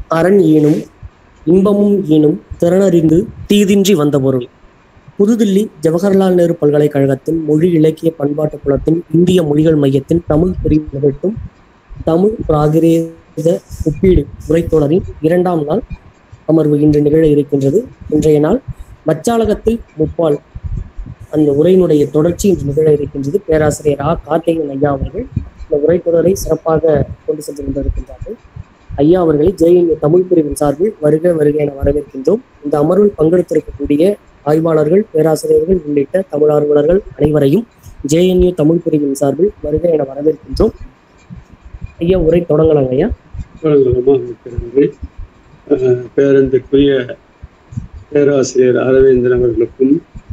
அரண் ஈனும் இன்பமும் ஈனும் திறனறிந்து தீதின்றி வந்த பொருள் புதுதில்லி ஜவஹர்லால் நேரு பல்கலைக்கழகத்தின் மொழி இலக்கிய பண்பாட்டு குளத்தின் இந்திய மொழிகள் மையத்தின் தமிழ் பிரிவு நிகழ்த்தும் தமிழ் பிராகிரேத ஒப்பீடு உரைத்தொடரின் இரண்டாம் நாள் அமர்வு இன்று நிகழ இருக்கின்றது இன்றைய நாள் மச்சாலகத்தில் முப்பால் அந்த உரையினுடைய தொடர்ச்சி இன்று நிகழ இருக்கின்றது பேராசிரியர் ஆ கார்த்திகன் ஐயா அவர்கள் இந்த உரைத்தொடரை சிறப்பாக கொண்டு சென்று கொண்டிருக்கின்றார்கள் ஐயா அவர்களை ஜேஎன்யூ தமிழ் பிரிவின் சார்பில் வருக வருக என வரவேற்கின்றோம் இந்த அமர்வில் பங்கெடுத்திருக்கக்கூடிய ஆய்வாளர்கள் பேராசிரியர்கள் உள்ளிட்ட தமிழ் ஆர்வலர்கள் அனைவரையும் ஜேஎன்யூ தமிழ் பிரிவின் சார்பில் வருக என வரவேற்கின்றோம் ஐயா உரை தொடங்கலாங்க ஐயா வணக்கமாக இருக்கிறது அஹ், பேரன்பிற்குரிய பேராசிரியர் அரவிந்தன் அவர்களுக்கும்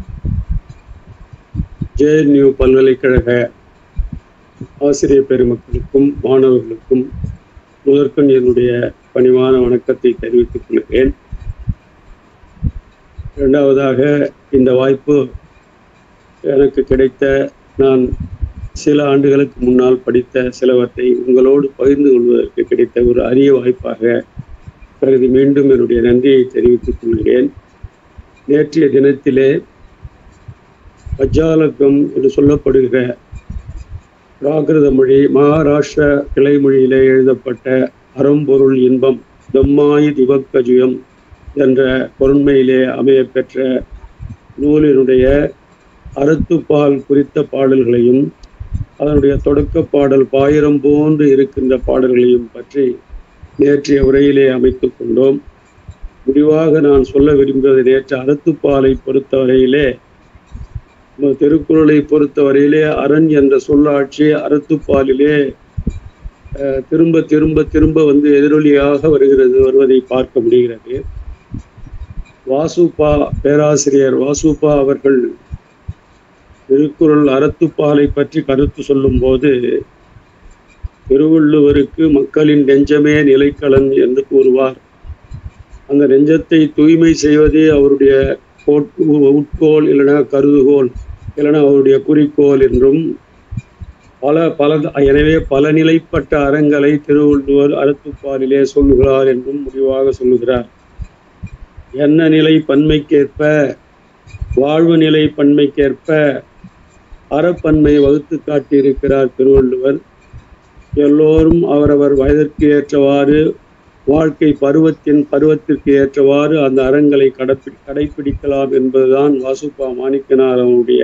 ஜேஎன்யூ பல்கலைக்கழக ஆசிரியர் பெருமக்களுக்கும் மாணவர்களுக்கும் முதற்கண் என்னுடைய பணிவான வணக்கத்தை தெரிவித்துக் கொள்கிறேன் இரண்டாவதாக இந்த வாய்ப்பு எனக்கு கிடைத்த நான் சில ஆண்டுகளுக்கு முன்னால் படித்த சிலவற்றை உங்களோடு பகிர்ந்து கொள்வதற்கு கிடைத்த ஒரு அரிய வாய்ப்பாக கருதி மீண்டும் என்னுடைய நன்றியை தெரிவித்துக் கொள்கிறேன் நேற்றைய தினத்திலே பஜ்ஜாலகம் என்று சொல்லப்படுகிற பிராகிருத மொழி மகாராஷ்டிர கிளை மொழியிலே எழுதப்பட்ட அறம்பொருள் இன்பம் தம்மாயி திவக்கஜுயம் என்ற பொருண்மையிலே அமையப்பெற்ற நூலினுடைய அறத்துப்பால் குறித்த பாடல்களையும் அதனுடைய தொடக்க பாடல் பாயிரம் போன்று இருக்கின்ற பாடல்களையும் பற்றி நேற்றைய உரையிலே அமைத்துக் கொண்டோம் முடிவாக நான் சொல்ல விரும்புவது நேற்று அறத்துப்பாலை பொறுத்தவரையிலே நம்ம திருக்குறளை பொறுத்தவரையிலே அரண் என்ற சொல்லாட்சி அறத்துப்பாலிலே அஹ், திரும்ப திரும்ப திரும்ப வந்து எதிரொலியாக வருகிறது வருவதை பார்க்க முடிகிறது வாசுபா பேராசிரியர் வாசுபா அவர்கள் திருக்குறள் அறத்துப்பாலை பற்றி கருத்து சொல்லும்போது திருவள்ளுவருக்கு மக்களின் நெஞ்சமே நிலைக்களன் என்று கூறுவார் அந்த நெஞ்சத்தை தூய்மை செய்வதே அவருடைய கோட்- உட்கோல் இல்லைனா கருதுகோல் இல்லைனா அவருடைய குறிக்கோள் என்றும் பல பல எனவே பல நிலைப்பட்ட அறங்களை திருவள்ளுவர் அறத்துப்பாலிலே சொல்லுகிறார் என்றும் முடிவாக சொல்லுகிறார் என்ன நிலை பன்மைக்கேற்ப வாழ்வு நிலை பன்மைக்கேற்ப அறப்பன்மை வகுத்து காட்டியிருக்கிறார் திருவள்ளுவர் எல்லோரும் அவரவர் வயதிற்கு ஏற்றவாறு வாழ்க்கை பருவத்தின் பருவத்திற்கு ஏற்றவாறு அந்த அறங்களை கடப்பி கடைப்பிடிக்கலாம் என்பதுதான் வாசுப்பா மாணிக்கனார் அவனுடைய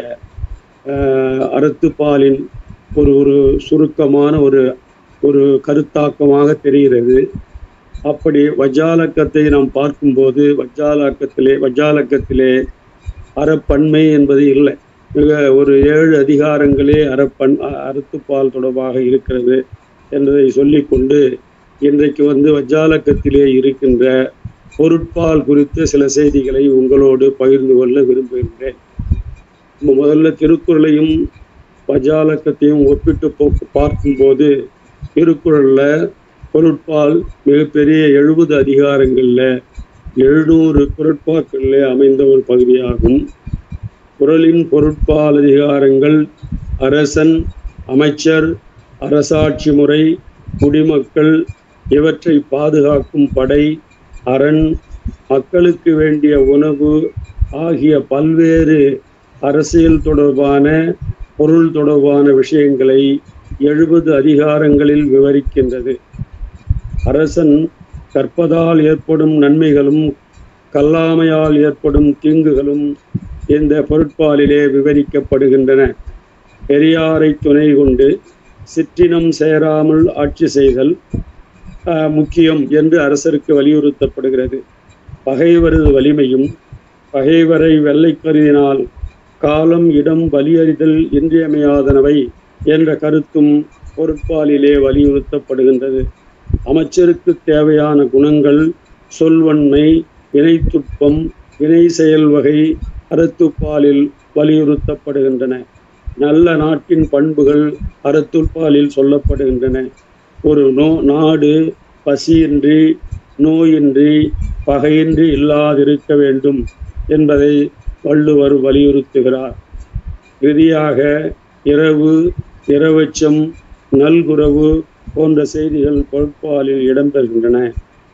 ஆஹ், அறத்துப்பாலின் ஒரு ஒரு சுருக்கமான ஒரு ஒரு கருத்தாக்கமாக தெரிகிறது அப்படி வஜ்ஜாலக்கத்தை நாம் பார்க்கும்போது வஜ்ஜாலக்கத்திலே வஜ்ஜாலக்கத்திலே அறப்பன்மை என்பது இல்லை மிக ஒரு ஏழு அதிகாரங்களே அறப்பண் அ- அறத்துப்பால் தொடர்பாக இருக்கிறது என்பதை சொல்லிக்கொண்டு இன்றைக்கு வந்து வஜ்ஜாலக்கத்திலே இருக்கின்ற பொருட்பால் குறித்த சில செய்திகளை உங்களோடு பகிர்ந்து கொள்ள விரும்புகின்றேன் நம்ம முதல்ல திருக்குறளையும் வஜ்ஜாலக்கத்தையும் ஒப்பிட்டு போ- பார்க்கும்போது திருக்குறள்ல பொருட்பால் மிகப்பெரிய எழுபது அதிகாரங்கள்ல எழுநூறு குரட்பாக்கள்ல அமைந்த ஒரு பகுதியாகும் குறளின் பொருட்பால் அதிகாரங்கள் அரசன் அமைச்சர் அரசாட்சி முறை குடிமக்கள் இவற்றை பாதுகாக்கும் படை அரண் மக்களுக்கு வேண்டிய உணவு ஆகிய பல்வேறு அரசியல் தொடர்பான பொருள் தொடர்பான விஷயங்களை எழுபது அதிகாரங்களில் விவரிக்கின்றது அரசன் கற்பதால் ஏற்படும் நன்மைகளும் கல்லாமையால் ஏற்படும் தீங்குகளும் இந்த பொருட்பாலிலே விவரிக்கப்படுகின்றன பெரியாரை துணை கொண்டு சிற்றினம் சேராமல் ஆட்சி செய்தல் ஆஹ், முக்கியம் என்று அரசருக்கு வலியுறுத்தப்படுகிறது பகைவரது வலிமையும் பகைவரை வெள்ளை கருதினால் காலம் இடம் பலியறிதல் இன்றியமையாதனவை என்ற கருத்தும் பொருட்பாலிலே வலியுறுத்தப்படுகின்றது அமைச்சருக்கு தேவையான குணங்கள் சொல்வன்மை வினைத்துப்பம் வினை செயல் வகை அறத்துப்பாலில் வலியுறுத்தப்படுகின்றன நல்ல நாட்டின் பண்புகள் அறத்துப்பாலில் சொல்லப்படுகின்றன ஒரு நோ நாடு பசியின்றி நோயின்றி பகையின்றி இல்லாதிருக்க வேண்டும் என்பதை வள்ளுவர் வலியுறுத்துகிறார் இறுதியாக இரவு இரவச்சம் நல்குறவு போன்ற செய்திகள் பொருட்பாலில் இடம்பெறுகின்றன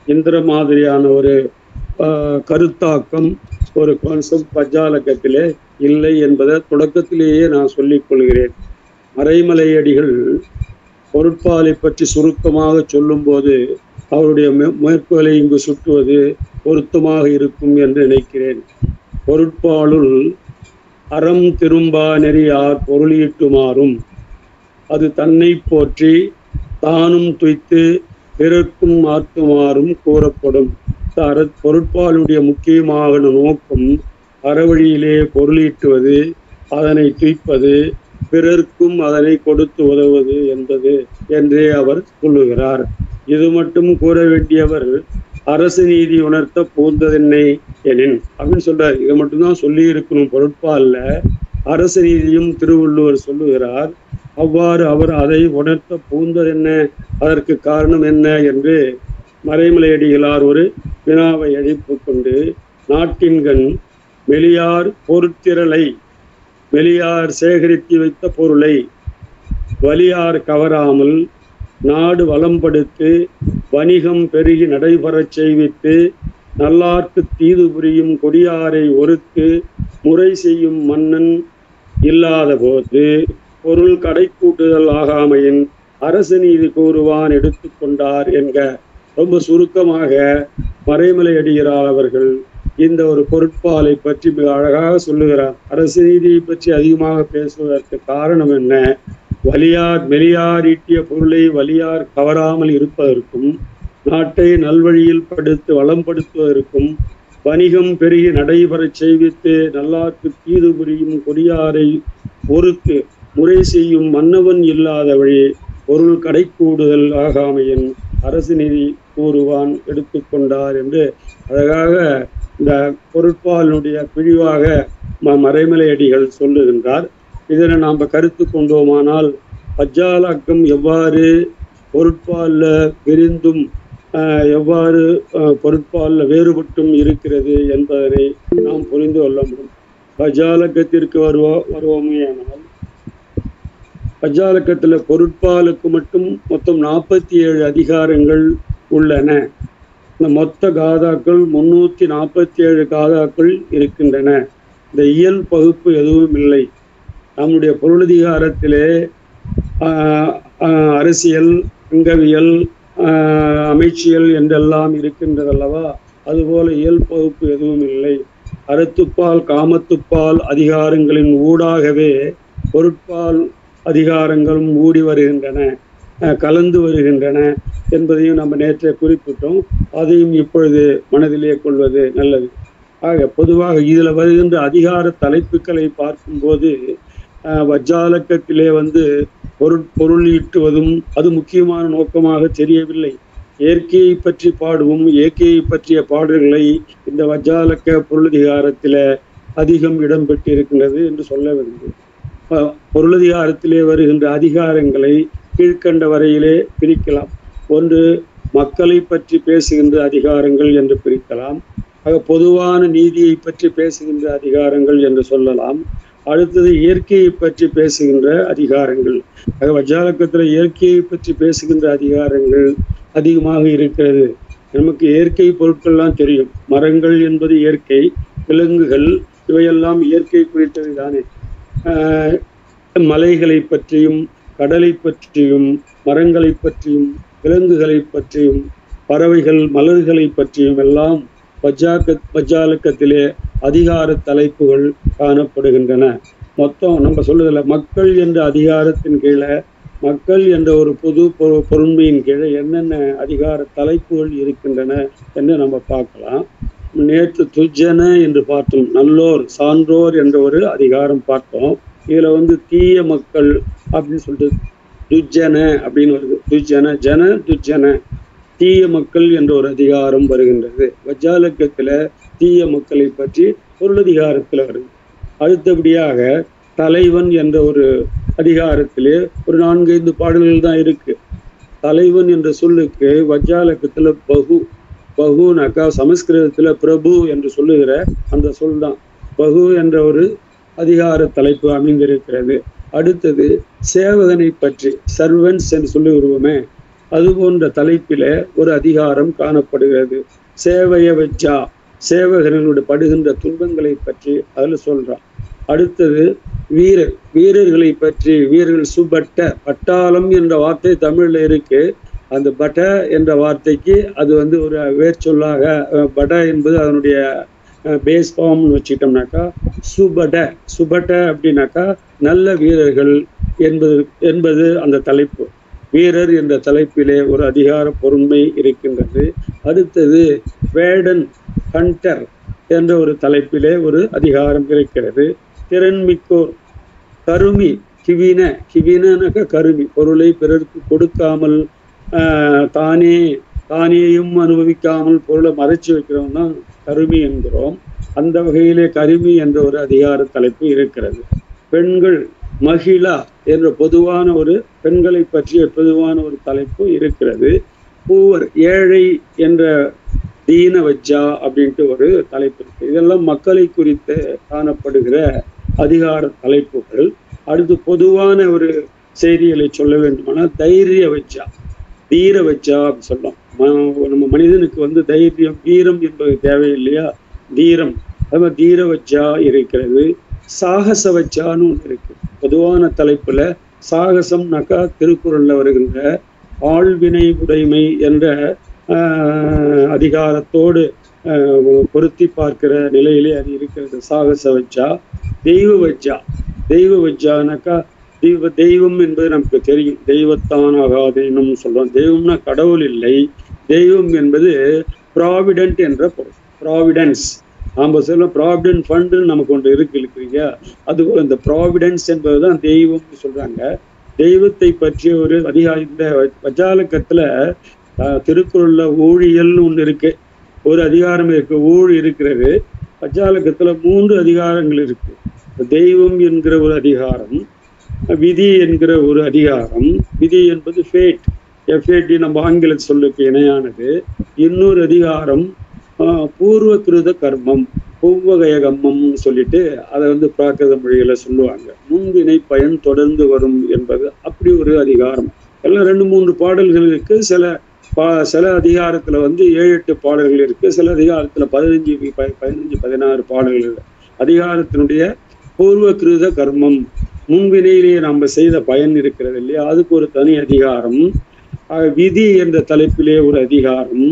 எந்திர மாதிரியான ஒரு ஆஹ், கருத்தாக்கம் ஒரு கான்செப்ட் பஜாலக்கத்திலே இல்லை என்பதை தொடக்கத்திலேயே நான் சொல்லிக் கொள்கிறேன் மறைமலையடிகள் பொருட்பாலை பற்றி சுருக்கமாக சொல்லும்போது அவருடைய மே- மேற்கோளை இங்கு சுட்டுவது பொருத்தமாக இருக்கும் என்று நினைக்கிறேன் பொருட்பாலுள் அறம் திரும்பா நெறியார் பொருளீட்டுமாறும் அது தன்னை போற்றி தானும் துய்த்து பிறர்க்கும் ஆத்துமாறும் கூறப்படும் இந்த அற பொருட்பாலுடைய முக்கியமான நோக்கம் அறவழியிலே பொருளீட்டுவது அதனை துய்ப்பது பிறர்க்கும் அதனை கொடுத்து உதவுவது என்பது என்றே அவர் சொல்லுகிறார் இது மட்டும் கூற வேண்டியவர் அரசு நீதி உணர்த்த பூந்ததென்னை எனின் அப்படின்னு சொல்றார் இதை மட்டும்தான் சொல்லி இருக்கணும் பொருட்பால்ல அரசு நீதியும் திருவள்ளுவர் சொல்லுகிறார் அவ்வாறு அவர் அதை உணர்த்த பூந்ததென்ன அதற்கு காரணம் என்ன என்று மறைமலையடிகளார் ஒரு வினாவை அழைப்பு கொண்டு நாட்டின்கண் மெலியார் பொருட்திரளை மெலியார் சேகரித்து வைத்த பொருளை வலியார் கவராமல் நாடு வளம்படுத்து வணிகம் பெருகி நடைபெறச் செய்வித்து நல்லார்க்கு தீது புரியும் கொடியாரை ஒருத்து முறை செய்யும் மன்னன் இல்லாத போது பொருள் கடைக்கூட்டுதல் ஆகாமையின் அரசு நீதி கூறுவான் எடுத்துக்கொண்டார் என்க ரொம்ப சுருக்கமாக மறைமலை அடிகிறார் அவர்கள் இந்த ஒரு பொருட்பாலை பற்றி மிக அழகாக சொல்லுகிறார் அரசு நீதியை பற்றி அதிகமாக பேசுவதற்கு காரணம் என்ன வலியார் மெலியார் ஈட்டிய பொருளை வலியார் கவராமல் இருப்பதற்கும் நாட்டை நல்வழியில் படுத்து வளம்படுத்துவதற்கும் வணிகம் பெருகி நடைபெறச் செய்வித்து நல்லார்க்கு தீது புரியும் கொடியாரை ஒருத்து முறை செய்யும் மன்னவன் இல்லாத வழி பொருள் கடைக்கூடுதல் ஆகாமையின் அரசு நிதி கூறுவான் எடுத்துக்கொண்டார் என்று அழகாக இந்த பொருட்பாலினுடைய பிழிவாக ம- மறைமலை அடிகள் சொல்லுகின்றார் இதனை நாம் கருத்து கொண்டோமானால் பஜ்ஜாலக்கம் எவ்வாறு பொருட்பாலில் விரிந்தும் ஆஹ், எவ்வாறு ஆஹ், பொருட்பாலில் வேறுபட்டும் இருக்கிறது என்பதனை நாம் புரிந்து கொள்ள முடியும் பஜாலக்கத்திற்கு வருவோ வருவோமேயானால் பஜாலக்கத்தில் பொருட்பாலுக்கு மட்டும் மொத்தம் நாற்பத்தி ஏழு அதிகாரங்கள் உள்ளன இந்த மொத்த காதாக்கள் முன்னூற்றி நாற்பத்தி ஏழு காதாக்கள் இருக்கின்றன இந்த இயல் பகுப்பு எதுவும் இல்லை நம்முடைய பொருளதிகாரத்திலே ஆஹ், ஆஹ், அரசியல் அங்கவியல் ஆஹ், அமைச்சியல் என்றெல்லாம் இருக்கின்றதல்லவா அதுபோல இயல் பகுப்பு எதுவும் இல்லை அறத்துப்பால் காமத்துப்பால் அதிகாரங்களின் ஊடாகவே பொருட்பால் அதிகாரங்களும் ஊடி வருகின்றன அஹ், கலந்து வருகின்றன என்பதையும் நம்ம நேற்றே குறிப்பிட்டோம் அதையும் இப்பொழுது மனதிலே கொள்வது நல்லது ஆக பொதுவாக இதில் வருகின்ற அதிகார தலைப்புகளை பார்க்கும்போது அஹ், வஜ்ஜாலக்கத்திலே வந்து பொருள் பொருள் ஈட்டுவதும் அது முக்கியமான நோக்கமாக தெரியவில்லை இயற்கையை பற்றி பாடுவோம் இயற்கையை பற்றிய பாடல்களை இந்த வஜ்ஜாலக்க பொருளதிகாரத்தில் அதிகம் இடம்பெற்றிருக்கின்றது என்று சொல்ல வேண்டும் அஹ், பொருளதிகாரத்திலே வருகின்ற அதிகாரங்களை கீழ்க்கண்ட வரையிலே பிரிக்கலாம் ஒன்று மக்களை பற்றி பேசுகின்ற அதிகாரங்கள் என்று பிரிக்கலாம் ஆக பொதுவான நீதியை பற்றி பேசுகின்ற அதிகாரங்கள் என்று சொல்லலாம் அடுத்தது இயற்கையை பற்றி பேசுகின்ற அதிகாரங்கள் ஆக வஜ்ஜாலக்கத்தில் இயற்கையை பற்றி பேசுகின்ற அதிகாரங்கள் அதிகமாக இருக்கிறது நமக்கு இயற்கை பொருட்கள்லாம் தெரியும் மரங்கள் என்பது இயற்கை விலங்குகள் இவையெல்லாம் இயற்கை குறித்தது தானே ஆஹ் மலைகளை பற்றியும் கடலை பற்றியும் மரங்களை பற்றியும் விலங்குகளை பற்றியும் பறவைகள் மலர்களை பற்றியும் எல்லாம் பஜாக்க பஜாலக்கத்திலே அதிகார தலைப்புகள் காணப்படுகின்றன மொத்தம் நம்ம சொல்லுதில்ல மக்கள் என்ற அதிகாரத்தின் கீழே மக்கள் என்ற ஒரு பொது பொரு- பொருண்மையின் கீழே என்னென்ன அதிகார தலைப்புகள் இருக்கின்றன என்று நம்ம பார்க்கலாம் நேற்று துஜன என்று பார்த்தோம் நல்லோர் சான்றோர் என்ற ஒரு அதிகாரம் பார்த்தோம் இதுல வந்து தீய மக்கள் அப்படின்னு சொல்லிட்டு துஜன அப்படின்னு வருது துஜன ஜன துஜன தீய மக்கள் என்ற ஒரு அதிகாரம் வருகின்றது வஜ்ஜாலக்கத்துல தீய மக்களை பற்றி பொருளதிகாரத்துல வருது அடுத்தபடியாக தலைவன் என்ற ஒரு அதிகாரத்திலே ஒரு நான்கைந்து பாடல்கள் தான் இருக்கு தலைவன் என்ற சொல்லுக்கு வஜ்ஜாலக்கத்துல பகு பகுனாக்கா சமஸ்கிருதத்துல பிரபு என்று சொல்லுகிற அந்த சொல் தான் பகு என்ற ஒரு அதிகார தலைப்பு அமைந்திருக்கிறது அடுத்தது சேவகனை பற்றி சர்வன்ஸ் என்று சொல்லுகிறோமே அது போன்ற தலைப்பிலே ஒரு அதிகாரம் காணப்படுகிறது சேவைய வச்சா சேவகர்களுடைய படுகின்ற துன்பங்களை பற்றி அதில் சொல்றான் அடுத்தது வீரர் வீரர்களை பற்றி வீரர்கள் சுபட்ட பட்டாளம் என்ற வார்த்தை தமிழ்ல இருக்கு அந்த பட என்ற வார்த்தைக்கு அது வந்து ஒரு வேர்ச்சொல்லாக அஹ், பட என்பது அதனுடைய பேஸ் ஃபார்ம்னு வச்சுக்கிட்டோம்னாக்கா சுபட சுபட்ட அப்படின்னாக்கா நல்ல வீரர்கள் என்பது என்பது அந்த தலைப்பு வீரர் என்ற தலைப்பிலே ஒரு அதிகார பொருண்மை இருக்கின்றது அடுத்தது வேடன் ஹண்டர் என்ற ஒரு தலைப்பிலே ஒரு அதிகாரம் இருக்கிறது திறன்மிக்கோர் கருமி கிவின கிவினனாக்க கருமி பொருளை பிறருக்கு கொடுக்காமல் ஆஹ், தானே தானேயும் அனுபவிக்காமல் பொருளை மறைச்சு வைக்கிறவன் தான் கருமி என்கிறோம் அந்த வகையிலே கருமி என்ற ஒரு அதிகார தலைப்பு இருக்கிறது பெண்கள் மகிழா என்ற பொதுவான ஒரு பெண்களை பற்றிய பொதுவான ஒரு தலைப்பு இருக்கிறது பூவர் ஏழை என்ற தீன வஜ்ஜா அப்படின்ட்டு ஒரு தலைப்பு இருக்கு இதெல்லாம் மக்களை குறித்து காணப்படுகிற அதிகார தலைப்புகள் அடுத்து பொதுவான ஒரு செய்திகளை சொல்ல வேண்டுமானால் தைரிய வஜ்ஜா தீர வஜ்ஜா அப்படின்னு சொல்லலாம் ம- நம்ம மனிதனுக்கு வந்து தைரியம் வீரம் என்பது தேவையில்லையா தீரம் அது மாதிரி தீர வஜ்ஜா இருக்கிறது சாகச வஜ்ஜான்னு ஒன்று இருக்கு பொதுவான தலைப்புல சாகசம்னாக்கா திருக்குறள்ல வருகின்ற ஆழ்வினை உடைமை என்ற ஆஹ், அதிகாரத்தோடு ஆஹ், பொருத்தி பார்க்கிற நிலையிலே அது இருக்கிறது சாகச வஜ்ஜா தெய்வ வஜ்ஜா தெய்வ வஜ்ஜானாக்கா தெய்வ தெய்வம் என்பது நமக்கு தெரியும் தெய்வத்தான் ஆகாதேனும் சொல்றோம் தெய்வம்னா கடவுள் இல்லை தெய்வம் என்பது ப்ராவிடன்ட் என்ற பொருள் ப்ராவிடன்ஸ் நாம சொல்ல ப்ராவிடன்ட் ஃபண்டுன்னு நமக்கு ஒன்று இருக்கு இருக்கிறீங்க அதுபோல் இந்த ப்ராவிடன்ஸ் என்பதுதான் தெய்வம்னு சொல்றாங்க தெய்வத்தை பற்றிய ஒரு அதிகாரி இந்த வஜாலக்கத்துல ஆஹ், திருக்குறள்ல ஊழியல்னு ஒன்று இருக்கு ஒரு அதிகாரம் இருக்கு ஊழ் இருக்கிறது வஜாலக்கத்துல மூன்று அதிகாரங்கள் இருக்கு தெய்வம் என்கிற ஒரு அதிகாரம் விதி என்கிற ஒரு அதிகாரம் விதி என்பது ஃபேட் எஃப்ஏடி நம்ம ஆங்கில சொல்லுக்கு இணையானது இன்னொரு அதிகாரம் ஆஹ், பூர்வ கிருத கர்மம் பூவகய கர்மம்னு சொல்லிட்டு அதை வந்து பிராகிருத மொழியில சொல்லுவாங்க முன்வினை பயன் தொடர்ந்து வரும் என்பது அப்படி ஒரு அதிகாரம் எல்லாம் ரெண்டு மூன்று பாடல்கள் இருக்கு சில பா சில அதிகாரத்துல வந்து ஏழு எட்டு பாடல்கள் இருக்கு சில அதிகாரத்துல பதினஞ்சு ப- பதினஞ்சு பதினாறு பாடல்கள் இருக்கு. அதிகாரத்தினுடைய பூர்வ கிருத கர்மம் முன்வினையிலேயே நம்ம செய்த பயன் இருக்கிறது இல்லையா அதுக்கு ஒரு தனி அதிகாரம் ஆஹ் விதி என்ற தலைப்பிலே ஒரு அதிகாரம்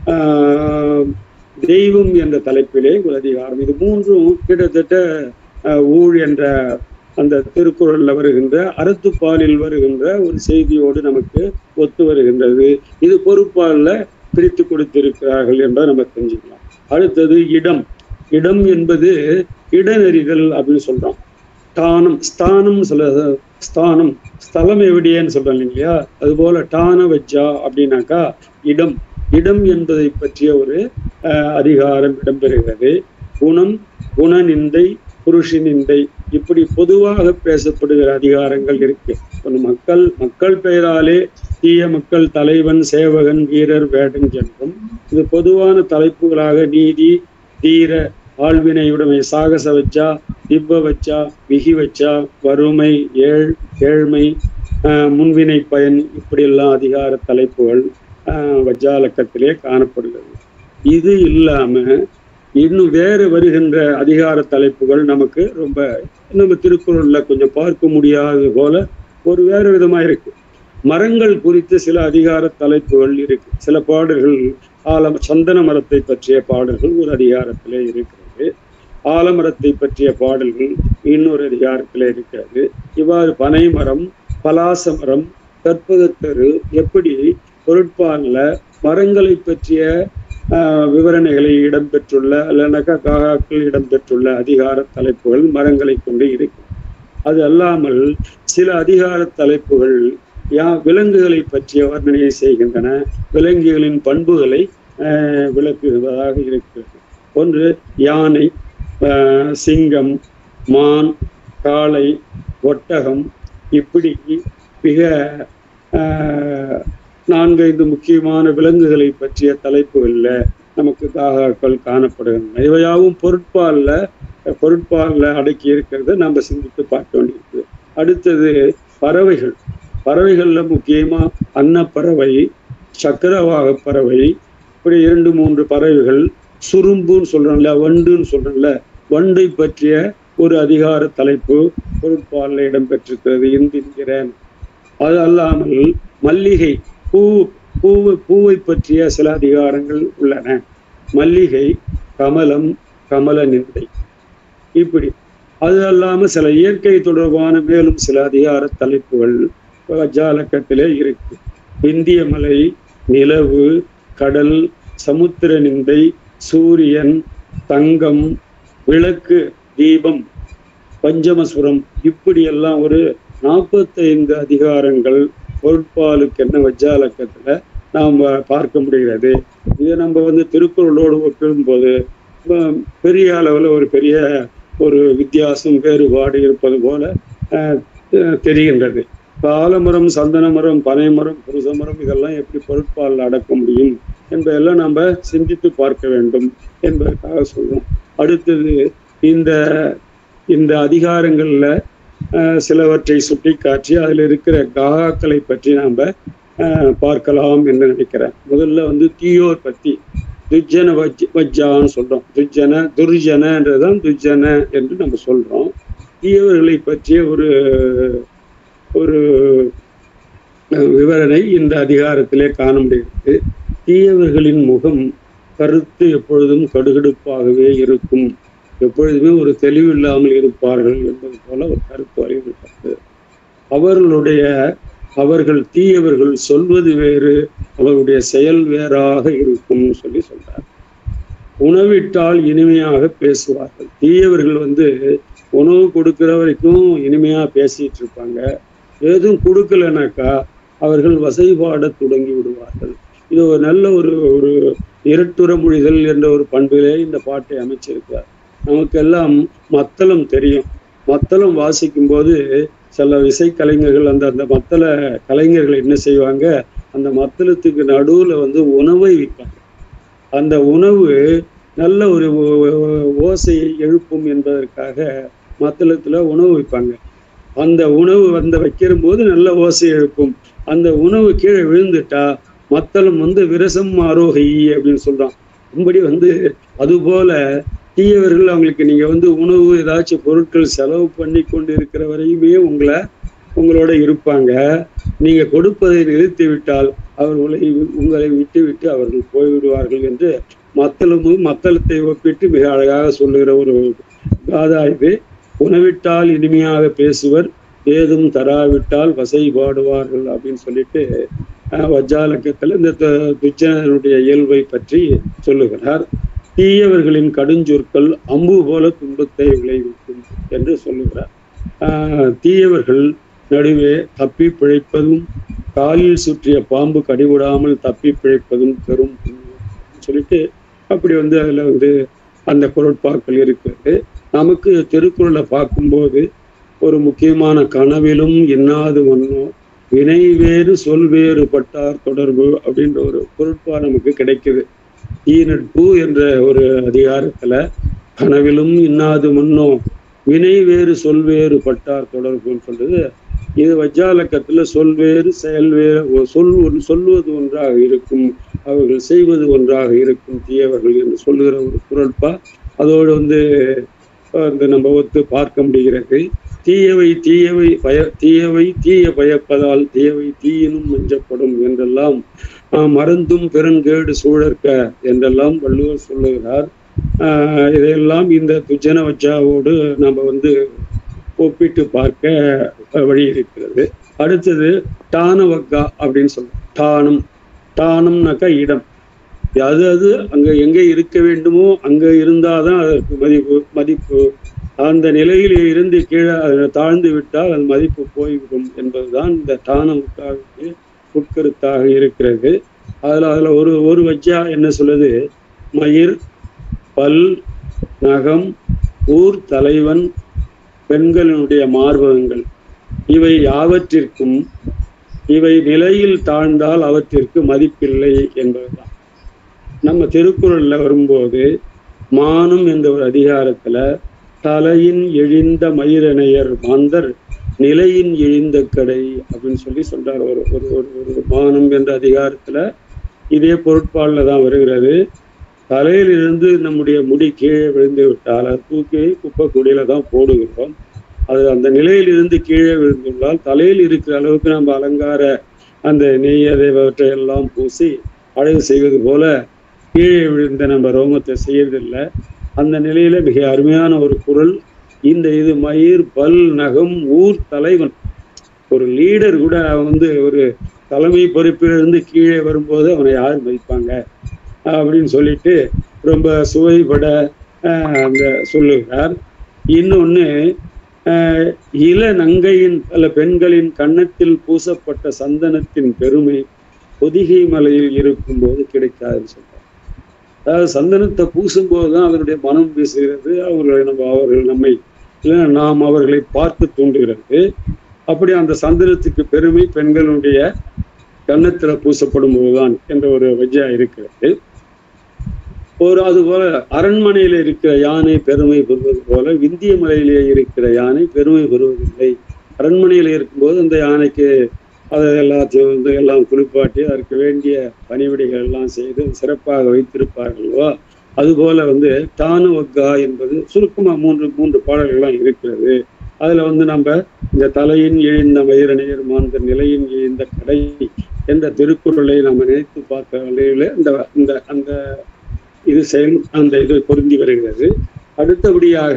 ஆஹ் தெய்வம் என்ற தலைப்பிலே ஒரு அதிகாரம் இது மூன்றும் கிட்டத்தட்ட ஆஹ் ஊழ் என்ற அந்த திருக்குறள்ல வருகின்ற அறத்துப்பாலில் வருகின்ற ஒரு செய்தியோடு நமக்கு ஒத்து வருகின்றது இது பொறுப்பால பிரித்து கொடுத்திருக்கிறார்கள் என்பதை நம்ம தெரிஞ்சுக்கலாம் அடுத்தது இடம் இடம் என்பது இடநெறிதல் அப்படின்னு சொல்றோம் ஸ்தானம் ஸ்தானம் சொல்ல ஸ்தானம் ஸ்தலம் எவிடியன்னு சொல்றாங்க இல்லையா அதுபோல டான வஜ்ஜா அப்படின்னாக்கா இடம் இடம் என்பதை பற்றிய ஒரு அஹ், அதிகாரம் இடம்பெறுகிறது குணம் குணநிந்தை புருஷ நிந்தை இப்படி பொதுவாக பேசப்படுகிற அதிகாரங்கள் இருக்கு இப்ப மக்கள் மக்கள் பெயராலே தீய மக்கள் தலைவன் சேவகன் வீரர் வேடன் என்றும் இது பொதுவான தலைப்புகளாக நீதி தீர ஆழ்வினையுடைமை சாகச வச்சா திவ்வ வச்சா விகி வச்சா வறுமை ஏழ் ஏழ்மை ஆஹ் முன்வினை பயன் இப்படியெல்லாம் அதிகார தலைப்புகள் ஆஹ் வஜ்ஜாலக்கத்திலே காணப்படுகிறது இது இல்லாம இன்னும் வேறு வருகின்ற அதிகார தலைப்புகள் நமக்கு ரொம்ப நம்ம திருக்குறள்ல கொஞ்சம் பார்க்க முடியாதது போல ஒரு வேறு விதமா இருக்கு மரங்கள் குறித்து சில அதிகார தலைப்புகள் இருக்கு சில பாடல்கள் ஆலம் சந்தன மரத்தை பற்றிய பாடல்கள் ஒரு அதிகாரத்திலே இருக்கிறது ஆலமரத்தை பற்றிய பாடல்கள் இன்னொரு அதிகாரத்திலே இருக்கிறது இவ்வாறு பனை மரம் பலாச மரம் கற்பகத்தரு எப்படி பொருட்பாலில் மரங்களை பற்றிய ஆஹ், விவரணைகளை இடம்பெற்றுள்ள இல்லைனாக்கா காகாக்கள் இடம்பெற்றுள்ள அதிகார தலைப்புகள் மரங்களை கொண்டு இருக்கு அது அல்லாமல் சில அதிகார தலைப்புகள் யா விலங்குகளை பற்றிய வர்ணனையை செய்கின்றன விலங்குகளின் பண்புகளை ஆஹ், விளக்குவதாக இருக்கிறது ஒன்று யானை ஆஹ், சிங்கம் மான் காளை ஒட்டகம் இப்படி மிக ஆஹ், நான்கைந்து முக்கியமான விலங்குகளை பற்றிய தலைப்புகளில் நமக்கு காகாக்கள் காணப்படுகின்றன இவையாவும் பொருட்பாலில் பொருட்பாலில் அடக்கி இருக்கிறத நம்ம சிந்தித்து பார்க்க வேண்டியிருக்குது அடுத்தது பறவைகள் பறவைகள்ல முக்கியமா அன்னப்பறவை சக்கரவாக பறவை இப்படி இரண்டு மூன்று பறவைகள் சுரும்புன்னு சொல்றோம்ல வண்டுன்னு சொல்றோம்ல வண்டை பற்றிய ஒரு அதிகார தலைப்பு பொருட்பாலில் இடம்பெற்றிருக்கிறது இந்திக்கிறேன் அது அல்லாமல் மல்லிகை பூ பூவை பூவை பற்றிய சில அதிகாரங்கள் உள்ளன மல்லிகை கமலம் கமல நிந்தை இப்படி அது அல்லாம சில இயற்கை தொடர்பான மேலும் சில அதிகார தலைப்புகள் ஜாலக்கத்திலே இருக்கு இந்திய மலை நிலவு கடல் சமுத்திர நிந்தை சூரியன் தங்கம் விளக்கு தீபம் பஞ்சமசுரம் இப்படியெல்லாம் ஒரு நாற்பத்தைந்து அதிகாரங்கள் பொருட்பாலுக்கு என்ன வஜ்ஜாலக்கத்துல நாம் பார்க்க முடிகிறது இதை நம்ம வந்து திருக்குறளோடு ஒப்பிடும்போது ம- பெரிய அளவில் ஒரு பெரிய ஒரு வித்தியாசம் வேறுபாடு இருப்பது போல அஹ், அஹ், தெரிகின்றது இப்ப ஆலமரம் சந்தனமரம் பனைமரம் புருஷமரம் இதெல்லாம் எப்படி பொருட்பாலில் அடக்க முடியும் என்பதெல்லாம் நம்ம சிந்தித்து பார்க்க வேண்டும் என்பதற்காக சொல்றோம் அடுத்தது இந்த இந்த அதிகாரங்கள்ல அஹ், சிலவற்றை சுட்டிக்காட்டி அதில் இருக்கிற காக்களை பற்றி நாம அஹ், பார்க்கலாம் என்று நினைக்கிறேன் முதல்ல வந்து தீயோர் பத்தி துஜன வஜ் வஜ்ஜான்னு சொல்றோம் துஜன துர்ஜனன்றதுதான் துஜன என்று நம்ம சொல்றோம் தீயவர்களை பற்றிய ஒரு ஒரு அஹ், விவரணை இந்த அதிகாரத்திலே காண முடிகிறது தீயவர்களின் முகம் கருத்து எப்பொழுதும் கடுகடுப்பாகவே இருக்கும் எப்பொழுதுமே ஒரு தெளிவில்லாமல் இருப்பார்கள் என்பது போல ஒரு கருத்து வலியுறுத்தது அவர்களுடைய அவர்கள் தீயவர்கள் சொல்வது வேறு அவர்களுடைய செயல் வேறாக இருக்கும்னு சொல்லி சொல்றார் உணவிட்டால் இனிமையாக பேசுவார்கள் தீயவர்கள் வந்து உணவு கொடுக்கிற வரைக்கும் இனிமையா பேசிட்டு இருப்பாங்க எதுவும் கொடுக்கலனாக்கா அவர்கள் வசைபாட தொடங்கி விடுவார்கள் இது ஒரு நல்ல ஒரு ஒரு இரட்டுற மொழிதல் என்ற ஒரு பண்பிலே இந்த பாட்டை அமைச்சிருக்கிறார் நமக்கெல்லாம் மத்தளம் தெரியும் மத்தளம் வாசிக்கும் போது சில இசை கலைஞர்கள் அந்த அந்த மத்தள கலைஞர்கள் என்ன செய்வாங்க அந்த மத்தளத்துக்கு நடுவுல வந்து உணவை விற்பாங்க அந்த உணவு நல்ல ஒரு ஓ- ஓ- ஓசையை எழுப்பும் என்பதற்காக மத்தளத்துல உணவு வைப்பாங்க அந்த உணவு வந்து வைக்கிற போது நல்ல ஓசை எழுப்பும் அந்த உணவு கீழே விழுந்துட்டா மத்தளம் வந்து விரசம் ஆரோகை அப்படின்னு சொல்றான் இப்படி வந்து அதுபோல தீயவர்கள் அவங்களுக்கு நீங்க வந்து உணவு ஏதாச்சும் பொருட்கள் செலவு பண்ணி கொண்டு இருக்கிற வரையுமே உங்களை உங்களோட இருப்பாங்க நீங்க கொடுப்பதை நிறுத்தி விட்டால் அவர்களை உங்களை விட்டு விட்டு அவர்கள் போய்விடுவார்கள் என்று மத்தளமும் மத்தளத்தை ஒப்பிட்டு மிக அழகாக சொல்லுகிற ஒரு காதா இது உணவிட்டால் இனிமையாக பேசுவர் ஏதும் தராவிட்டால் வசை பாடுவார்கள் அப்படின்னு சொல்லிட்டு அஹ், வஜ்ஜாலக்கத்துல இந்த து- துச்சனுடைய இயல்பை பற்றி சொல்லுகிறார் தீயவர்களின் கடுஞ்சொற்கள் அம்பு போல துன்பத்தை விளைவிக்கும் என்று சொல்லுகிறார் ஆஹ், தீயவர்கள் நடுவே தப்பி பிழைப்பதும் காலில் சுற்றிய பாம்பு கடிவிடாமல் தப்பி பிழைப்பதும் பெரும் புண்ணியம் சொல்லிட்டு அப்படி வந்து அதுல வந்து அந்த குரட்பாக்கள் இருக்கிறது நமக்கு திருக்குறளை பார்க்கும்போது ஒரு முக்கியமான கனவிலும் எண்ணாது ஒன்றும் வினை வேறு சொல் வேறு பட்டார் தொடர்பு அப்படின்ற ஒரு பொருட்பா நமக்கு கிடைக்குது ஈநட்பு என்ற ஒரு அதிகாரத்துல கனவிலும் இன்னாது முன்னோ வினை வேறு சொல் வேறு பட்டார் தொடர்புன்னு சொல்றது இது வஜ்ஜாலக்கத்துல சொல் வேறு செயல் வேறு ஒ- சொல் ஒன்று சொல்வது ஒன்றாக இருக்கும் அவர்கள் செய்வது ஒன்றாக இருக்கும் தீயவர்கள் என்று சொல்லுகிற ஒரு குரல்பா அதோடு வந்து வந்து நம்ம ஒத்து பார்க்க முடிகிறது தீயவை தீயவை பய தீயவை தீய பயப்பதால் தீயவை தீயினும் மிஞ்சப்படும் என்றெல்லாம் ஆஹ், மறந்தும் பெருங்கேடு சூழற்க என்றெல்லாம் வள்ளுவர் சொல்லுகிறார் ஆஹ், இதையெல்லாம் இந்த துஜன வச்சாவோடு நம்ம வந்து ஒப்பிட்டு பார்க்க வழி இருக்கிறது அடுத்தது டானவக்கா அப்படின்னு சொல்றோம் டானம் டானம்னாக்கா இடம் அது அது அங்க எங்க இருக்க வேண்டுமோ அங்க இருந்தாதான் அதற்கு மதிப்பு மதிப்பு அந்த நிலையில் இருந்து கீழே அது தாழ்ந்து விட்டால் அது மதிப்பு போய்விடும் என்பதுதான் இந்த டானமுக்காவுக்கு உட்கருத்தாக இருக்கிறது அதுல அதுல ஒரு ஒரு வச்சா என்ன சொல்லுது மயிர் பல் நகம் ஊர் தலைவன் பெண்களினுடைய மார்பகங்கள் இவை யாவற்றிற்கும் இவை நிலையில் தாழ்ந்தால் அவற்றிற்கு மதிப்பில்லை என்பதுதான் நம்ம திருக்குறள்ல வரும்போது மானம் என்ற ஒரு அதிகாரத்துல தலையின் எழிந்த மயிரணையர் மாந்தர் நிலையின் இழிந்த கடை அப்படின்னு சொல்லி சொல்றார் ஒரு ஒரு ஒரு ஒரு மானம் என்ற அதிகாரத்துல இதே பொருட்பாலில் தான் வருகிறது தலையிலிருந்து நம்முடைய முடி கீழே விழுந்து விட்டால் அதை தூக்கி குப்பை குடியில தான் போடுகிறோம் அது அந்த நிலையிலிருந்து கீழே விழுந்துள்ளால் தலையில் இருக்கிற அளவுக்கு நம்ம அலங்கார அந்த நெய் அதை எல்லாம் பூசி அழகு செய்வது போல கீழே விழுந்த நம்ம ரோமத்தை செய்யறதில்லை அந்த நிலையில மிக அருமையான ஒரு குரல் இந்த இது மயிர் பல் நகம் ஊர் தலைவன் ஒரு லீடர் கூட அவன் வந்து ஒரு தலைமை பொறுப்பிலிருந்து கீழே வரும்போது அவனை யார் மதிப்பாங்க அப்படின்னு சொல்லிட்டு ரொம்ப சுவைபட ஆஹ், அந்த சொல்லுகிறார் இன்னொன்னு ஆஹ், இள நங்கையின் பல பெண்களின் கன்னத்தில் பூசப்பட்ட சந்தனத்தின் பெருமை பொதிகை மலையில் இருக்கும்போது கிடைக்காதுன்னு சொல்றார் அதாவது சந்தனத்தை பூசும்போது தான் அதனுடைய மனம் வீசுகிறது அவர்களை நம்ம அவர்கள் நம்மை இல்லை நாம் அவர்களை பார்த்து தூண்டுகிறது அப்படி அந்த சந்தனத்துக்கு பெருமை பெண்களுடைய கன்னத்துல பூசப்படும் போதுதான் என்ற ஒரு வஜ்ஜா இருக்கிறது ஒரு அது போல அரண்மனையில இருக்கிற யானை பெருமை பெறுவது போல விந்திய மலையிலே இருக்கிற யானை பெருமை பெறுவதில்லை அரண்மனையில இருக்கும்போது அந்த யானைக்கு அதை எல்லாத்தையும் வந்து எல்லாம் குளிப்பாட்டி அதற்கு வேண்டிய பணிவிடைகள் எல்லாம் செய்து சிறப்பாக வைத்திருப்பார்களோ அதுபோல வந்து டானுவக்கா என்பது சுருக்கமா மூன்று மூன்று பாடல்கள்லாம் இருக்கிறது அதுல வந்து நம்ம இந்த தலையின் இழிந்த மயிரணியர் மாந்த நிலையின் இழிந்த கடை என்ற திருக்குறளை நம்ம நினைத்து பார்க்க வகையில இந்த இந்த அந்த இது செயல் அந்த இது பொருந்தி வருகிறது அடுத்தபடியாக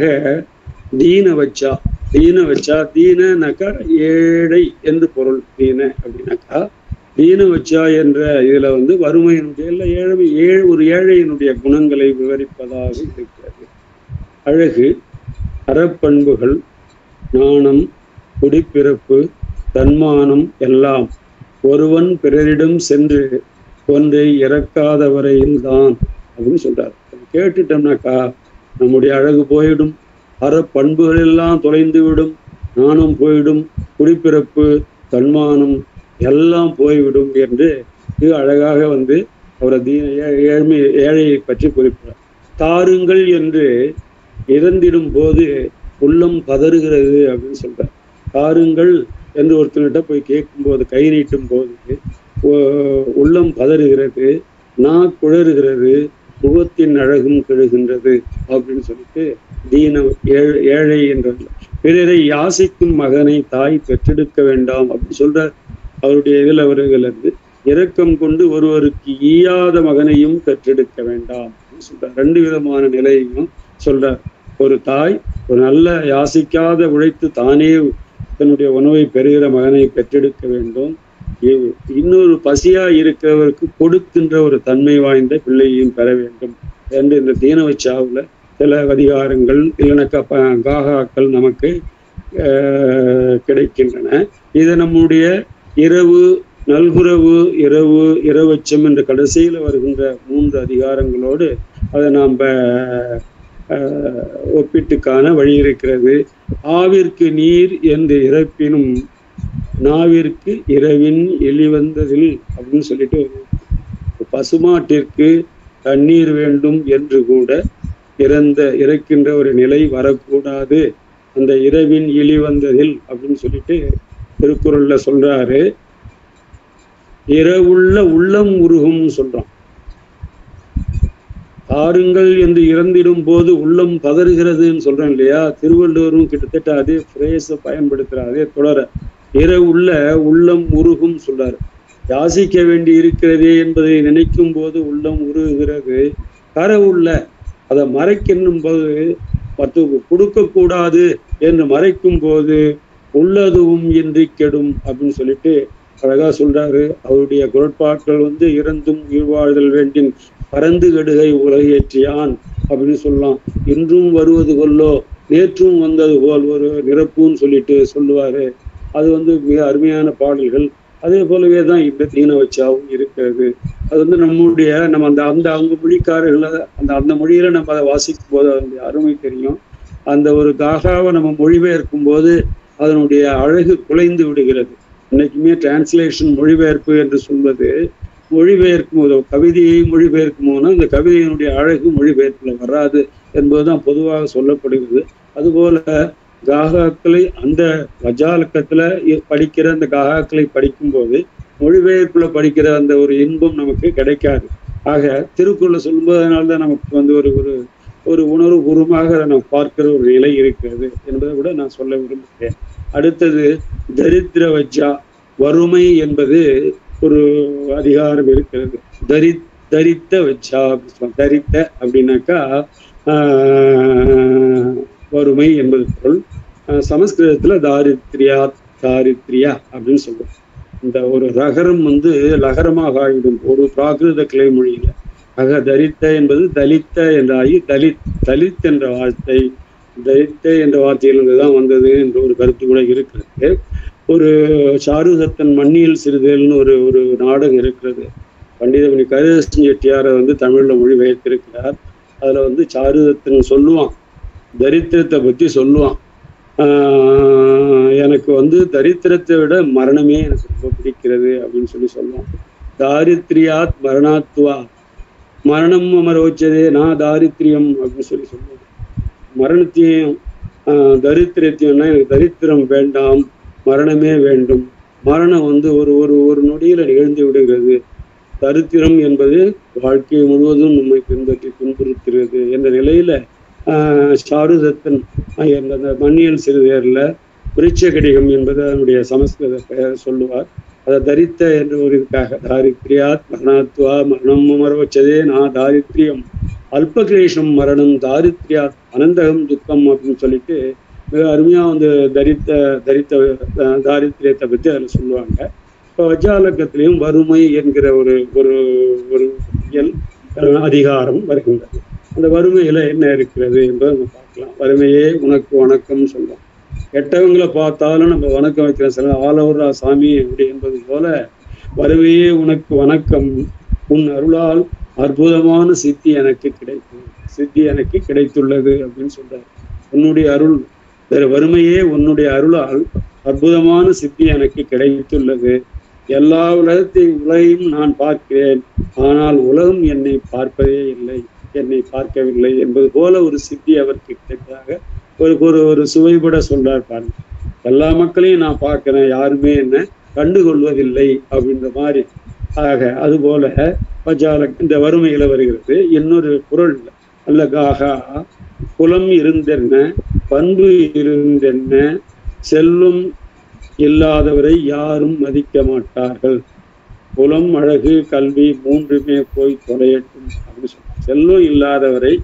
தீன வச்சா தீன வச்சா தீனனாக்கா ஏழை என்று பொருள் தீன அப்படின்னாக்கா தீன வச்சா என்ற இதுல வந்து வறுமையினுடைய இல்லை ஏழை ஏழ் ஒரு ஏழையினுடைய குணங்களை விவரிப்பதாக இருக்கிறது அழகு அறப்பண்புகள் நாணம் குடிப்பிறப்பு தன்மானம் எல்லாம் ஒருவன் பிறரிடம் சென்று ஒன்றை இறக்காத வரையில்தான் அப்படின்னு சொல்றாரு அது கேட்டுட்டோம்னாக்கா நம்முடைய அழகு போயிடும் அறப்பண்புகள் எல்லாம் தொலைந்து விடும் நாணம் போயிடும் குடிப்பிறப்பு தன்மானம் எல்லாம் போய்விடும் என்று இது அழகாக வந்து அவர் தீன ஏ- ஏழ்மை ஏழையை பற்றி குறிப்பிட்டார் தாருங்கள் என்று இறந்திடும் போது உள்ளம் பதறுகிறது அப்படின்னு சொல்றார் தாருங்கள் என்று ஒருத்தர்கிட்ட போய் கேட்கும்போது கை நீட்டும் போது உ- உள்ளம் பதறுகிறது நா குழறுகிறது முகத்தின் அழகும் கெழுகின்றது அப்படின்னு சொல்லிட்டு தீன ஏழை ஏழை என்ற பிறரை யாசிக்கும் மகனை தாய் பெற்றெடுக்க வேண்டாம் அப்படின்னு சொல்ற அவருடைய இதுல வருகிறது இரக்கம் கொண்டு ஒருவருக்கு ஈயாத மகனையும் பெற்றெடுக்க வேண்டாம் அப்படின்னு சொல்றார் ரெண்டு விதமான நிலையையும் சொல்றார் ஒரு தாய் ஒரு நல்ல யாசிக்காத உழைத்து தானே தன்னுடைய உணவை பெறுகிற மகனை பெற்றெடுக்க வேண்டும் இ- இன்னொரு பசியா இருக்கிறவருக்கு கொடுக்கின்ற ஒரு தன்மை வாய்ந்த பிள்ளையையும் பெற வேண்டும் என்று இந்த தீனவச்சாவுல சில அதிகாரங்கள் இல்லைனாக்கா ப- காகாக்கள் நமக்கு ஆஹ், கிடைக்கின்றன இது நம்முடைய இரவு நல்குறவு இரவு இரவச்சம் என்ற கடைசியில வருகின்ற மூன்று அதிகாரங்களோடு அதை நாம் ஒப்பிட்டு காண வழி இருக்கிறது ஆவிற்கு நீர் என்று இறப்பினும் நாவிற்கு இரவின் எளிவந்ததில் அப்படின்னு சொல்லிட்டு ஒரு பசுமாட்டிற்கு தண்ணீர் வேண்டும் என்று கூட இறந்த இறக்கின்ற ஒரு நிலை வரக்கூடாது அந்த இரவின் இழி வந்ததில் அப்படின்னு சொல்லிட்டு திருக்குறள்ல சொல்றாரு இரவுள்ள உள்ளம் உருகும் சொல்றான் ஆறுங்கள் என்று இறந்திடும் போது உள்ளம் பதறுகிறதுன்னு சொல்றேன் இல்லையா திருவள்ளுவரும் கிட்டத்தட்ட அதே பிரேஸ பயன்படுத்துற அதே தொடர இரவுள்ள உள்ளம் உருகும் சொல்றாரு யாசிக்க வேண்டி இருக்கிறதே என்பதை நினைக்கும் போது உள்ளம் உருகுகிறது கரவுள்ள அதை மறைக்கணும் போது மற்றவங்க கொடுக்க கூடாது என்று மறைக்கும் போது உள்ளதுவும் இன்றி கெடும் அப்படின்னு சொல்லிட்டு அழகா சொல்றாரு அவருடைய குரட்பாக்கள் வந்து இறந்தும் உயிர் வாழ்தல் வேண்டின் பரந்து கெடுகை உலகேற்றியான் அப்படின்னு சொல்லலாம் இன்றும் வருவது கொல்லோ நேற்றும் வந்தது போல் ஒரு நிரப்புன்னு சொல்லிட்டு சொல்லுவாரு அது வந்து மிக அருமையான பாடல்கள் அதே போலவே தான் இந்த தீன வச்சாவும் இருக்கிறது அது வந்து நம்முடைய நம்ம அந்த அந்த அவங்க மொழிக்காரர்களை அந்த அந்த மொழியில நம்ம அதை வாசிக்கும் போது அதனுடைய அருமை தெரியும் அந்த ஒரு காகாவை நம்ம மொழிபெயர்க்கும் போது அதனுடைய அழகு குலைந்து விடுகிறது இன்னைக்குமே டிரான்ஸ்லேஷன் மொழிபெயர்ப்பு என்று சொல்வது மொழிபெயர்க்கும் போது கவிதையை மொழிபெயர்க்கும் போது அந்த கவிதையினுடைய அழகு மொழிபெயர்ப்புல வராது என்பதுதான் பொதுவாக சொல்லப்படுகிறது அதுபோல காகாக்களை அந்த வஜாலக்கத்துல இ- படிக்கிற அந்த காகாக்களை படிக்கும்போது மொழிபெயர்ப்புல படிக்கிற அந்த ஒரு இன்பம் நமக்கு கிடைக்காது ஆக திருக்குறளை சொல்லும்போது அதனால்தான் நமக்கு வந்து ஒரு ஒரு ஒரு உணர்வு பூர்வமாக அதை நம்ம பார்க்கிற ஒரு நிலை இருக்கிறது என்பதை கூட நான் சொல்ல விரும்புகிறேன் அடுத்தது தரித்திர வஜ்ஜா வறுமை என்பது ஒரு அதிகாரம் இருக்கிறது தரி தரித்த வச்சா அப்படி சொல்லுவாங்க. தரித்த அப்படின்னாக்கா ஆஹ், வறுமை என்பது பொருள் ஆஹ், சமஸ்கிருதத்துல தாரித்ரியா தாரித்ரியா அப்படின்னு சொல்லுவோம் இந்த ஒரு ரகரம் வந்து லகரமாக ஆகிடும் ஒரு பிராகிருத கிளை மொழியில ஆக தரித்த என்பது தலித்த என்றாகி தலித் தலித் என்ற வார்த்தை தரித்த என்ற வார்த்தையிலிருந்து தான் வந்தது என்ற ஒரு கருத்து கூட இருக்கிறது ஒரு சாருதத்தன் மண்ணியல் சிறுதல்னு ஒரு ஒரு நாடகம் இருக்கிறது பண்டிதமணி கரிதர்ஷன் செட்டியாரை வந்து தமிழ்ல மொழிபெயர்த்திருக்கிறார் அதுல வந்து சாருதத்தன் சொல்லுவான் தரித்திரத்தை பத்தி சொல்லுவான் ஆஹ் எனக்கு வந்து தரித்திரத்தை விட மரணமே எனக்கு ரொம்ப பிடிக்கிறது அப்படின்னு சொல்லி சொல்லுவான் தாரித்ரியாத் மரணாத்வா மரணம் அமரோச்சதே நான் தாரித்ரியம் அப்படின்னு சொல்லி சொல்லுவான் மரணத்தையும் ஆஹ் தரித்திரத்தையும்னா எனக்கு தரித்திரம் வேண்டாம் மரணமே வேண்டும் மரணம் வந்து ஒரு ஒரு ஒரு நொடியில நிகழ்ந்து விடுகிறது தரித்திரம் என்பது வாழ்க்கை முழுவதும் நம்மை பின்பற்றி துன்புறுத்துகிறது என்ற நிலையில ஆஹ் சாருதத்தன் ஆஹ் என்ற அந்த மண்ணியல் சிறுதேர்ல விருட்ச கடிகம் என்பது அதனுடைய சமஸ்கிருத பெயர் சொல்லுவார் அதை தரித்த என்ற ஒரு இதுக்காக தாரித்ரியாத் மரணாத்வா மரணம் அமர்வச்சதே நான் தாரித்ரியம் அல்பக்லேஷம் மரணம் தாரித்ரியாத் அனந்தகம் துக்கம் அப்படின்னு சொல்லிட்டு மிக அருமையா வந்து தரித்த தரித்த அஹ், தாரித்ரியத்தை பத்தி அதில் சொல்லுவாங்க இப்போ வஜ்ஜாலக்கத்திலையும் வறுமை என்கிற ஒரு ஒரு ஒரு இயல் அஹ், அதிகாரம் வருகின்றது அந்த வறுமையில என்ன இருக்கிறது என்பதை நம்ம பார்க்கலாம் வறுமையே உனக்கு வணக்கம் சொல்றோம் கெட்டவங்களை பார்த்தாலும் நம்ம வணக்கம் வைக்கிற சில ஆலவரா சாமி அப்படி என்பது போல வறுமையே உனக்கு வணக்கம் உன் அருளால் அற்புதமான சித்தி எனக்கு கிடைத்தது சித்தி எனக்கு கிடைத்துள்ளது அப்படின்னு சொல்றாரு உன்னுடைய அருள் வேற வறுமையே உன்னுடைய அருளால் அற்புதமான சித்தி எனக்கு கிடைத்துள்ளது எல்லா உலகத்தை உலகையும் நான் பார்க்கிறேன் ஆனால் உலகம் என்னை பார்ப்பதே இல்லை என்னை பார்க்கவில்லை என்பது போல ஒரு சித்தி அவருக்கு கிடைத்ததாக ஒரு ஒரு ஒரு சுவைபட சொல்றார் பாருங்க எல்லா மக்களையும் நான் பார்க்கிறேன் யாருமே என்ன கண்டுகொள்வதில்லை அப்படின்ற மாதிரி ஆக அதுபோல பஜால இந்த வறுமையில வருகிறது இன்னொரு குரல் அல்லகாகா குலம் இருந்தென்ன பண்பு இருந்தென்ன செல்வம் இல்லாதவரை யாரும் மதிக்க மாட்டார்கள் குலம் அழகு கல்வி மூன்றுமே போய் தொலையட்டும் அப்படின்னு சொல்றாங்க செல்வம் இல்லாதவரை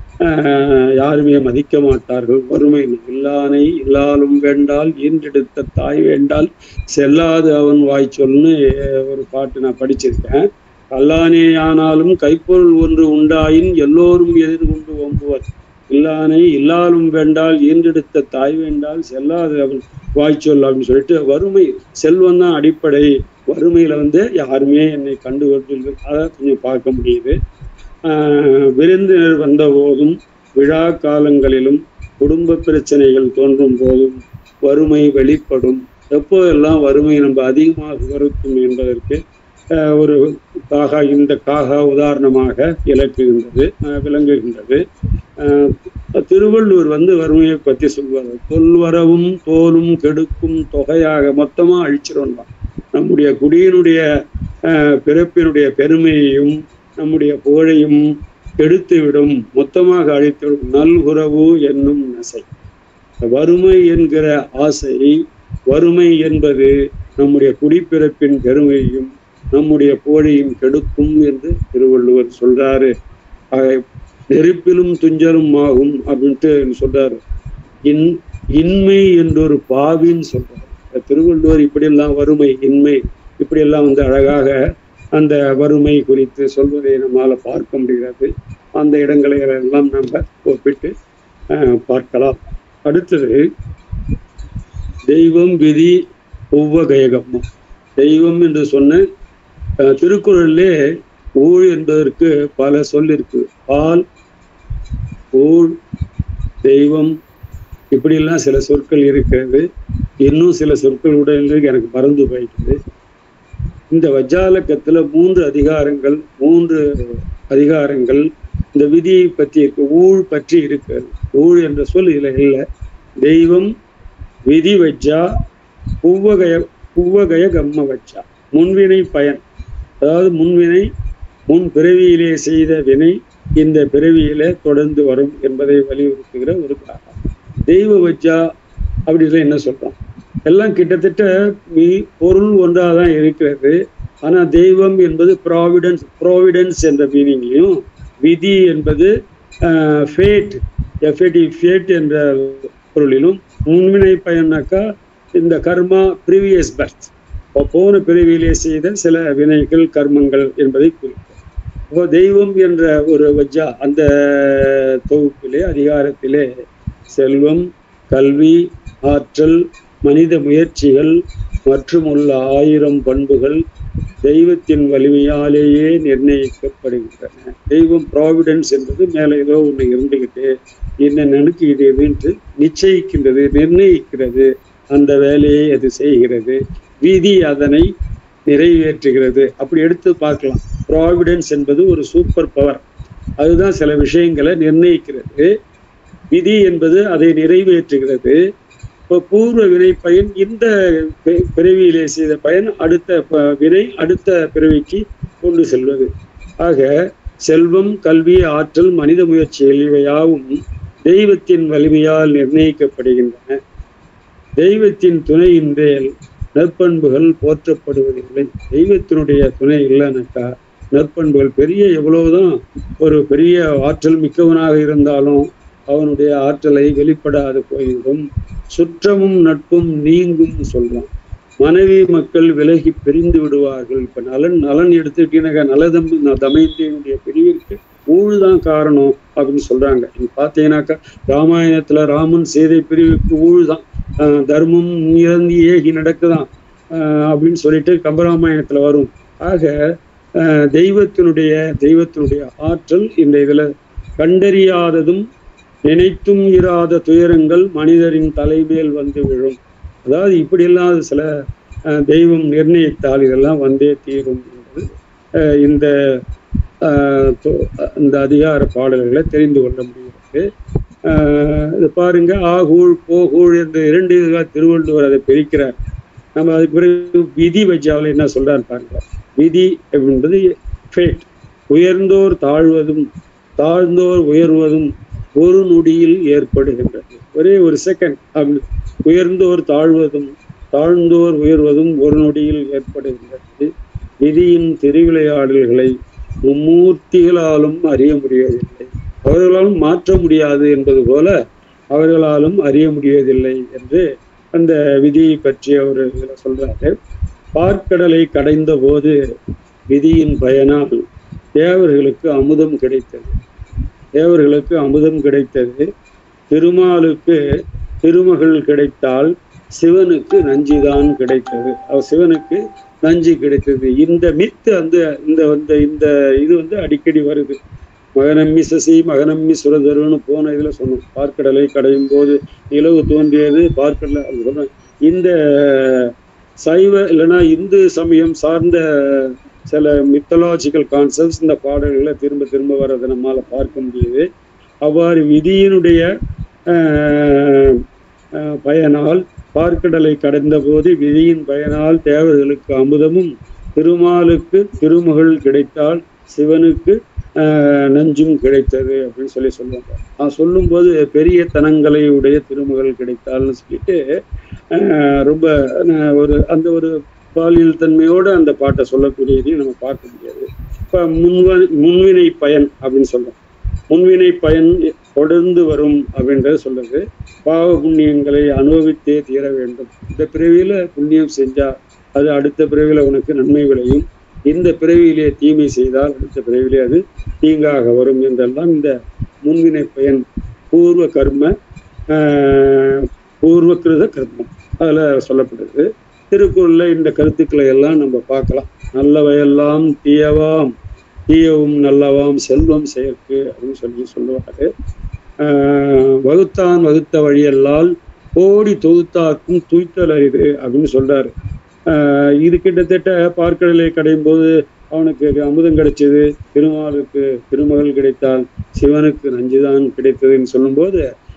ஆஹ், யாருமே மதிக்க மாட்டார்கள் வறுமை இல்லானை இல்லாலும் வேண்டால் ஈன்றெடுத்த தாய் வேண்டால் செல்லாது அவன் வாய் சொல்லுன்னு ஒரு பாட்டு நான் படிச்சிருக்கேன் கல்லானே ஆனாலும் கைப்பொருள் ஒன்று உண்டாயின் எல்லோரும் எதிர்கொண்டு ஓம்புவர் இல்லானை இல்லாலும் வேண்டால் ஈன்றெடுத்த தாய் வேண்டால் செல்லாது அவன் வாய்ச்சொல் அப்படின்னு சொல்லிட்டு வறுமை செல்வம் தான் அடிப்படை வறுமையில வந்து யாருமே என்னை கண்டு கொண்டு அதை கொஞ்சம் பார்க்க முடியுது ஆஹ் விருந்தினர் வந்த போதும் விழா காலங்களிலும் குடும்ப பிரச்சனைகள் தோன்றும் போதும் வறுமை வெளிப்படும் எப்போதெல்லாம் வறுமை நம்ம அதிகமாக வருத்தும் என்பதற்கு ஆஹ் ஒரு காகா இந்த காகா உதாரணமாக இலக்குகின்றது ஆஹ் விளங்குகின்றது ஆஹ் திருவள்ளுவர் வந்து வறுமையை பற்றி சொல்வார் தொல்வரவும் தோலும் கெடுக்கும் தொகையாக மொத்தமா அழிச்சிடும் நம்முடைய குடியினுடைய ஆஹ் பிறப்பினுடைய பெருமையையும் நம்முடைய புகழையும் கெடுத்துவிடும் மொத்தமாக அழித்துவிடும் நல்குறவு என்னும் நசை வறுமை என்கிற ஆசை வறுமை என்பது நம்முடைய குடிப்பிறப்பின் பெருமையையும் நம்முடைய புகழையும் கெடுக்கும் என்று திருவள்ளுவர் சொல்றாரு ஆக, நெருப்பிலும் துஞ்சலும் ஆகும் அப்படின்ட்டு சொல்றாரு இன் இன்மை என்றொரு பாவின்னு சொல்றாரு திருவள்ளுவர் இப்படியெல்லாம் வறுமை இன்மை இப்படியெல்லாம் வந்து அழகாக அந்த வறுமை குறித்து சொல்வதை நம்மால பார்க்க முடிகிறது அந்த இடங்களை எல்லாம் நம்ம ஒப்பிட்டு அஹ், பார்க்கலாம் அடுத்தது தெய்வம் விதி ஒவ்வகயகம் தெய்வம் என்று சொன்ன அஹ், திருக்குறளிலே ஊழ் என்பதற்கு பல சொல் இருக்கு பால் ஊழ் தெய்வம் இப்படியெல்லாம் சில சொற்கள் இருக்கிறது இன்னும் சில சொற்கள் கூட இருக்கு, எனக்கு மறந்து போயிட்டுது இந்த வஜ்ஜாலக்கத்துல மூன்று அதிகாரங்கள் மூன்று அதிகாரங்கள் இந்த விதியை பற்றி இருக்கு ஊழ் பற்றி இருக்கிறது ஊழ் என்ற சொல் இதுல இல்லை தெய்வம் விதி வச்சா புவ்வகய புவ்வகய கம்ம வச்சா முன்வினை பயன் அதாவது முன்வினை முன் பிறவியிலே செய்த வினை இந்த பிறவியிலே தொடர்ந்து வரும் என்பதை வலியுறுத்துகிற ஒரு காரணம் தெய்வ வச்சா அப்படின்னு என்ன சொல்றோம் எல்லாம் கிட்டத்தட்ட மீ- பொருள் ஒன்றாக தான் இருக்கிறது ஆனா தெய்வம் என்பது ப்ராவிடன்ஸ் ப்ராவிடன்ஸ் என்ற மீனிங்லையும் விதி என்பது ஃபேட் எஃப்ஏடி ஃபேட் என்ற பொருளிலும் முன்வினை பயனாக்கா இந்த கர்மா ப்ரீவியஸ் பர்த் போன பிறவியிலே செய்த சில வினைகள் கர்மங்கள் என்பதை குறிக்கும் இப்போ தெய்வம் என்ற ஒரு வஜ்ஜா அந்த தொகுப்பிலே அதிகாரத்திலே செல்வம் கல்வி ஆற்றல் மனித முயற்சிகள் மற்றும் உள்ள ஆயிரம் பண்புகள் தெய்வத்தின் வலிமையாலேயே நிர்ணயிக்கப்படுகின்றன தெய்வம் ப்ராவிடன்ஸ் என்பது மேலே ஏதோ ஒன்று இருந்துகிட்டு என்ன நினைக்குது என்று நிச்சயிக்கின்றது நிர்ணயிக்கிறது அந்த வேலையை அது செய்கிறது விதி அதனை நிறைவேற்றுகிறது அப்படி எடுத்து பார்க்கலாம் ப்ராவிடன்ஸ் என்பது ஒரு சூப்பர் பவர் அதுதான் சில விஷயங்களை நிர்ணயிக்கிறது விதி என்பது அதை நிறைவேற்றுகிறது இப்போ பூர்வ வினை பயன் இந்த பி- பிறவியிலே செய்த பயன் அடுத்த ப- வினை அடுத்த பிறவிக்கு கொண்டு செல்வது ஆக செல்வம் கல்வி ஆற்றல் மனித முயற்சிகள் இவையாவும் தெய்வத்தின் வலிமையால் நிர்ணயிக்கப்படுகின்றன தெய்வத்தின் துணையின்றேல் நற்பண்புகள் போற்றப்படுவதில்லை தெய்வத்தினுடைய துணை இல்லைனாக்கா நற்பண்புகள் பெரிய எவ்வளவுதான் ஒரு பெரிய ஆற்றல் மிக்கவனாக இருந்தாலும் அவனுடைய ஆற்றலை வெளிப்படாது போய்விடும் சுற்றமும் நட்பும் நீங்கும் சொல்றான் மனைவி மக்கள் விலகி பிரிந்து விடுவார்கள் இப்ப நலன் நலன் எடுத்துக்கிட்டீங்க நலதம் தமயந்தியனுடைய பிரிவிற்கு ஊழ்தான் காரணம் அப்படின்னு சொல்றாங்க நீங்க பாத்தீங்கன்னாக்கா ராமாயணத்துல ராமன் சீதை பிரிவுக்கு ஊழ்தான் ஆஹ் தர்மம் இறந்து ஏகி நடக்குதான் ஆஹ் அப்படின்னு சொல்லிட்டு கம்பராமாயணத்துல வரும் ஆக ஆஹ் தெய்வத்தினுடைய தெய்வத்தினுடைய ஆற்றல் இந்த இதுல கண்டறியாததும் நினைத்தும் இராத துயரங்கள் மனிதரின் தலைமேல் வந்து விழும் அதாவது இப்படியெல்லாம் சில அஹ், தெய்வம் நிர்ணயித்தால் இதெல்லாம் வந்தே தீரும் என்பது அஹ், இந்த அஹ், தொ- இந்த அதிகார பாடல்களை தெரிந்து கொள்ள முடிகிறது அஹ், இது பாருங்க ஆகூழ் போகூழ் என்ற இரண்டு இதுக்காக திருவள்ளுவர் அதை பிரிக்கிறார் நம்ம அதுக்கு பிறகு விதி வச்சாவில் என்ன சொல்றாரு பாருங்க விதி என்பது ஃபேட் உயர்ந்தோர் தாழ்வதும் தாழ்ந்தோர் உயர்வதும் ஒரு நொடியில் ஏற்படுகின்றது ஒரே ஒரு செகண்ட் அப்படி உயர்ந்தோர் தாழ்வதும் தாழ்ந்தோர் உயர்வதும் ஒரு நொடியில் ஏற்படுகின்றது விதியின் திருவிளையாடல்களை மும்மூர்த்திகளாலும் அறிய முடியவில்லை அவர்களாலும் மாற்ற முடியாது என்பது போல அவர்களாலும் அறிய முடியவில்லை என்று அந்த விதியை பற்றி அவர் இதுல சொல்றாரு பார்க்கடலை கடைந்த போது விதியின் பயனால் தேவர்களுக்கு அமுதம் கிடைத்தது தேவர்களுக்கு அமுதம் கிடைத்தது திருமாலுக்கு திருமகள் கிடைத்தால் சிவனுக்கு நஞ்சுதான் கிடைத்தது அவர் சிவனுக்கு நஞ்சு கிடைத்தது இந்த மித்து அந்த இந்த இந்த இந்த இது வந்து அடிக்கடி வருது மகனம்மி சசி மகனம்மி சுரதருன்னு போன இதுல சொன்னோம் பார்க்கடலை கடையும் போது நிலவு தோன்றியது பார்க்கடலை அது சொல்றேன் இந்த சைவ இல்லைன்னா இந்து சமயம் சார்ந்த சில மித்தலாஜிக்கல் கான்செப்ட்ஸ் இந்த பாடல்களை திரும்ப திரும்ப வர்றதை நம்மால பார்க்க முடியுது அவ்வாறு விதியினுடைய ஆஹ், ஆஹ், பயனால் பார்க்கடலை கடந்த போது விதியின் பயனால் தேவர்களுக்கு அமுதமும் திருமாலுக்கு திருமகள் கிடைத்தால் சிவனுக்கு ஆஹ், நஞ்சும் கிடைத்தது அப்படின்னு சொல்லி சொல்லுவாங்க நான் சொல்லும்போது பெரிய தனங்களை உடைய திருமகள் கிடைத்தால்னு சொல்லிட்டு ஆஹ், ரொம்ப ஆஹ், ஒரு அந்த ஒரு பாலியல் தன்மையோட அந்த பாட்டை சொல்லக்கூடியதையும் நம்ம பார்க்க முடியாது இப்ப முன்வ முன்வினை பயன் அப்படின்னு சொல்றோம் முன்வினை பயன் தொடர்ந்து வரும் அப்படின்றத சொல்றது பாவ புண்ணியங்களை அனுபவித்தே தீர வேண்டும் இந்த பிறவியில புண்ணியம் செஞ்சா அது அடுத்த பிறவியில உனக்கு நன்மை விளையும் இந்த பிறவியிலே தீமை செய்தால் அடுத்த பிறவியிலே அது தீங்காக வரும் என்றெல்லாம் இந்த முன்வினை பயன் பூர்வ கர்ம ஆஹ், பூர்வ கிருத கர்மம் அதுல சொல்லப்படுது திருக்குறள்ல இந்த கருத்துக்களை எல்லாம் நம்ம பார்க்கலாம் நல்லவையெல்லாம் தீயவாம் தீயவும் நல்லவாம் செல்வம் செயற்கு அப்படின்னு சொல்லி சொல்லுவாரு ஆஹ் வகுத்தான் வகுத்த வழியல்லால் கோடி தொகுத்தாக்கும் துய்த்தல் அரிது அப்படின்னு சொல்றாரு ஆஹ் இது கிட்டத்தட்ட பார்க்கடலை கடையும் போது அவனுக்கு அமுதம் கிடைச்சது திருமாலுக்கு திருமகள் கிடைத்தால் சிவனுக்கு நஞ்சுதான் கிடைத்ததுன்னு சொல்லும்போது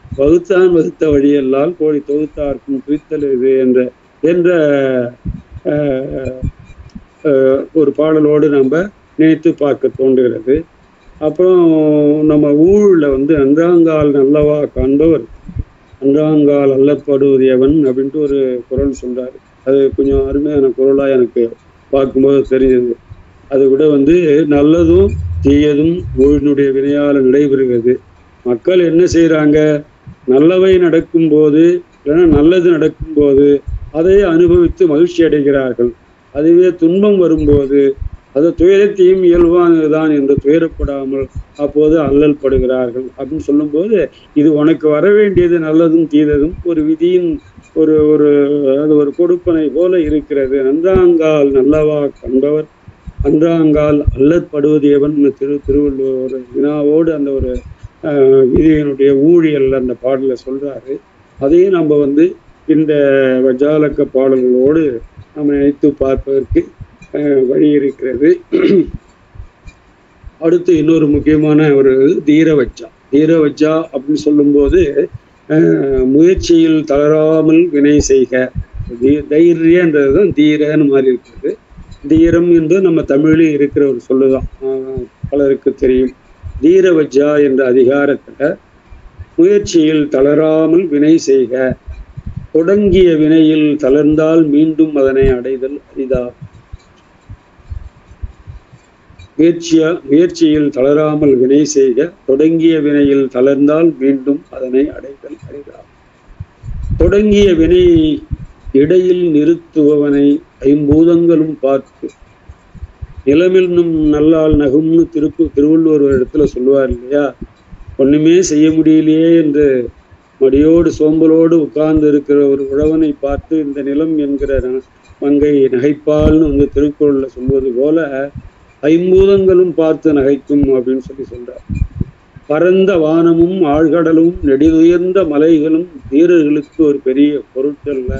வகுத்தான் வகுத்த வழியெல்லாம் கோழி தொகுத்தார்க்கும் துய்த்தல் இது என்ற என்ற அஹ், அஹ், ஒரு பாடலோடு நம்ம நினைத்து பார்க்க தோன்றுகிறது அப்புறம் நம்ம ஊழில் வந்து அன்றாங்கால் நல்லவா காண்பவர் அன்றாங்கால் அல்லப்படுவது எவன் அப்படின்ட்டு ஒரு குரல் சொல்றாரு அது கொஞ்சம் அருமையான குரலா எனக்கு பார்க்கும்போது தெரிஞ்சது அது கூட வந்து நல்லதும் தீயதும் ஊழினுடைய வினையால நடைபெறுகிறது மக்கள் என்ன செய்றாங்க நல்லவை நடக்கும்போது இல்லைன்னா நல்லது நடக்கும்போது அதை அனுபவித்து மகிழ்ச்சி அடைகிறார்கள் அதுவே துன்பம் வரும்போது அது துயரத்தையும் இயல்பானதுதான் என்று துயரப்படாமல் அப்போது அல்லல் படுகிறார்கள் அப்படின்னு சொல்லும்போது இது உனக்கு வர வேண்டியது நல்லதும் தீயதும் ஒரு விதியின் ஒரு ஒரு அது ஒரு கொடுப்பனை போல இருக்கிறது நன்றாங்கால் நல்லவா கண்டவர் அன்றாங்கால் அல்லற்படுவது எவன் திரு திருவள்ளுவர் ஒரு வினாவோடு அந்த ஒரு ஆஹ், விதியினுடைய ஊழியல் அந்த பாடல சொல்றாரு அதையும் நம்ம வந்து இந்த வஜாலக்க பாடல்களோடு நம்ம நினைத்து பார்ப்பதற்கு ஆஹ், வழி இருக்கிறது அடுத்து இன்னொரு முக்கியமான ஒரு தீரவச்சா தீரவச்சா அப்படின்னு சொல்லும்போது ஆஹ், முயற்சியில் தளராமல் வினை செய்க தீ- தைரியன்றது தான் தீரன்னு மாதிரி இருக்குது தீரம் என்று நம்ம தமிழில் இருக்கிற ஒரு சொல்லுதான் ஆஹ், பலருக்கு தெரியும் தீரவஜா என்ற அதிகாரத்துல முயற்சியில் தளராமல் வினை செய்க தொடங்கிய வினையில் தளர்ந்தால் மீண்டும் அதனை அடைதல் அரிதா முயற்சியா முயற்சியில் தளராமல் வினை செய்க தொடங்கிய வினையில் தளர்ந்தால் மீண்டும் அதனை அடைதல் அரிதா தொடங்கிய வினை இடையில் நிறுத்துபவனை ஐம்பூதங்களும் பார்த்து நிலமென்னும் நல்லால் நகும்னு திருக்கு திருவள்ளுவர் ஒரு இடத்துல சொல்லுவார் இல்லையா ஒண்ணுமே செய்ய முடியலையே என்று மடியோடு சோம்பலோடு உட்கார்ந்து இருக்கிற ஒரு உழவனை பார்த்து இந்த நிலம் என்கிற ந- மங்கை நகைப்பால்னு வந்து திருக்குறள்ல சொல்வது போல ஐம்பூதங்களும் பார்த்து நகைக்கும் அப்படின்னு சொல்லி சொல்றார் பரந்த வானமும் ஆழ்கடலும் நெடிதுயர்ந்த மலைகளும் வீரர்களுக்கு ஒரு பெரிய பொருட்டல்ல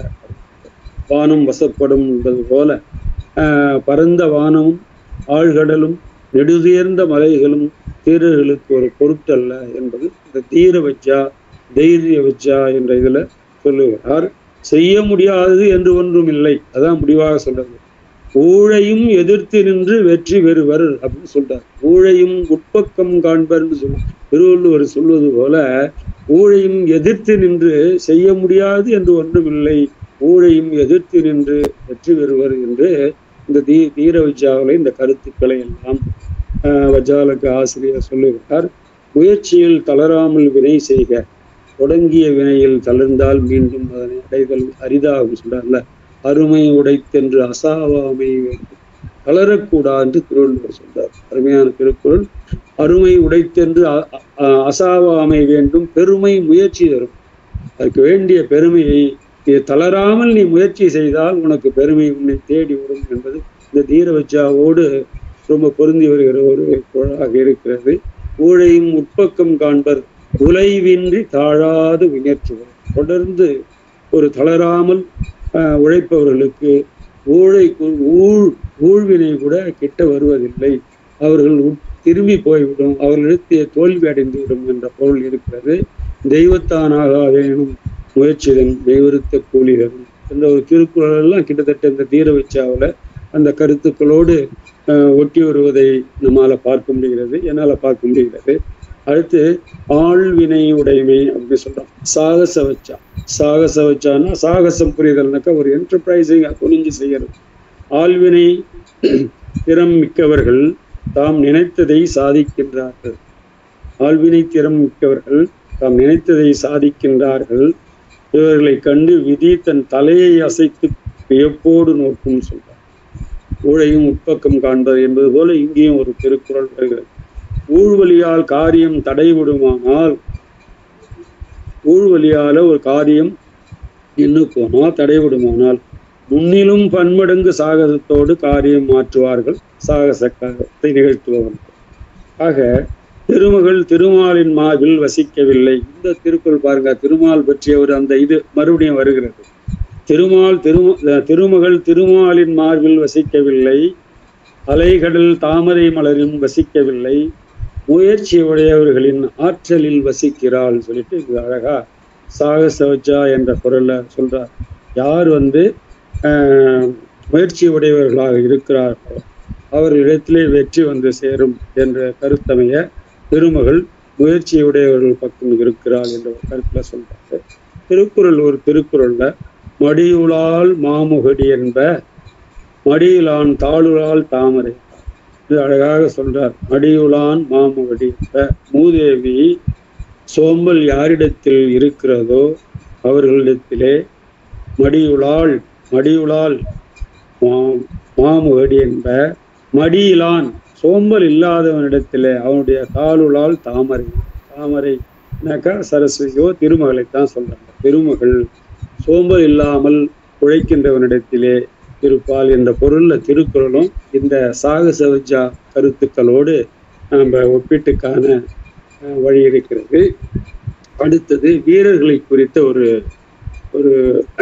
வானம் வசப்படும் என்பது போல ஆஹ், பரந்த வானமும் ஆழ்கடலும் நெடுதுயர்ந்த மலைகளும் தீரர்களுக்கு ஒரு பொருட்டல்ல என்பது இந்த தீர வச்சா தைரிய வச்சா என்ற இதுல சொல்லுகிறார் செய்ய முடியாதது என்று ஒன்றும் இல்லை அதான் முடிவாக சொல்றது ஊழையும் எதிர்த்து நின்று வெற்றி பெறுவர் அப்படின்னு சொல்றார் ஊழையும் உட்பக்கம் காண்பர்னு சொல்ல திருவள்ளுவர் சொல்வது போல ஊழையும் எதிர்த்து நின்று செய்ய முடியாது என்று ஒன்றுமில்லை ஊழையும் எதிர்த்து நின்று வெற்றி பெறுவர் என்று இந்த தீ தீர விஜயாவில இந்த கருத்துக்களை எல்லாம் ஆஹ், வஜாலக ஆசிரியர் சொல்லுகிறார் முயற்சியில் தளராமல் வினை செய்க தொடங்கிய வினையில் தளர்ந்தால் மீண்டும் அதனை அடைதல் அரிதாகும் சொல்றார்ல அருமை உடைத்தென்று அசாவாமை வேண்டும் தளரக்கூடாது என்று திருவள்ளுவர் சொல்றார் அருமையான திருக்குறள் அருமை உடைத்தென்று அ- அ- அசாவாமை வேண்டும் பெருமை முயற்சி தரும் அதுக்கு வேண்டிய பெருமையை நீ தளராமல் நீ முயற்சி செய்தால் உனக்கு பெருமை உன்னை தேடி வரும் என்பது இந்த தீரவச்சாவோடு ரொம்ப பொருந்தி வருகிற ஒரு குழலாக இருக்கிறது ஊழையும் உட்பக்கம் காண்பர் உலைவின்றி தாழாது முயற்றுவர் தொடர்ந்து ஒரு தளராமல் ஆஹ், உழைப்பவர்களுக்கு ஊழை ஊழ் ஊழ்வினை கூட கிட்ட வருவதில்லை அவர்கள் உட்- திரும்பி போய்விடும் அவர்களிடத்திய தோல்வி அடைந்துவிடும் என்ற பொருள் இருக்கிறது தெய்வத்தானாகாதேனும் முயற்சிதன் தெய்வருத்த கூலி தரும் என்ற ஒரு திருக்குறள் எல்லாம் கிட்டத்தட்ட இந்த தீர வச்சாவில் அந்த கருத்துக்களோடு ஆஹ், ஒட்டி வருவதை நம்மால பார்க்க முடிகிறது என்னால பார்க்க முடிகிறது அடுத்து ஆழ்வினை உடைமை அப்படின்னு சொல்றோம் சாகச வச்சா சாகச வச்சான்னா சாகசம் புரிதல்னாக்கா ஒரு என்டர்பிரைசிங் துணிஞ்சு செய்யறது ஆழ்வினை திறம் மிக்கவர்கள் தாம் நினைத்ததை சாதிக்கின்றார்கள் ஆழ்வினை திறம் மிக்கவர்கள் தாம் நினைத்ததை சாதிக்கின்றார்கள் இவர்களை கண்டு விதி தன் தலையை அசைத்து வியப்போடு நோக்கும் சொல்றார் ஊழையும் உட்பக்கம் காண்பது என்பது போல இங்கேயும் ஒரு திருக்குறள் வருகிறது ஊழ்வழியால் காரியம் தடைவிடுமானால் ஊழ்வழியால ஒரு காரியம் நின்று போனா தடைவிடுமானால் முன்னிலும் பன்மடங்கு சாகசத்தோடு காரியம் மாற்றுவார்கள் சாகச காரியத்தை நிகழ்த்துபவர்கள் ஆக திருமகள் திருமாலின் மாவில் வசிக்கவில்லை இந்த திருக்குறள் பாருங்க திருமால் பற்றிய ஒரு அந்த இது மறுபடியும் வருகிறது திருமால் திரும திருமகள் திருமாலின் மார்பில் வசிக்கவில்லை அலைகடல் தாமரை மலரில் வசிக்கவில்லை முயற்சி உடையவர்களின் ஆற்றலில் வசிக்கிறாள் சொல்லிட்டு இது அழகா சாகசவஜா என்ற குரல்ல சொல்றார் யார் வந்து ஆஹ், முயற்சி உடையவர்களாக இருக்கிறார்களோ அவர்களிடத்திலே வெற்றி வந்து சேரும் என்ற கருத்தமைய திருமகள் முயற்சியுடையவர்கள் பக்கம் இருக்கிறாள் என்ற ஒரு கருத்துல சொல்றாரு திருக்குறள் ஒரு திருக்குறள்ல மடியுளால் மாமுகடி என்ப மடியிலான் தாளுளால் தாமரை இது அழகாக சொல்றார் மடியுளான் மாமுகடி என்ப மூதேவி சோம்பல் யாரிடத்தில் இருக்கிறதோ அவர்களிடத்திலே மடியுளாள் மடியுளால் மா- மாமுகடி என்ப மடியிலான் சோம்பல் இல்லாதவனிடத்திலே அவனுடைய தாளுளால் தாமரை தாமரைனாக்கா சரஸ்வதியோ திருமகளைத்தான் சொல்றாங்க திருமகள் சோம்பல் இல்லாமல் உழைக்கின்றவனிடத்திலே இருப்பாள் என்ற பொருள்ல திருக்குறளும் இந்த சாகசவஜா கருத்துக்களோடு நம்ம ஒப்பீட்டு காண அஹ், வழி இருக்கிறது அடுத்தது வீரர்களை குறித்த ஒரு ஒரு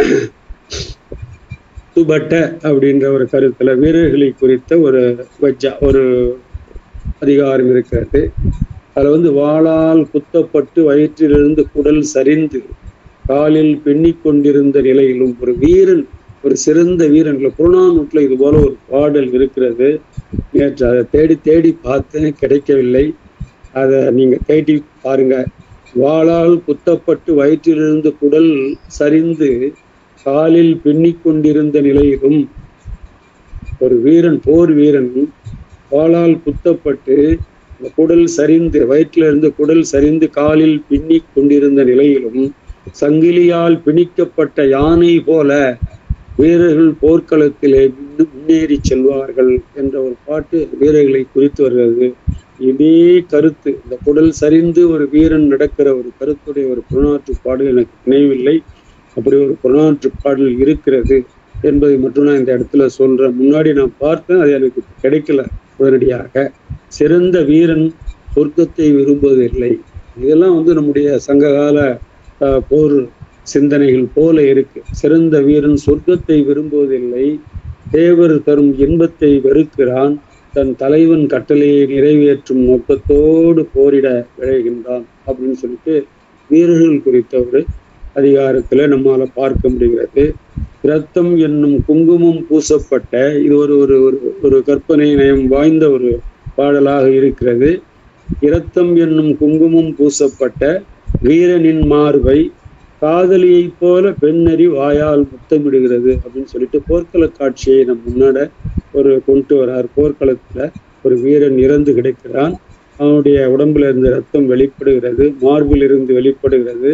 துபட்ட அப்படின்ற ஒரு கருத்துல வீரர்களை குறித்த ஒரு வஜ்ஜா ஒரு அதிகாரம் இருக்கிறது அதுல வந்து வாளால் குத்தப்பட்டு வயிற்றிலிருந்து குடல் சரிந்து காலில் பின்னிக் கொண்டிருந்த நிலையிலும் ஒரு வீரன் ஒரு சிறந்த வீரன் இல்லை புறநானூற்றுல இது போல ஒரு பாடல் இருக்கிறது நேற்று அதை தேடி தேடி பார்த்தேன் கிடைக்கவில்லை அதை நீங்க தேடி பாருங்க வாளால் குத்தப்பட்டு வயிற்றிலிருந்து குடல் சரிந்து காலில் பின்னிக் கொண்டிருந்த நிலையிலும் ஒரு வீரன் போர் வீரன் வாளால் குத்தப்பட்டு அந்த குடல் சரிந்து வயிற்றிலிருந்து குடல் சரிந்து காலில் பின்னிக் கொண்டிருந்த நிலையிலும் சங்கிலியால் பிணிக்கப்பட்ட யானை போல வீரர்கள் போர்க்களத்திலே முன்னு- முன்னேறி செல்வார்கள் என்ற ஒரு பாட்டு வீரர்களை குறித்து வருகிறது இதே கருத்து இந்த குடல் சரிந்து ஒரு வீரன் நடக்கிற ஒரு கருத்துடைய ஒரு புறநாற்று பாடல் எனக்கு நினைவில்லை அப்படி ஒரு புறநாற்று பாடல் இருக்கிறது என்பதை மட்டும் நான் இந்த இடத்துல சொல்றேன் முன்னாடி நான் பார்த்தேன் அது எனக்கு கிடைக்கல உடனடியாக சிறந்த வீரன் சொர்க்கத்தை விரும்புவதில்லை இதெல்லாம் வந்து நம்முடைய சங்ககால ஆஹ், போர் சிந்தனைகள் போல இருக்கு சிறந்த வீரன் சொர்க்கத்தை விரும்புவதில்லை தேவர் தரும் இன்பத்தை வெறுக்கிறான் தன் தலைவன் கட்டளையை நிறைவேற்றும் நோக்கத்தோடு போரிட விழைகின்றான் அப்படின்னு சொல்லிட்டு வீரர்கள் குறித்த ஒரு அதிகாரத்துல நம்மால பார்க்க முடிகிறது இரத்தம் என்னும் குங்குமம் பூசப்பட்ட இது ஒரு ஒரு ஒரு ஒரு கற்பனை நயம் வாய்ந்த ஒரு பாடலாக இருக்கிறது இரத்தம் என்னும் குங்குமம் பூசப்பட்ட வீரனின் மார்பை காதலியைப் போல பெண்ணறி வாயால் முத்தமிடுகிறது அப்படின்னு சொல்லிட்டு போர்க்கள காட்சியை நம் முன்னாட ஒரு கொண்டு வரார் போர்க்களத்துல ஒரு வீரன் இறந்து கிடக்கிறான் அவனுடைய உடம்புல இருந்து ரத்தம் வெளிப்படுகிறது மார்பில் இருந்து வெளிப்படுகிறது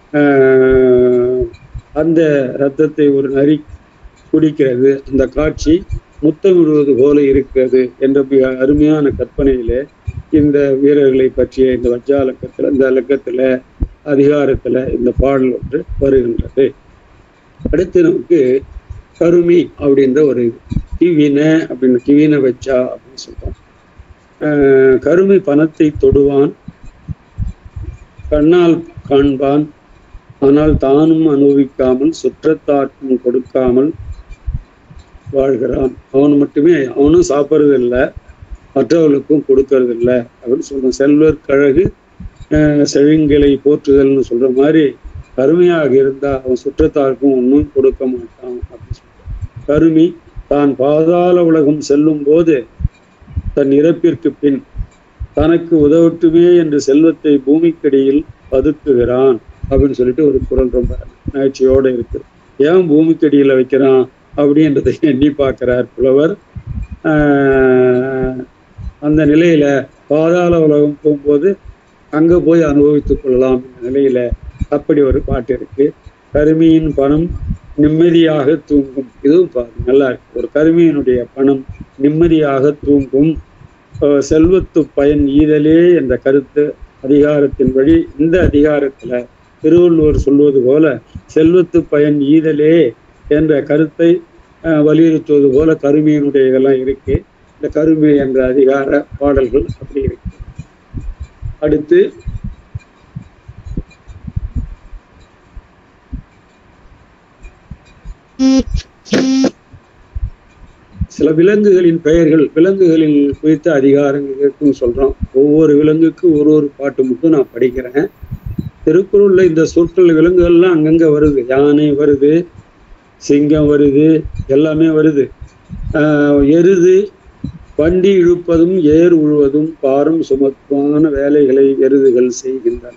ஆஹ் அந்த ரத்தத்தை ஒரு நரி குடிக்கிறது அந்த காட்சி முத்தமிடுவது போல இருக்கிறது என்ற மிக அருமையான கற்பனையிலே இந்த வீரர்களை பற்றிய இந்த வஜ்ஜாலக்கத்துல இந்த இலக்கத்துல அதிகாரத்துல இந்த பாடல் ஒன்று வருகின்றது அடுத்து நமக்கு கருமி அப்படின்ற ஒரு இது. கிவின அப்படின்னு கிவின வச்சா அப்படின்னு சொல்றோம் ஆஹ் கருமி பணத்தை தொடுவான் கண்ணால் காண்பான் ஆனால் தானும் அனுபவிக்காமல் சுற்றத்தார்க்கும் கொடுக்காமல் வாழ்கிறான் அவன் மட்டுமே அவனும் சாப்பிட்றது இல்லை மற்றவர்களுக்கும் கொடுக்கறது இல்லை அப்படின்னு சொல்றான் செல்வர் கழகு அஹ், செழுங்கிளை போற்றுதல்னு சொல்ற மாதிரி கருமையாக இருந்தா அவன் சுற்றத்தாருக்கும் ஒன்றும் கொடுக்க மாட்டான் அப்படின்னு சொல்றான் கருமி தான் பாதாள உலகம் செல்லும் போது தன் இறப்பிற்கு பின் தனக்கு உதவட்டுமே என்று செல்வத்தை பூமிக்கடியில் பதுக்குகிறான் அப்படின்னு சொல்லிட்டு ஒரு குரல் ரொம்ப நகைச்சுவையோட இருக்கு ஏன் பூமிக்கடியில வைக்கிறான் அப்படின்றதை எண்ணி பார்க்கிறார் புலவர் ஆஹ் அந்த நிலையில பாதாள உலகம் போகும்போது அங்க போய் அனுபவித்துக் கொள்ளலாம் என்ற நிலையில அப்படி ஒரு பாட்டு இருக்கு கருமியின் பணம் நிம்மதியாக தூங்கும் இதுவும் பாருங்க, நல்லா இருக்கு ஒரு கருமியினுடைய பணம் நிம்மதியாக தூங்கும் அஹ் செல்வத்து பயன் ஈதலே என்ற கருத்து அதிகாரத்தின் வழி இந்த அதிகாரத்துல திருவள்ளுவர் சொல்வது போல செல்வத்து பயன் ஈதலே என்ற கருத்தை அஹ், வலியுறுத்துவது போல கருமையினுடைய இதெல்லாம் இருக்கு இந்த கருமை என்ற அதிகார பாடல்கள் அப்படி இருக்கு அடுத்து சில விலங்குகளின் பெயர்கள் விலங்குகளின் குறித்த அதிகாரங்கள் இருக்குன்னு சொல்றோம் ஒவ்வொரு விலங்குக்கு ஒரு ஒரு பாட்டு மட்டும் நான் படிக்கிறேன் திருக்குறள்ல இந்த சொற்கள் விலங்குகள்லாம் அங்கங்க வருது யானை வருது சிங்கம் வருது எல்லாமே வருது ஆஹ் எருது வண்டி இழுப்பதும் ஏர் உழுவதும் பாரம் சுமப்பான வேலைகளை எருதுகள் செய்கின்றன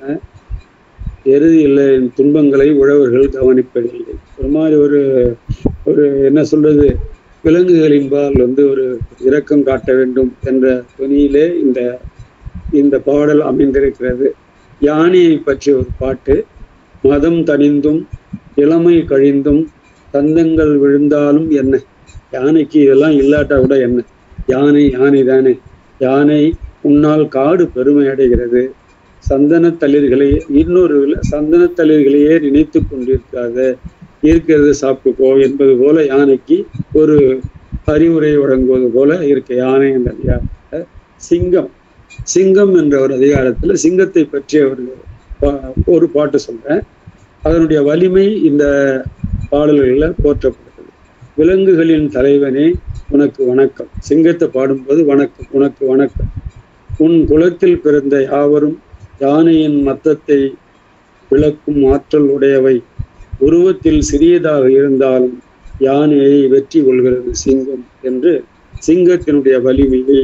எருது இல்லை துன்பங்களை உழவர்கள் கவனிப்பதில்லை ஒரு மாதிரி ஒரு ஒரு என்ன சொல்றது விலங்குகளின் பால் வந்து ஒரு இரக்கம் காட்ட வேண்டும் என்ற துணியிலே இந்த இந்த பாடல் அமைந்திருக்கிறது யானையை பற்றிய ஒரு பாட்டு மதம் தணிந்தும் இளமை கழிந்தும் தந்தங்கள் விழுந்தாலும் என்ன யானைக்கு இதெல்லாம் இல்லாட்டா கூட என்ன யானை யானை தானே யானை உன்னால் காடு பெருமை அடைகிறது சந்தன தளிர்களை இன்னொரு வில- சந்தன தளிர்களையே நினைத்து கொண்டிருக்காத இருக்கிறது சாப்பிட்டுக்கோ என்பது போல யானைக்கு ஒரு அறிவுரை வழங்குவது போல இருக்கு யானை என்ற அதிகாரத்துல சிங்கம் சிங்கம் என்ற ஒரு அதிகாரத்துல சிங்கத்தை பற்றிய ஒரு பா- ஒரு பாட்டு சொல்றேன் அதனுடைய வலிமை இந்த பாடல்களில் போற்றப்படுகிறது விலங்குகளின் தலைவனே உனக்கு வணக்கம் சிங்கத்தை பாடும்போது வணக்கம் உனக்கு வணக்கம் உன் குலத்தில் பிறந்த யாவரும் யானையின் மத்தத்தை விளக்கும் ஆற்றல் உடையவை உருவத்தில் சிறியதாக இருந்தாலும் யானையை வெற்றி கொள்கிறது சிங்கம் என்று சிங்கத்தினுடைய வலிமையை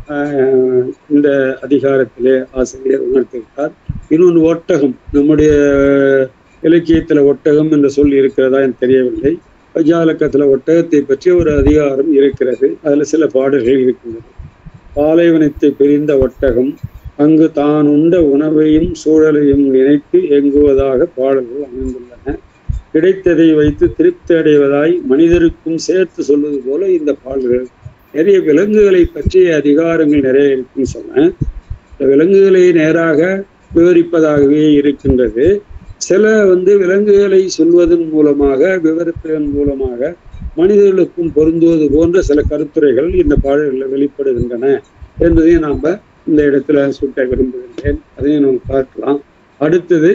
ஆஹ், இந்த அதிகாரத்திலே ஆசிரியர் உணர்த்துகிறார் இன்னொன்று ஒட்டகம் நம்முடைய இலக்கியத்துல ஒட்டகம் என்ற சொல் இருக்கிறதா எனக்கு தெரியவில்லை பஜாலக்கத்துல ஒட்டகத்தை பற்றி ஒரு அதிகாரம் இருக்கிறது அதுல சில பாடல்கள் இருக்கின்றது பாலைவனத்தை பிரிந்த ஒட்டகம் அங்கு தான் உண்ட உணவையும் சூழலையும் நினைத்து இயங்குவதாக பாடல்கள் அமைந்துள்ளன கிடைத்ததை வைத்து திருப்தி அடைவதாய் மனிதருக்கும் சேர்த்து சொல்வது போல இந்த பாடல்கள் நிறைய விலங்குகளை பற்றிய அதிகாரங்கள் நிறைய இருக்குன்னு சொன்னேன் இந்த விலங்குகளை நேராக விவரிப்பதாகவே இருக்கின்றது சில வந்து விலங்குகளை சொல்வதன் மூலமாக விவரிப்பதன் மூலமாக மனிதர்களுக்கும் பொருந்துவது போன்ற சில கருத்துரைகள் இந்த பாடல்களில் வெளிப்படுகின்றன என்பதையும் நாம இந்த இடத்துல சுட்ட விரும்புகின்றேன் அதையும் நம்ம பார்க்கலாம் அடுத்தது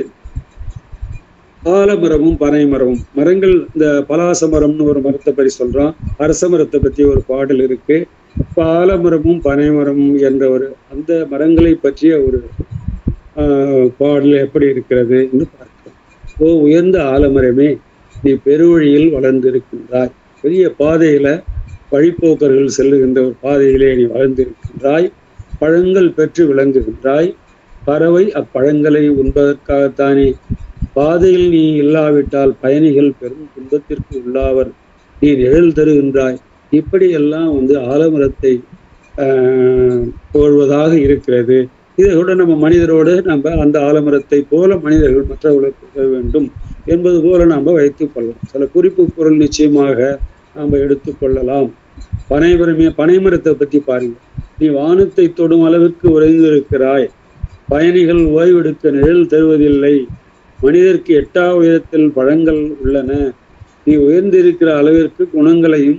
ஆலமரமும் பனை மரமும் மரங்கள் இந்த பலாச மரம்னு ஒரு மரத்தை பற்றி சொல்றோம் அரச மரத்தை பற்றி ஒரு பாடல் இருக்கு இப்ப ஆலமரமும் பனை மரமும் என்ற ஒரு அந்த மரங்களை பற்றிய ஒரு ஆஹ், பாடல் எப்படி இருக்கிறது என்று பார்க்கிறோம் ஓ உயர்ந்த ஆலமரமே நீ பெருவழியில் வளர்ந்திருக்கின்றாய் பெரிய பாதையில வழிப்போக்கர்கள் செல்லுகின்ற ஒரு பாதையிலே நீ வளர்ந்திருக்கின்றாய் பழங்கள் பெற்று விளங்குகின்றாய் பறவை அப்பழங்களை உண்பதற்காகத்தானே பாதையில் நீ இல்லாவிட்டால் பயணிகள் பெரும் துன்பத்திற்கு உள்ளாவர் நீ நிழல் தருகின்றாய் இப்படியெல்லாம் வந்து ஆலமரத்தை ஆஹ், புகழ்வதாக இருக்கிறது இதை கூட நம்ம மனிதரோடு நம்ம அந்த ஆலமரத்தை போல மனிதர்கள் மற்றவர்களுக்கு உதவ வேண்டும் என்பது போல நாம் வைத்துக் கொள்ளலாம் சில குறிப்பு பொருள் நிச்சயமாக நாம் எடுத்துக்கொள்ளலாம் பனைமரமே பனைமரத்தை பற்றி பாருங்க நீ வானத்தை தொடும் அளவுக்கு உறைந்திருக்கிறாய் பயணிகள் ஓய்வெடுக்க நிழல் தருவதில்லை மனிதருக்கு எட்டா உயரத்தில் பழங்கள் உள்ளன நீ உயர்ந்திருக்கிற அளவிற்கு குணங்களையும்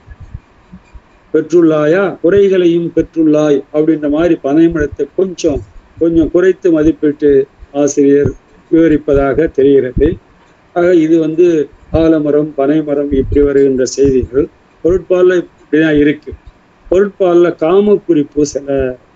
பெற்றுள்ளாயா குறைகளையும் பெற்றுள்ளாய் அப்படின்ற மாதிரி பனைமரத்தை கொஞ்சம் கொஞ்சம் குறைத்து மதிப்பிட்டு ஆசிரியர் விவரிப்பதாக தெரிகிறது ஆக இது வந்து ஆலமரம் பனைமரம் இப்படி வருகின்ற செய்திகள் பொருட்பாலில் இப்படிதான் இருக்கு பொருட்பாலில் காம குறிப்பு சில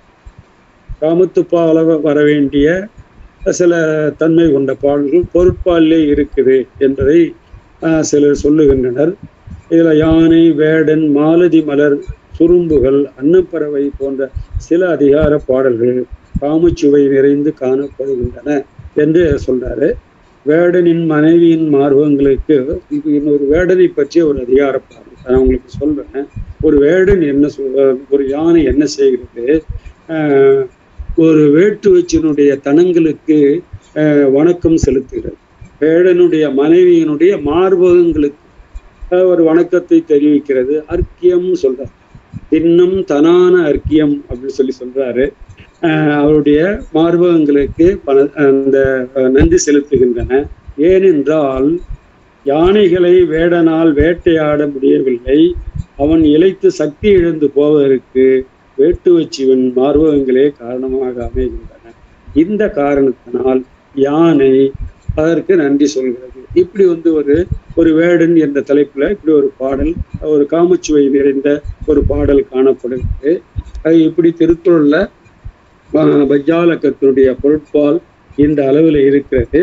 காமத்துப்பால வர வேண்டிய சில தன்மை கொண்ட பாடல்கள் பொருட்பாலிலே இருக்குது என்பதை ஆஹ், சிலர் சொல்லுகின்றனர் இதுல யானை வேடன் மாலதி மலர் சுரும்புகள் அன்னப்பறவை போன்ற சில அதிகார பாடல்கள் காமச்சுவை நிறைந்து காணப்படுகின்றன என்று சொல்றாரு வேடனின் மனைவியின் மார்பகங்களுக்கு இது இன்னொரு வேடனை பற்றிய ஒரு அதிகார பாடல் நான் உங்களுக்கு சொல்றேன் ஒரு வேடன் என்ன சொல்ற ஒரு யானை என்ன செய்கிறது ஆஹ், ஒரு வேட்டுவச்சினுடைய தனங்களுக்கு ஆஹ், வணக்கம் செலுத்துகிறது வேடனுடைய மனைவியினுடைய மார்பகங்களுக்கு ஆஹ், ஒரு வணக்கத்தை தெரிவிக்கிறது அர்க்கியம் சொல்றார் இன்னும் தனான அர்க்கியம் அப்படின்னு சொல்லி சொல்றாரு ஆஹ், அவருடைய மார்பகங்களுக்கு பண அந்த ஆஹ், நன்றி செலுத்துகின்றன ஏனென்றால் யானைகளை வேடனால் வேட்டையாட முடியவில்லை அவன் இழைத்து சக்தி இழந்து போவதற்கு வேட்டுவச்சிவன் மார்பகங்களே காரணமாக அமைகின்றன இந்த காரணத்தினால் யானை அதற்கு நன்றி சொல்கிறது இப்படி வந்து ஒரு ஒரு வேடன் என்ற தலைப்புல இப்படி ஒரு பாடல் ஒரு காமச்சுவை நிறைந்த ஒரு பாடல் காணப்படுகிறது அது இப்படி திருக்குறள்ல ஆஹ், பஜ்ஜாலக்கத்தினுடைய பொருட்பால் இந்த அளவில் இருக்கிறது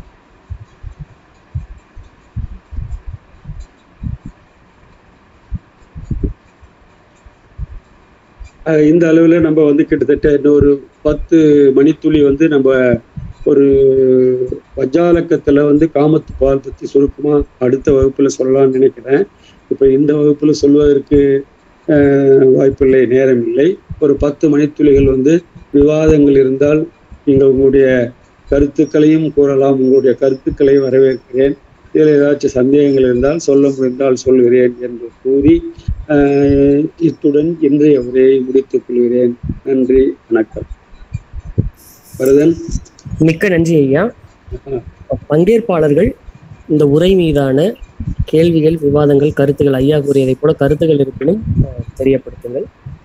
அஹ் இந்த அளவில் நம்ம வந்து கிட்டத்தட்ட இன்னொரு பத்து மணித்துளி வந்து நம்ம ஒரு வஜ்ஜாலக்கத்துல வந்து காமத்து பால் பத்தி சுருக்கமா அடுத்த வகுப்புல சொல்லலாம்னு நினைக்கிறேன் இப்போ இந்த வகுப்புல சொல்வதற்கு அஹ், வாய்ப்பில்லை நேரம் இல்லை ஒரு பத்து மணித்துளிகள் வந்து விவாதங்கள் இருந்தால் நீங்கள் உங்களுடைய கருத்துக்களையும் கூறலாம் உங்களுடைய கருத்துக்களை வரவேற்கிறேன் இதில் ஏதாச்சும் சந்தேகங்கள் இருந்தால் சொல்ல முடிந்தால் சொல்கிறேன் என்று கூறி ஆஹ் இத்துடன் இன்றைய உரையை முடித்துக் கொள்கிறேன் நன்றி வணக்கம் பரதன் மிக்க நன்றி ஐயா பங்கேற்பாளர்கள் இந்த உரை மீதான கேள்விகள் விவாதங்கள் கருத்துகள் ஐயா கூறியதைப் போல கருத்துகள் இருப்பினும் அஹ், தெரியப்படுத்துங்கள்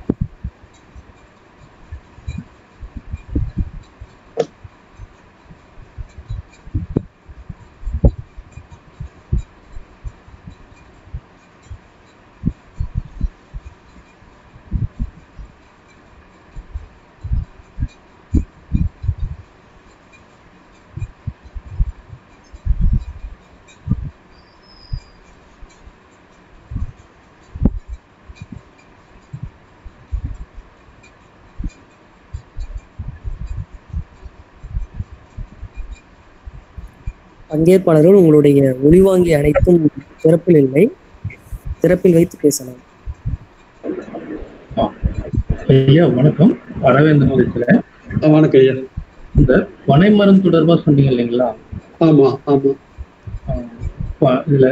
பங்கேற்பாளர்கள் உங்களுடைய ஒளிவாங்கி அனைத்தும் திறப்பில் இல்லை திறப்பில் வைத்து பேசலாம் ஐயா வணக்கம் அரவேந்தன் பேசுறேன் ஆ, வணக்கம் ஐயா இந்த பனைமரம் தொடர்பா சொன்னீங்க இல்லைங்களா ஆமா ஆமா ஆஹ் ப- இதுல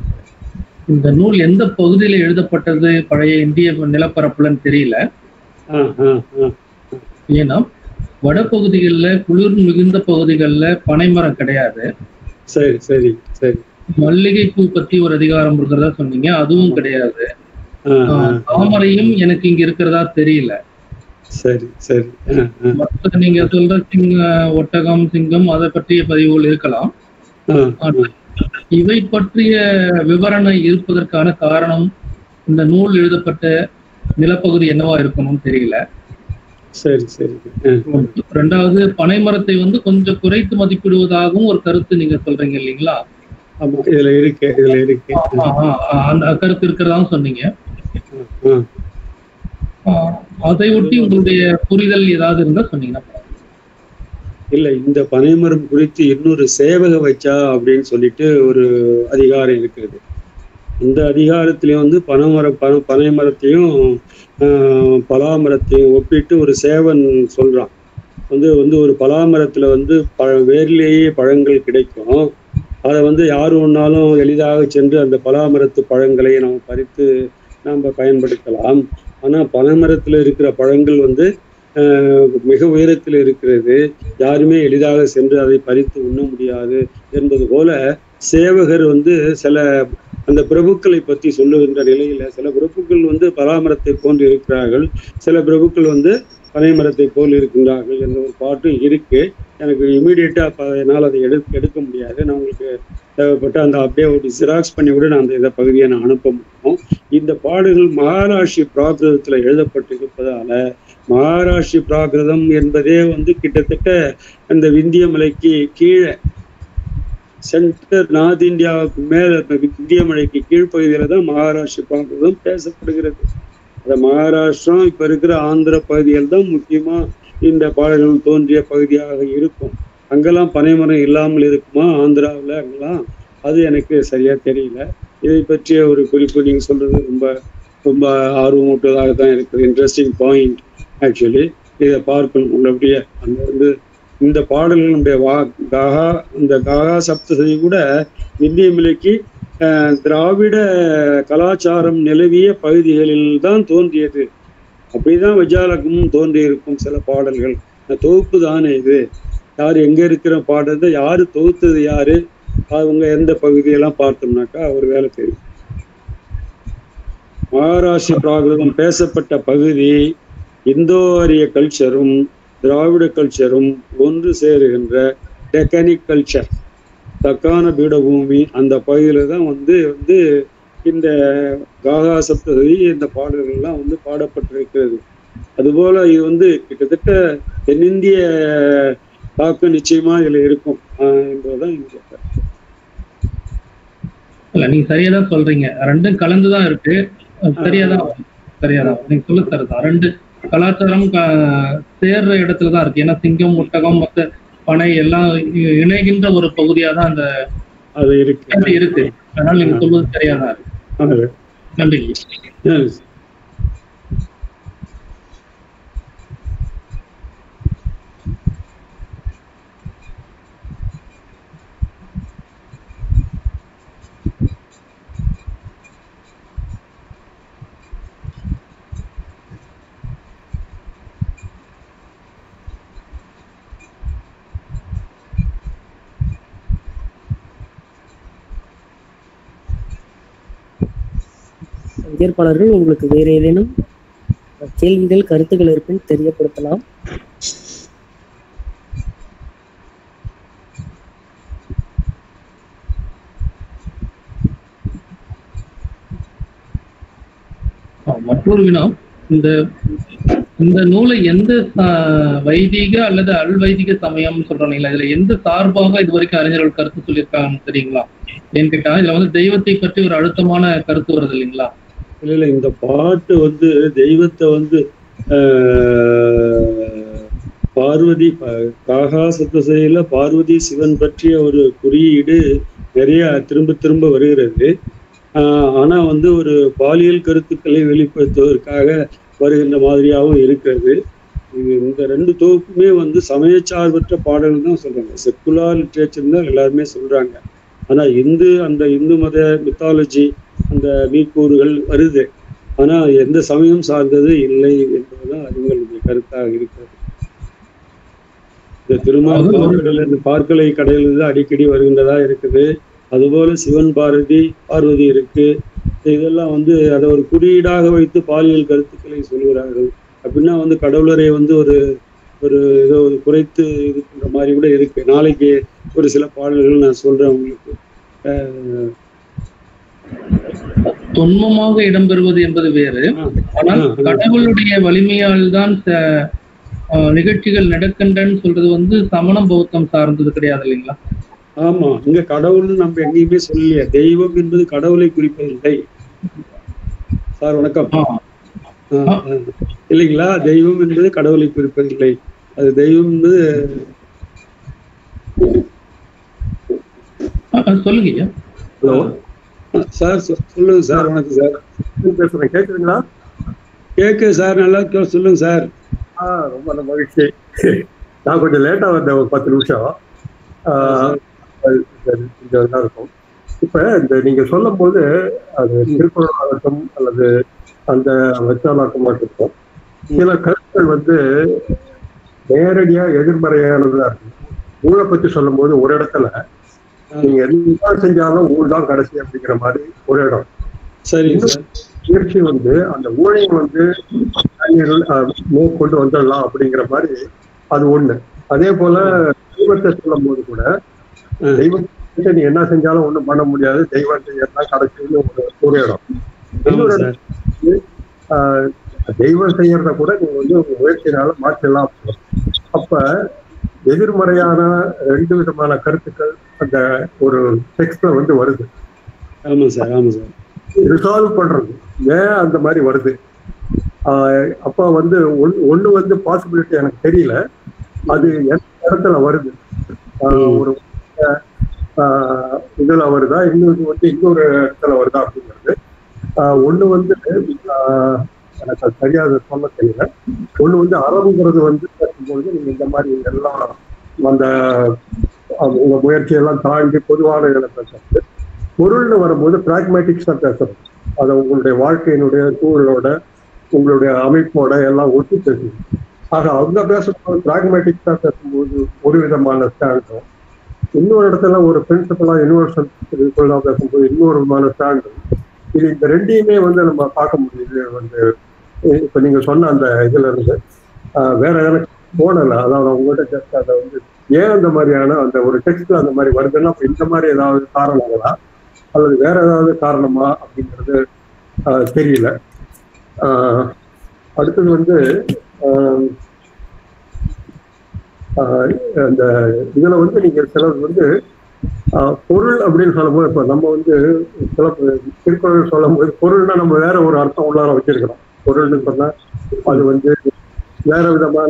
இந்த நூல் எந்த பகுதியில எழுதப்பட்டது பழைய இந்திய நிலப்பரப்புலன்னு தெரியல ஆ ஆ ஆ ஏன்னா வடபகுதிகளில் குளிர் மிகுந்த பகுதிகளில் பனைமரம் கிடையாது சரி சரி சரி மல்லிகை பூ பத்தி ஒரு அதிகாரம் இருக்கிறதா சொன்னீங்க அதுவும் கிடையாது ஆ ஆ ஆஹ் தாமரையும் எனக்கு இங்க இருக்கிறதா தெரியல சரி சரி ஆ ஆ மற்ற நீங்க சொல்ற சிங்க ஒட்டகம் சிங்கம் அதை பற்றிய பதிவுகள் இருக்கலாம் ஆ ஆ இவை பற்றிய விவரணை இருப்பதற்கான காரணம் இந்த நூல் எழுதப்பட்ட நிலப்பகுதி என்னவா இருக்கணும்னு தெரியல சரி சரி ஆ ரெண்டாவது பனைமரத்தை வந்து கொஞ்சம் குறைத்து மதிப்பிடுவதாகவும் ஒரு கருத்து நீங்க சொல்றீங்க இல்லைங்களா ஆமா இதுல இருக்கு இதுல இருக்கு ஆ, ஆ, ஆ, அந்த கருத்து இருக்கிறதாவும் சொன்னீங்க ஆ ஆ, அதை ஒட்டி உங்களுடைய புரிதல் ஏதாவது இருந்தா சொன்னீங்கன்னா பரவாயில்ல. இல்ல இந்த பனைமரம் குறித்து இன்னொரு சேவக வச்சா அப்படின்னு சொல்லிட்டு ஒரு அதிகாரம் இருக்கிறது இந்த அதிகாரத்திலையும் வந்து பனைமர பன பனைமரத்தையும் ஆஹ், பலாமரத்தையும் ஒப்பிட்டு ஒரு சேவன் சொல்றான் வந்து வந்து ஒரு பலாமரத்துல வந்து பழ வேர்லேயே பழங்கள் கிடைக்கும் அதை வந்து யார் ஒன்னாலும் எளிதாக சென்று அந்த பலாமரத்து பழங்களை நாம் பறித்து நாம் பயன்படுத்தலாம் ஆனா பனைமரத்துல இருக்கிற பழங்கள் வந்து ஆஹ், மிக உயரத்தில் இருக்கிறது யாருமே எளிதாக சென்று அதை பறித்து உண்ண முடியாது என்பது போல சேவகர் வந்து சில அந்த பிரபுக்களை பற்றி சொல்லுகின்ற நிலையில சில பிரபுக்கள் வந்து பலாமரத்தை போன்று இருக்கிறார்கள் சில பிரபுக்கள் வந்து பனைமரத்தை போல் இருக்கின்றார்கள் என்ற ஒரு பாட்டு இருக்கு எனக்கு இமீடியட்டா அப்ப என்னால் அதை எடுக்க எடுக்க முடியாது நான் உங்களுக்கு தேவைப்பட்ட அந்த அப்படியே ஒரு ஜெராக்ஸ் பண்ணி கூட நான் அந்த இதை பகுதியை நான் அனுப்ப முடியும் இந்த பாடுகள் மகாராஷ்டிர பிராகிருதத்துல எழுதப்பட்டிருப்பதால மகாராஷ்டிர பிராகிருதம் என்பதே வந்து கிட்டத்தட்ட அந்த விந்திய மலைக்கு கீழே சென்டர் நார்த் இந்தியாவுக்கு மேல இருக்க விந்திய மலைக்கு கீழ்ப்பகுதியில தான் மகாராஷ்டிர பிராகிருதம் பேசப்படுகிறது அந்த மகாராஷ்டிரம் இப்ப இருக்கிற ஆந்திர பகுதிகள் தான் முக்கியமா இந்த பாடல்கள் தோன்றிய பகுதியாக இருக்கும் அங்கெல்லாம் பனைமரம் இல்லாமல் இருக்குமா ஆந்திராவில் அங்கெல்லாம் அது எனக்கு சரியா தெரியல இதை பற்றிய ஒரு குறிப்பு நீங்க சொல்றது ரொம்ப ரொம்ப ஆர்வமூட்டுவதாக தான் இருக்குது இன்ட்ரெஸ்டிங் பாயிண்ட் ஆக்சுவலி இதை பார்க்கணும் உள்ளபடியே அந்த வந்து இந்த பாடல்களுடைய வா காகா இந்த காகா சப்தசதி கூட இந்திய மிலைக்கு அஹ், திராவிட கலாச்சாரம் நிலவிய பகுதிகளில் தான் தோன்றியது அப்படிதான் விஜயாலகமும் தோன்றியிருக்கும் சில பாடல்கள் அந்த தொகுப்பு தானே இது யார் எங்க இருக்கிற பாடுறது யாரு தொகுத்தது யாரு அவங்க எந்த பகுதியெல்லாம் பார்த்தோம்னாக்கா ஒரு வேலை தெரியும் மகாராஷ்டிர பிராகிருதம் பேசப்பட்ட பகுதி இந்தோ ஆரிய கல்ச்சரும் திராவிட கல்ச்சரும் ஒன்று சேருகின்ற டெக்கனிக் கல்ச்சர் தக்கான பீடபூமி அந்த பகுதியில தான் வந்து வந்து இந்த காகா சப்ததி இந்த பாடல்கள்லாம் வந்து பாடப்பட்டிருக்கிறது அதுபோல இது வந்து கிட்டத்தட்ட தென்னிந்திய தாக்கம் நிச்சயமா இதுல இருக்கும் ஆஹ் என்பதுதான் என்னுடைய கருத்து. இல்ல நீங்க சரியா தான் சொல்றீங்க ரெண்டும் கலந்துதான் இருக்கு சரியா தான் வரும். சரியா தான் வரும். நீங்க சொல்ல சரிதான் ரெண்டு கலாச்சாரம் க- சேர்ற இடத்துல தான் இருக்கு ஏன்னா சிங்கம் முட்டகம் மத்த பனை எல்லாம் இ- இணைகின்ற ஒரு பகுதியா தான் அந்த அது இருக்கு இது இருக்கு அதனால நீங்க சொல்வது சரியா தான் இருக்கு ஆஹ் நன்றி yes. பங்கேற்பாளர்கள் உங்களுக்கு வேற ஏதேனும் கேள்விகள் கருத்துக்கள் இருப்பின் தெரியப்படுத்தலாம் ஆ, மற்றொரு வினா இந்த இந்த நூலை எந்த ச- வைதிக அல்லது அல்வைதிக சமயம் சொல்றோம் இல்லைங்களா இதுல எந்த சார்பாக இது வரைக்கும் அறிஞர்கள் கருத்து சொல்லியிருக்காங்கன்னு தெரியுங்களா ஏன்னு கேட்டா இதுல வந்து தெய்வத்தை பற்றி ஒரு அழுத்தமான கருத்து வருது இல்லைங்களா இல்ல இல்ல இந்த பாட்டு வந்து தெய்வத்தை வந்து ஆஹ், பார்வதி ப- காகா சப்தசையில பார்வதி சிவன் பற்றிய ஒரு குறியீடு நிறைய திரும்ப திரும்ப வருகிறது ஆஹ், ஆனா வந்து ஒரு பாலியல் கருத்துக்களை வெளிப்படுத்துவதற்காக வருகின்ற மாதிரியாகவும் இருக்கிறது இது இந்த ரெண்டு தொகுப்புமே வந்து சமயச்சார்பற்ற பாடல்கள் தான் சொல்றாங்க செக்குலார் லிட்ரேச்சர் தான் எல்லாருமே சொல்றாங்க ஆனா இந்து அந்த இந்து மத மித்தாலஜி அந்த மீக்கூறுகள் வருது ஆனா எந்த சமயம் சார்ந்தது இல்லை என்பதுதான் அறிஞர்களுடைய கருத்தாக இருக்கிறது இந்த திருமால் இந்த பார்க்கலை கடையிலிருந்து அடிக்கடி வருகின்றதா இருக்குது அதுபோல சிவன் பார்வதி பார்வதி இருக்கு இதெல்லாம் வந்து அதை ஒரு குறியீடாக வைத்து பாலியல் கருத்துக்களை சொல்கிறார்கள் அப்படின்னா வந்து கடவுளரை வந்து ஒரு ஒரு ஏதோ ஒரு குறைத்து இது பண்ற மாதிரி கூட இருக்கு நாளைக்கு ஒரு சில பாடல்கள் நான் சொல்றேன் உங்களுக்கு அஹ் தொன்மமாக இடம்பெறுவது என்பது வேறு ஆ, ஆனால் ஆ, ஆ. கடவுளுடைய வலிமையால் தான் ச- ஆ, நிகழ்ச்சிகள் நடக்கின்றன்னு சொல்றது வந்து சமண பௌத்தம் சார்ந்தது கிடையாது இல்லைங்களா ஆமா இங்க கடவுள்னு நம்ம எங்கேயுமே சொல்லலையே தெய்வம் என்பது கடவுளை குறிப்பதில்லை சார் வணக்கம் ஆ, ஆ, ஆ. இல்லைங்களா தெய்வம் என்பது கடவுளை குறிப்பதில்லை அது தெய்வம் என்பது ஆ, ஆ, சொல்லுங்க ஐயா ஹலோ சார் சொ- சொல்லுங்க சார் வணக்கம் சார் பேசுறேன் கேக்குதுங்களா கேக்கு சார் நல்லா கே- சொல்லுங்க சார் ஆ ரொம்ப நல்ல மகிழ்ச்சி நான் கொஞ்சம் லேட்டா வந்தேன் ஒரு பத்து நிமிஷம் ஆ, அது சரி, கொஞ்சம் நல்லா இருக்கும் இப்ப இந்த நீங்க சொல்லும் போது அது திருக்குறளாகட்டும் அல்லது அந்த வச்சாலாக்கமாக இருக்கும் சில கருத்துக்கள் வந்து நேரடியா எதிர்மறையானதா இருக்கு ஊழை பத்தி சொல்லும் போது ஒரு இடத்துல நீங்க என்ன செஞ்சாலும் ஊழ் தான் கடைசி அப்படிங்கிற மாதிரி ஒரு இடம் சரிங்க சார் முயற்சி வந்து அந்த ஊழியம் வந்து தண்ணீரில், அஹ், மேற்கொண்டு வந்துடலாம் அப்படிங்கிற மாதிரி அது ஒண்ணு அதே போல தெய்வத்தை சொல்லும் போது கூட ம். தெய்வத்தை நீ என்ன செஞ்சாலும் ஒண்ணும் பண்ண முடியாது தெய்வம் செய்யறதா கடைசின்னு ஒரு ஒரு இடம் ஆமா இன்னொரு சார் ஆஹ், தெய்வம் செய்யறத கூட நீங்க வந்து உங்க முயற்சினால மாற்றலாம் அப்ப எதிர்மறையான ரெண்டு விதமான கருத்துக்கள் அந்த ஒரு டெக்ஸ்ட்ல வந்து வருது ஆமா சார் ஆமா சார் ரிசால்வ் பண்றது ஏன் அந்த மாதிரி வருது ஆஹ் அப்ப வந்து ஒன் ஒண்ணு வந்து பாசிபிலிட்டி எனக்கு தெரியல அது எந்த இடத்துல வருது ஆஹ் ஒரு ஆஹ் இதுல வருதா இன்னொரு வந்து இன்னொரு இடத்துல வருதா அப்படிங்கிறது ஆஹ் ஒண்ணு வந்து ஆஹ் எனக்கு அது சரியா அதை சொல்ல தெரியல ஒண்ணு வந்து அறவுங்கிறது வந்து பேசும்பொழுது நீங்க இந்த மாதிரி எல்லாம் அந்த அஹ் உங்க முயற்சியெல்லாம் தாண்டி பொதுவான இதுல பேசுறது பொருள்னு வரும்போது பிராக்மேட்டிக்ஸா பேசுறது அதை உங்களுடைய வாழ்க்கையினுடைய சூழலோட உங்களுடைய அமைப்போட எல்லாம் ஒட்டி பேசுது ஆக அவங்க பேசும்போது பிராக்மேட்டிக்ஸா பேசும்போது ஒரு விதமான ஸ்டாண்டும் இன்னொரு இடத்துல ஒரு பிரின்சிபலா யூனிவர்சல் பேசும்போது இன்னொரு விதமான ஸ்டாண்டும் இது இந்த ரெண்டையுமே வந்து நம்ம பார்க்க முடியுது வந்து இப்ப நீங்க சொன்ன அந்த இதுல இருந்து ஆஹ் வேற எனக்கு போனல அதாவது உங்கள்கிட்ட ஜஸ்ட் அதை வந்து ஏன் அந்த மாதிரியான அந்த ஒரு டெக்ஸ்ட்ல அந்த மாதிரி வருதுன்னா அப்ப இந்த மாதிரி ஏதாவது காரணங்களா அல்லது வேற ஏதாவது காரணமா அப்படிங்கிறது ஆஹ், தெரியல ஆஹ், அடுத்தது வந்து ஆஹ், ஆஹ், அந்த இதுல வந்து நீங்க சிலர் வந்து ஆஹ், பொருள் அப்படின்னு சொல்லும்போது இப்ப நம்ம வந்து சில திருக்குறள் சொல்லும்போது பொருள்னா நம்ம வேற ஒரு அர்த்தம் உள்ளார வச்சிருக்கிறோம் பொருள்னு சொன்னா அது வந்து வேற விதமான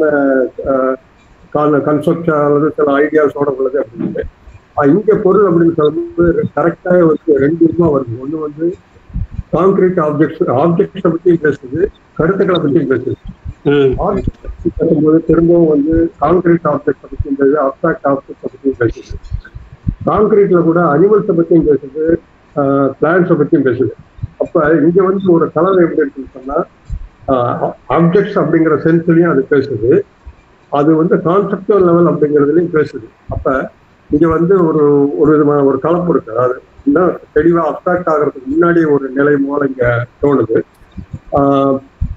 கன்செப்ட் அல்லது சில ஐடியாஸோட உள்ளது அப்படின்னு ஆஹ், இங்க பொருள் அப்படின்னு சொல்லும்போது கரெக்டாக வந்து ரெண்டு விதமா வருது ஒண்ணு வந்து கான்கிரீட் ஆப்ஜெக்ட்ஸ் ஆப்ஜெக்ட்ஸை பத்தியும் பேசுது கருத்துக்களை பத்தியும் பேசுது ஆப்ஜெக்ட் பத்தி பேசும்போது திரும்பவும் வந்து கான்கிரீட் ஆப்ஜெக்ட் பத்தியும் பேசுது அப்சாக்ட் ஆப்ஜெக்ட் பத்தியும் பேசுது கான்கிரீட்ல கூட அனிமல்ஸை பத்தியும் பேசுது பிளான்ஸை பத்தியும் பேசுது அப்ப இங்க வந்து ஒரு கலவை எப்படி இருக்குன்னு சொன்னா ஆப்ஜெக்ட்ஸ் அப்படிங்கிற சென்ஸ்லயும் அது பேசுது அது வந்து கான்செப்டுவல் லெவல் அப்படிங்கிறதுலயும் பேசுது அப்ப இங்க வந்து ஒரு ஒரு விதமான ஒரு கலப்பு இருக்கு அதாவது இன்னும் தெளிவா அப்சாக்ட் ஆகிறதுக்கு முன்னாடி ஒரு நிலை மூலம் இங்க தோணுது ஆஹ்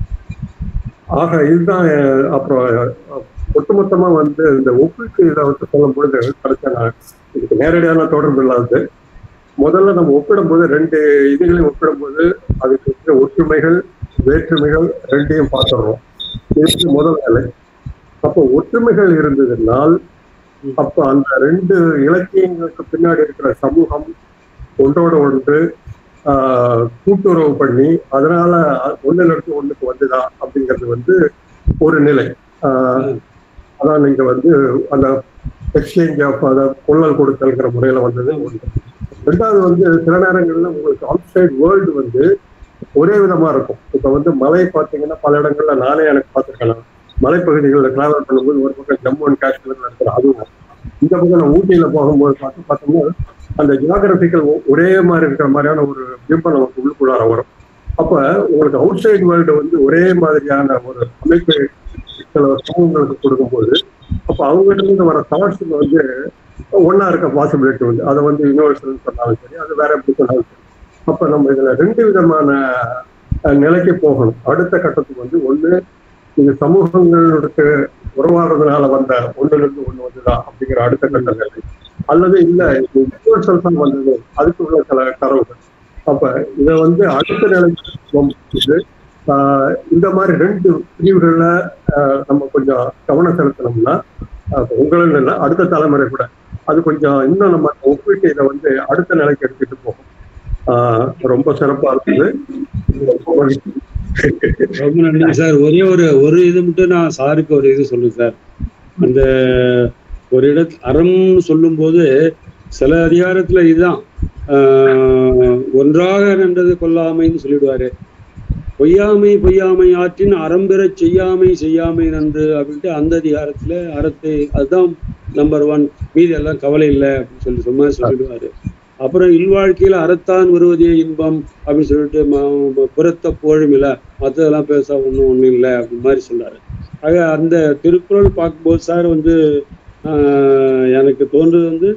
ஆக இதுதான் அஹ், அப்புறம் அஹ், ஒட்டுமொத்தமா வந்து இந்த ஒப்பீட்டு இதை வந்து சொல்லும் பொழுது கடைசியா நான் இதுக்கு நேரடியான தொடர்பு இல்லாதது முதல்ல நம்ம ஒப்பிடும்போது ரெண்டு இதுகளையும் ஒப்பிடும்போது அதுக்கு இருக்கிற ஒற்றுமைகள் வேற்றுமைகள் ரெண்டையும் பார்த்துடுறோம் இது முதல் நிலை அப்போ ஒற்றுமைகள் இருந்ததுனால் அப்ப அந்த ரெண்டு இலக்கியங்களுக்கு பின்னாடி இருக்கிற சமூகம் ஒன்றோட ஒன்று ஆஹ், கூட்டுறவு பண்ணி அதனால ஒண்ணுல இருந்து ஒண்ணுக்கு வந்துதா அப்படிங்கிறது வந்து ஒரு நிலை ஆஹ், அதான் நீங்க வந்து அந்த எக்ஸ்சேஞ்ச் ஆஃப் அதை கொள்ளல் கொடுத்தல்ங்கிற முறையில வந்தது ஒன்று ரெண்டாவது வந்து சில நேரங்கள்ல உங்களுக்கு அவுட் சைட் வேர்ல்டு வந்து ஒரே விதமா இருக்கும் இப்ப வந்து மலை பார்த்தீங்கன்னா பல இடங்கள்ல நானே எனக்கு பார்த்துருக்கேன் மலைப்பகுதிகளில் டிராவல் பண்ணும்போது ஒரு பக்கம் ஜம்மு அண்ட் காஷ்மீர்ல இருக்கிற அதுவும் இந்த பக்கம் நான் ஊட்டியில போகும்போது பார்த்து பார்த்தோம்னா அந்த ஜியாகிரபிக்கல் ஒரே மாதிரி இருக்கிற மாதிரியான ஒரு பிம்பம் நமக்கு உள்ளுக்குள்ளார வரும் அப்ப உங்களுக்கு அவுட் சைடு வேர்ல்டு வந்து ஒரே மாதிரியான ஒரு அமைப்பு சில சமூகங்களுக்கு கொடுக்கும்போது அப்ப அவங்ககிட்ட இருந்து வர தாட்ஸுக்கு வந்து ஒன்னா இருக்க பாசிபிலிட்டி வந்து அதை வந்து யூனிவர்சல் சொன்னாலும் சரி அது வேற எப்படி சொன்னாலும் சரி அப்ப நம்ம இதுல ரெண்டு விதமான அஹ், நிலைக்கு போகணும் அடுத்த கட்டத்துக்கு வந்து ஒண்ணு இது சமூகங்களுக்கு உறவாடுறதுனால வந்த ஒண்ணுல இருந்து ஒண்ணு வந்துதான் அப்படிங்கிற அடுத்த கட்ட நிலை அல்லது இல்ல இது யூனிவர்சல் தான் வந்தது அதுக்கு உள்ள சில தரவுகள் அப்ப இதை வந்து அடுத்த நிலைக்கு போகும்போது, ஆஹ், இந்த மாதிரி ரெண்டு பிரிவுகள்ல ஆஹ், நம்ம கொஞ்சம் கவனம் செலுத்தினோம்னா ஆஹ், உங்களும் இல்லை அடுத்த தலைமுறை கூட அது கொஞ்சம் இன்னும் நம்ம ஒப்பிட்டு இதை வந்து அடுத்த நிலைக்கு எடுத்துட்டு போகும் ஆஹ், ரொம்ப சிறப்பா இருக்குது ரொம்ப மகிழ்ச்சி. ரொம்ப நன்றி சார் ஒரே ஒரு ஒரு இது மட்டும் நான் சாருக்கு ஒரு இது சொல்லுங்க சார் அந்த ஒரு இடத்து அறம்னு சொல்லும்போது சில அதிகாரத்துல இதுதான் ஆஹ், ஒன்றாக நின்றது கொல்லாமைன்னு சொல்லிடுவாரு பொய்யாமை பொய்யாமை ஆற்றின் அறம்பெறச் செய்யாமை செய்யாமை நன்று அப்படின்ட்டு அந்த அதிகாரத்துல அறத்தை அதுதான் நம்பர் ஒன் மீதி எல்லாம் கவலை இல்லை அப்படின்னு சொல்லி சும்மா சொல்லிடுவாரு அப்புறம் இல்வாழ்க்கையில அறத்தான் வருவதே இன்பம் அப்படின்னு சொல்லிட்டு ம- ம- புறத்த போழும் இல்லை மற்றதெல்லாம் பேச ஒன்றும் ஒன்றும் இல்லை அப்படி மாதிரி சொன்னாரு ஆக அந்த திருக்குறள் பார்க்கும்போது சார் வந்து ஆஹ், எனக்கு தோன்றது வந்து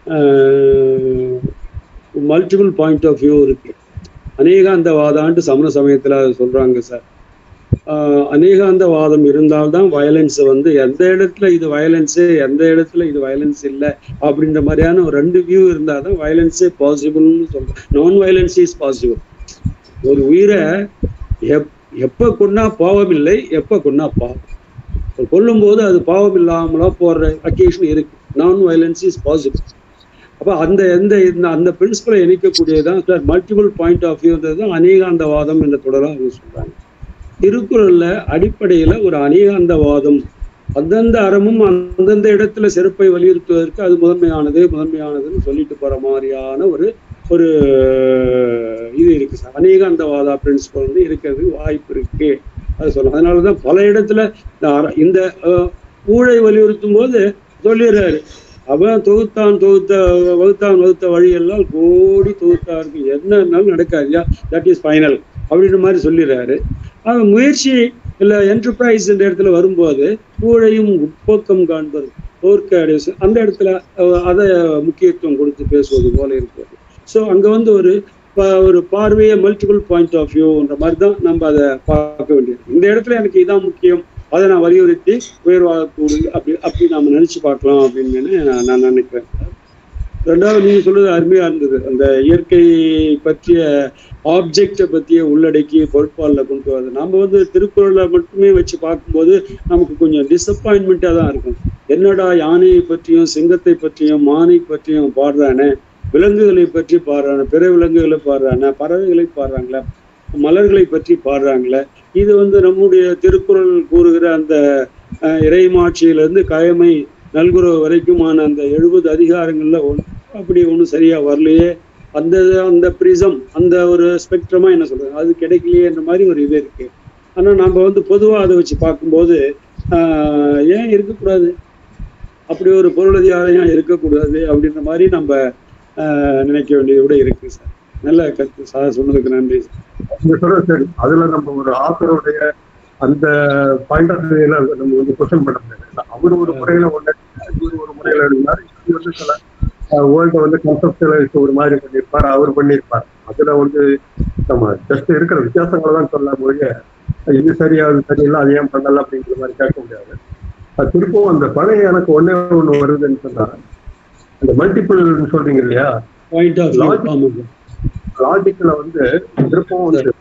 மல்டிபிள் பாயிண்ட் ஆஃப் வியூ இருக்கு அநேகாந்தவாதான்ட்டு சமண சமயத்துல சொல்றாங்க சார் ஆஹ், அநேகாந்தவாதம் இருந்தால்தான் வயலன்ஸ் வந்து எந்த இடத்துல இது வயலன்ஸு எந்த இடத்துல இது வயலன்ஸ் இல்லை அப்படின்ற மாதிரியான ஒரு ரெண்டு வியூ இருந்தால் தான் வயலன்ஸே பாசிபிள்னு சொல்றேன் நான் வயலன்ஸ் இஸ் பாசிபிள் ஒரு உயிரை எப் எப்போ கொன்னா பாவம் இல்லை எப்போ கொன்னா பாவம் ஒரு கொல்லும்போது அது பாவம் இல்லாமலா போற அக்கேஷன் இருக்கு நான் வயலன்ஸ் இஸ் பாசிபிள் அப்போ அந்த எந்த இந்த அந்த பிரின்சிபலை இணைக்கக்கூடியதான் சார் மல்டிபிள் பாயிண்ட் ஆஃப் வியூன்றது தான் அநேகாந்தவாதம் என்ற தொடராக அவங்க சொல்றாங்க திருக்குறள்ல அடிப்படையில ஒரு அநேகாந்தவாதம் அந்தந்த அறமும் அந்தந்த இடத்துல சிறப்பை வலியுறுத்துவதற்கு அது முதன்மையானது முதன்மையானதுன்னு சொல்லிட்டு போற மாதிரியான ஒரு ஒரு இது இருக்கு சார் அநேகாந்தவாதா பிரின்சிபல் வந்து இருக்கிறதுக்கு வாய்ப்பு இருக்கு அது சொல்லலாம் அதனாலதான் பல இடத்துல இந்த அற- இந்த அஹ், ஊழை வலியுறுத்தும் போது சொல்லிடுறாரு அவன் தொகுத்தான் தொகுத்த வகுத்தான் வகுத்த வழியெல்லாம் கோடி தொகுத்தாருக்கு என்னன்னாலும் நடக்காது தட் இஸ் ஃபைனல் அப்படின்ற மாதிரி சொல்லிடுறாரு அவன் முயற்சி இல்ல என்டர்பிரைஸ் இந்த இடத்துல வரும்போது ஊழையும் உட்போக்கம் காண்பது தோற்க அடைய அந்த இடத்துல அஹ், அதை முக்கியத்துவம் கொடுத்து பேசுவது போல இருக்கிறது ஸோ அங்க வந்து ஒரு ப- ஒரு பார்வையை மல்டிபிள் பாயிண்ட் ஆஃப் வியூன்ற மாதிரி தான் நம்ம அதை பார்க்க வேண்டியது இந்த இடத்துல எனக்கு இதான் முக்கியம் அதை நான் வலியுறுத்தி உயர்வாகக்கூடிய அப்படி அப்படி நாம நினைச்சு பார்க்கலாம் அப்படின்னு நான் நான் நினைக்கிறேன் ரெண்டாவது நீங்க சொல்றது அருமையா இருந்தது அந்த இயற்கை பற்றிய ஆப்ஜெக்டை பற்றிய உள்ளடக்கி பொறுப்பாளில் கொண்டு வரது நம்ம வந்து திருக்குறளை மட்டுமே வச்சு பார்க்கும்போது நமக்கு கொஞ்சம் டிசப்பாயின்மெண்ட்டாக தான் இருக்கும் என்னடா யானையை பற்றியும் சிங்கத்தை பற்றியும் மானை பற்றியும் பாடுறானே விலங்குகளை பற்றி பாடுறானே பிற விலங்குகளை பாடுறானே பறவைகளை பாடுறாங்களே மலர்களை பற்றி பாடுறாங்களே இது வந்து நம்முடைய திருக்குறள் கூறுகிற அந்த அஹ், இறைமாட்சியிலிருந்து கயமை நல்குறவு வரைக்குமான அந்த எழுபது அதிகாரங்கள்ல ஒன் அப்படி ஒன்றும் சரியா வரலையே அந்த அந்த பிரிசம் அந்த ஒரு ஸ்பெக்ட்ரமா என்ன சொல்றது அது கிடைக்கலையேன்ற மாதிரி ஒரு இது இருக்கு ஆனா நம்ம வந்து பொதுவா அதை வச்சு பார்க்கும்போது ஆஹ், ஏன் இருக்கக்கூடாது அப்படி ஒரு பொருளதிகாரம் இருக்கக்கூடாது அப்படின்ற மாதிரி நம்ம ஆஹ், நினைக்க வேண்டியது கூட இருக்கு சார் நல்ல கருத்து சார் சொன்னதுக்கு நன்றி சார் நீங்க சொல்றது சரி அதுல நம்ம ஒரு ஆத்தருடைய அந்த பாயிண்ட் ஆஃப் வியூல நம்ம வந்து கொஸ்டின் பண்ண முடியாது அவர் ஒரு முறையில ஒண்ணு இவர் ஒரு முறையில இருந்தார் இது வந்து சில வேர்ல்ட வந்து கன்செப்டலைஸ் ஒரு மாதிரி பண்ணியிருப்பார் அவர் பண்ணியிருப்பார் அதுல வந்து நம்ம ஜஸ்ட் இருக்கிற வித்தியாசங்களை தான் சொல்ல மொழிய இது சரியா அது சரியில்லை அது ஏன் பண்ணல அப்படிங்கிற மாதிரி கேட்க முடியாது அது திருப்பவும் அந்த பழைய எனக்கு ஒண்ணே ஒண்ணு வருதுன்னு சொன்னா அந்த மல்டிபிள் சொல்றீங்க இல்லையா பாயிண்ட் ஆஃப் Logic. ஆமாம் லாஜிக்ல வந்து திருப்பவும் வந்து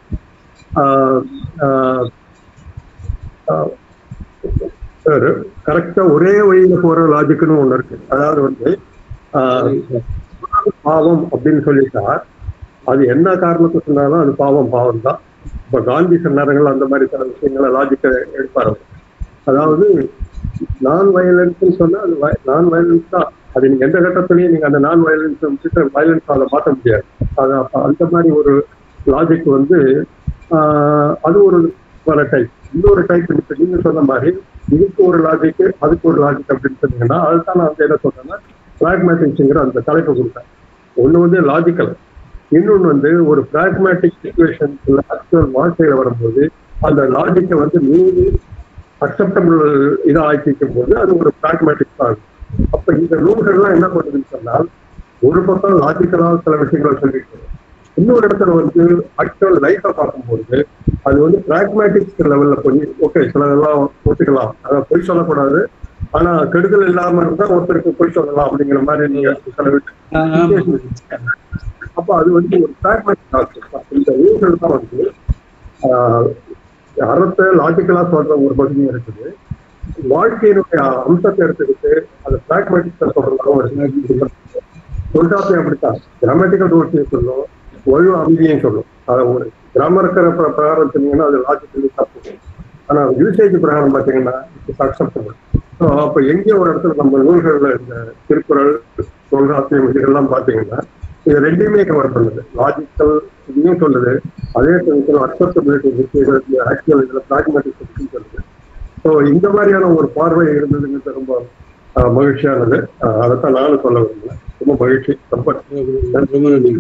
கரெக்டா ஒரே வழியில போற லாஜிக்னு ஒண்ணு இருக்கு அதாவது வந்து ஆஹ், பாவம் அப்படின்னு சொல்லிட்டா அது என்ன காரணத்தை சொன்னாலும் அது பாவம் பாவம் தான் இப்ப காந்தி சொன்னார்கள் அந்த மாதிரி சில விஷயங்களை லாஜிக்க எடுப்பாரு அதாவது நான் வயலன்ஸ் சொன்னா அது நான் வயலன்ஸ் தான் அது நீங்க எந்த கட்டத்திலையும் நீங்க அந்த நான் வயலன்ஸ் விட்டுட்டு வயலன்ஸ் அதை மாற்ற முடியாது அது அப்ப அந்த மாதிரி ஒரு லாஜிக் வந்து ஆஹ், அது ஒரு பல டைப் இன்னொரு டைப் இப்ப நீங்க சொன்ன மாதிரி இதுக்கு ஒரு லாஜிக் அதுக்கு ஒரு லாஜிக் அப்படின்னு சொன்னீங்கன்னா அதுதான் நான் வந்து என்ன சொல்றேன்னா பிராக்மேட்டிக்ஸ்ங்கிற அந்த தலைப்பு கொடுத்தேன் ஒண்ணு வந்து லாஜிக்கல் இன்னொன்னு வந்து ஒரு பிராக்மேட்டிக் சுச்சுவேஷன்ஸ்ல ஆக்சுவல் வாழ்க்கையில வரும்போது அந்த லாஜிக்கை வந்து மீறி அக்செப்டபிள் இதை ஆக்கிக்கும் போது அது ஒரு பிராக்மேட்டிக் ஆகும் அப்ப இந்த நூல்கள்லாம் என்ன பண்ணுதுன்னு சொன்னால் ஒரு பக்கம் லாஜிக்கலா சில விஷயங்களை சொல்லிட்டு இன்னொரு இடத்துல வந்து ஆக்சுவல் லைஃபை பார்க்கும்போது அது வந்து பிராக்மேட்டிக் லெவல்ல போய் ஓகே சிலதெல்லாம் ஒத்துக்கலாம் அதை பொய் சொல்லக்கூடாது ஆனா கெடுதல் இல்லாம இருந்தா ஒருத்தருக்கு பொய் சொல்லலாம் அப்படிங்கிற மாதிரி நீங்க சில விஷயம் அப்ப அது வந்து ஒரு பிராக்மேட்டிக் கான்செப்ட் இந்த ரூல்கள் தான் வந்து ஆஹ், அறத்தை லாஜிக்கலா சொல்ற ஒரு பகுதியும் இருக்குது வாழ்க்கையினுடைய அம்சத்தை எடுத்துக்கிட்டு அதை பிராக்மேட்டிக் சொல்றதாகவும் இருக்கு தொல்காப்பியம் அப்படித்தான் கிராமட்டிக்கல் ரூல்ஸையும் சொல்லும் ஒழுங்கு அமைதியும் சொல்லும் அதை ஒரு கிராமம் இருக்கிற பிர- பிரகாரம் சொன்னீங்கன்னா அது லாஜிக்கலி தப்பு ஆனா யூசேஜ் பிரகாரம் பாத்தீங்கன்னா இட்ஸ் அக்செப்டபிள் ஸோ அப்ப எங்கேயோ ஒரு இடத்துல நம்ம நூல்கள்ல இந்த திருக்குறள் தொல்காப்பியம் இதெல்லாம் பாத்தீங்கன்னா இது ரெண்டையுமே கவர் பண்ணுது லாஜிக்கல் இதையும் சொல்லுது அதே சமயத்தில் அக்செப்டபிலிட்டி ஆக்சுவல் இதுல பிராக்மேட்டிக் சொல்லுது ஸோ இந்த மாதிரியான ஒரு பார்வை இருந்ததுங்கிறது ரொம்ப ஆஹ், மகிழ்ச்சியானது ஆஹ், அதைத்தான் நானும் சொல்ல விரும்புகிறேன் ரொம்ப மகிழ்ச்சி ரொம்ப ரொம்ப நன்றி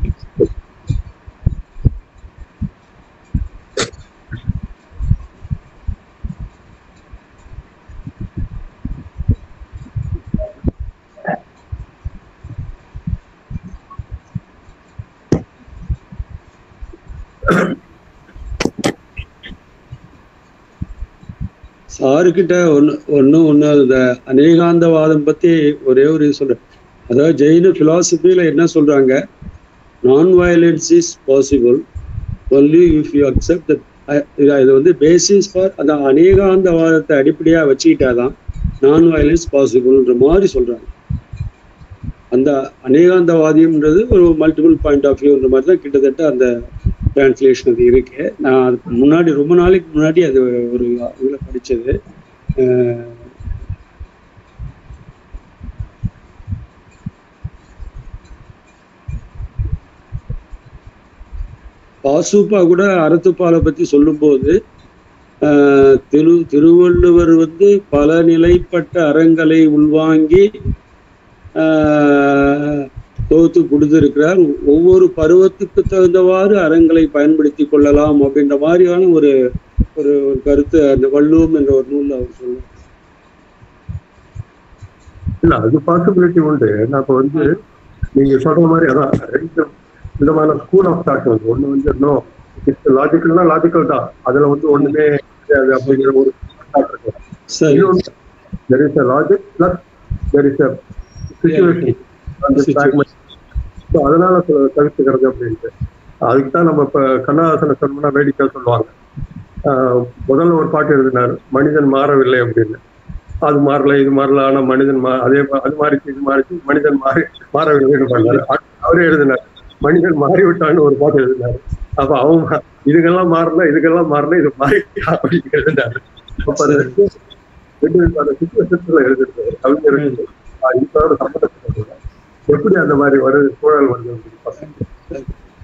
சாருக்கிட்ட ஒன்று ஒன்று ஒன்று இந்த அநேகாந்தவாதம் பற்றி ஒரே ஒரு இது சொல்கிறேன் அதாவது ஜெயின ஃபிலாசபியில் என்ன சொல்கிறாங்க nonviolence is possible only if you accept that இது வந்து பேசிஸ் ஃபார் அந்த அநேகாந்தவாதத்தை அடிப்படையாக வச்சுக்கிட்டாதான் நான் வயலன்ஸ் பாசிபிள்ன்ற மாதிரி சொல்கிறாங்க அந்த அநேகாந்தவாதியம்ன்றது ஒரு மல்டிபிள் பாயிண்ட் ஆஃப் வியூன்ற மாதிரி தான் கிட்டத்தட்ட அந்த டிரான்ஸ்லேஷன் அது இருக்கு நான் அதுக்கு முன்னாடி ரொம்ப நாளைக்கு முன்னாடி அது ஒரு இதில் படித்தது பாசுப்பா கூட அறத்துப்பாலை பற்றி சொல்லும்போது ஆஹ், திரு திருவள்ளுவர் வந்து பல நிலைப்பட்ட அறங்களை உள்வாங்கி ஆஹ், தொகுத்து கொடுத்திருக்கிறார் ஒவ்வொரு பருவத்துக்கு தகுந்தவாறு அறங்களை பயன்படுத்தி கொள்ளலாம் அப்படின்ற மாதிரியான ஒரு ஒரு ஒரு கருத்து அந்த வள்ளுவம் என்ற ஒரு நூல்ல அவர் சொல்லுவார் இல்ல அது பாசிபிலிட்டி உண்டு நான் இப்ப வந்து நீங்க சொல்ற மாதிரி அதான் ரெண்டு விதமான ஸ்கூல் ஆஃப் தாட் வந்து ஒண்ணு வந்து இன்னும் லாஜிக்கல்னா லாஜிக்கல் தான் அதுல வந்து ஒண்ணுமே கிடையாது அப்படிங்கிற ஒரு காட்டிருக்கலாம் சரி there is a logic plus there is a situation அந்த Situation. ஸோ அதனால சொ- தவிர்த்துக்கிறது அப்படின்ட்டு அதுக்கு தான் நம்ம இப்ப கண்ணதாசனை சொன்னோம்னா வேடிக்கை சொல்லுவாங்க ஆஹ் முதல்ல ஒரு பாட்டு எழுதினார் மனிதன் மாறவில்லை அப்படின்னு அது மாறல இது மாறல ஆனா மனிதன் மா அதே மா- அது மாறிச்சு இது மாறிச்சு மனிதன் மாறி மாறவில்லைன்னு பண்ணாரு அ- அவரே எழுதினார் மனிதன் மாறிவிட்டான்னு ஒரு பாட்டு எழுதினாரு அப்ப அவன் மா- இதுக்கெல்லாம் மாறல இதுக்கெல்லாம் மாறல இது மாறிட்டா அப்படின்னு எழுதினாரு அப்ப அது ரெண்டு ரெண்டு விதமான சுச்சுவேஷன்ல எழுதிருக்காரு கவிஞர் இதோட சம்பந்தப்பட்டது எப்படி அந்த மாதிரி வருது சூழல் வருது அப்படின்னு பாருங்க.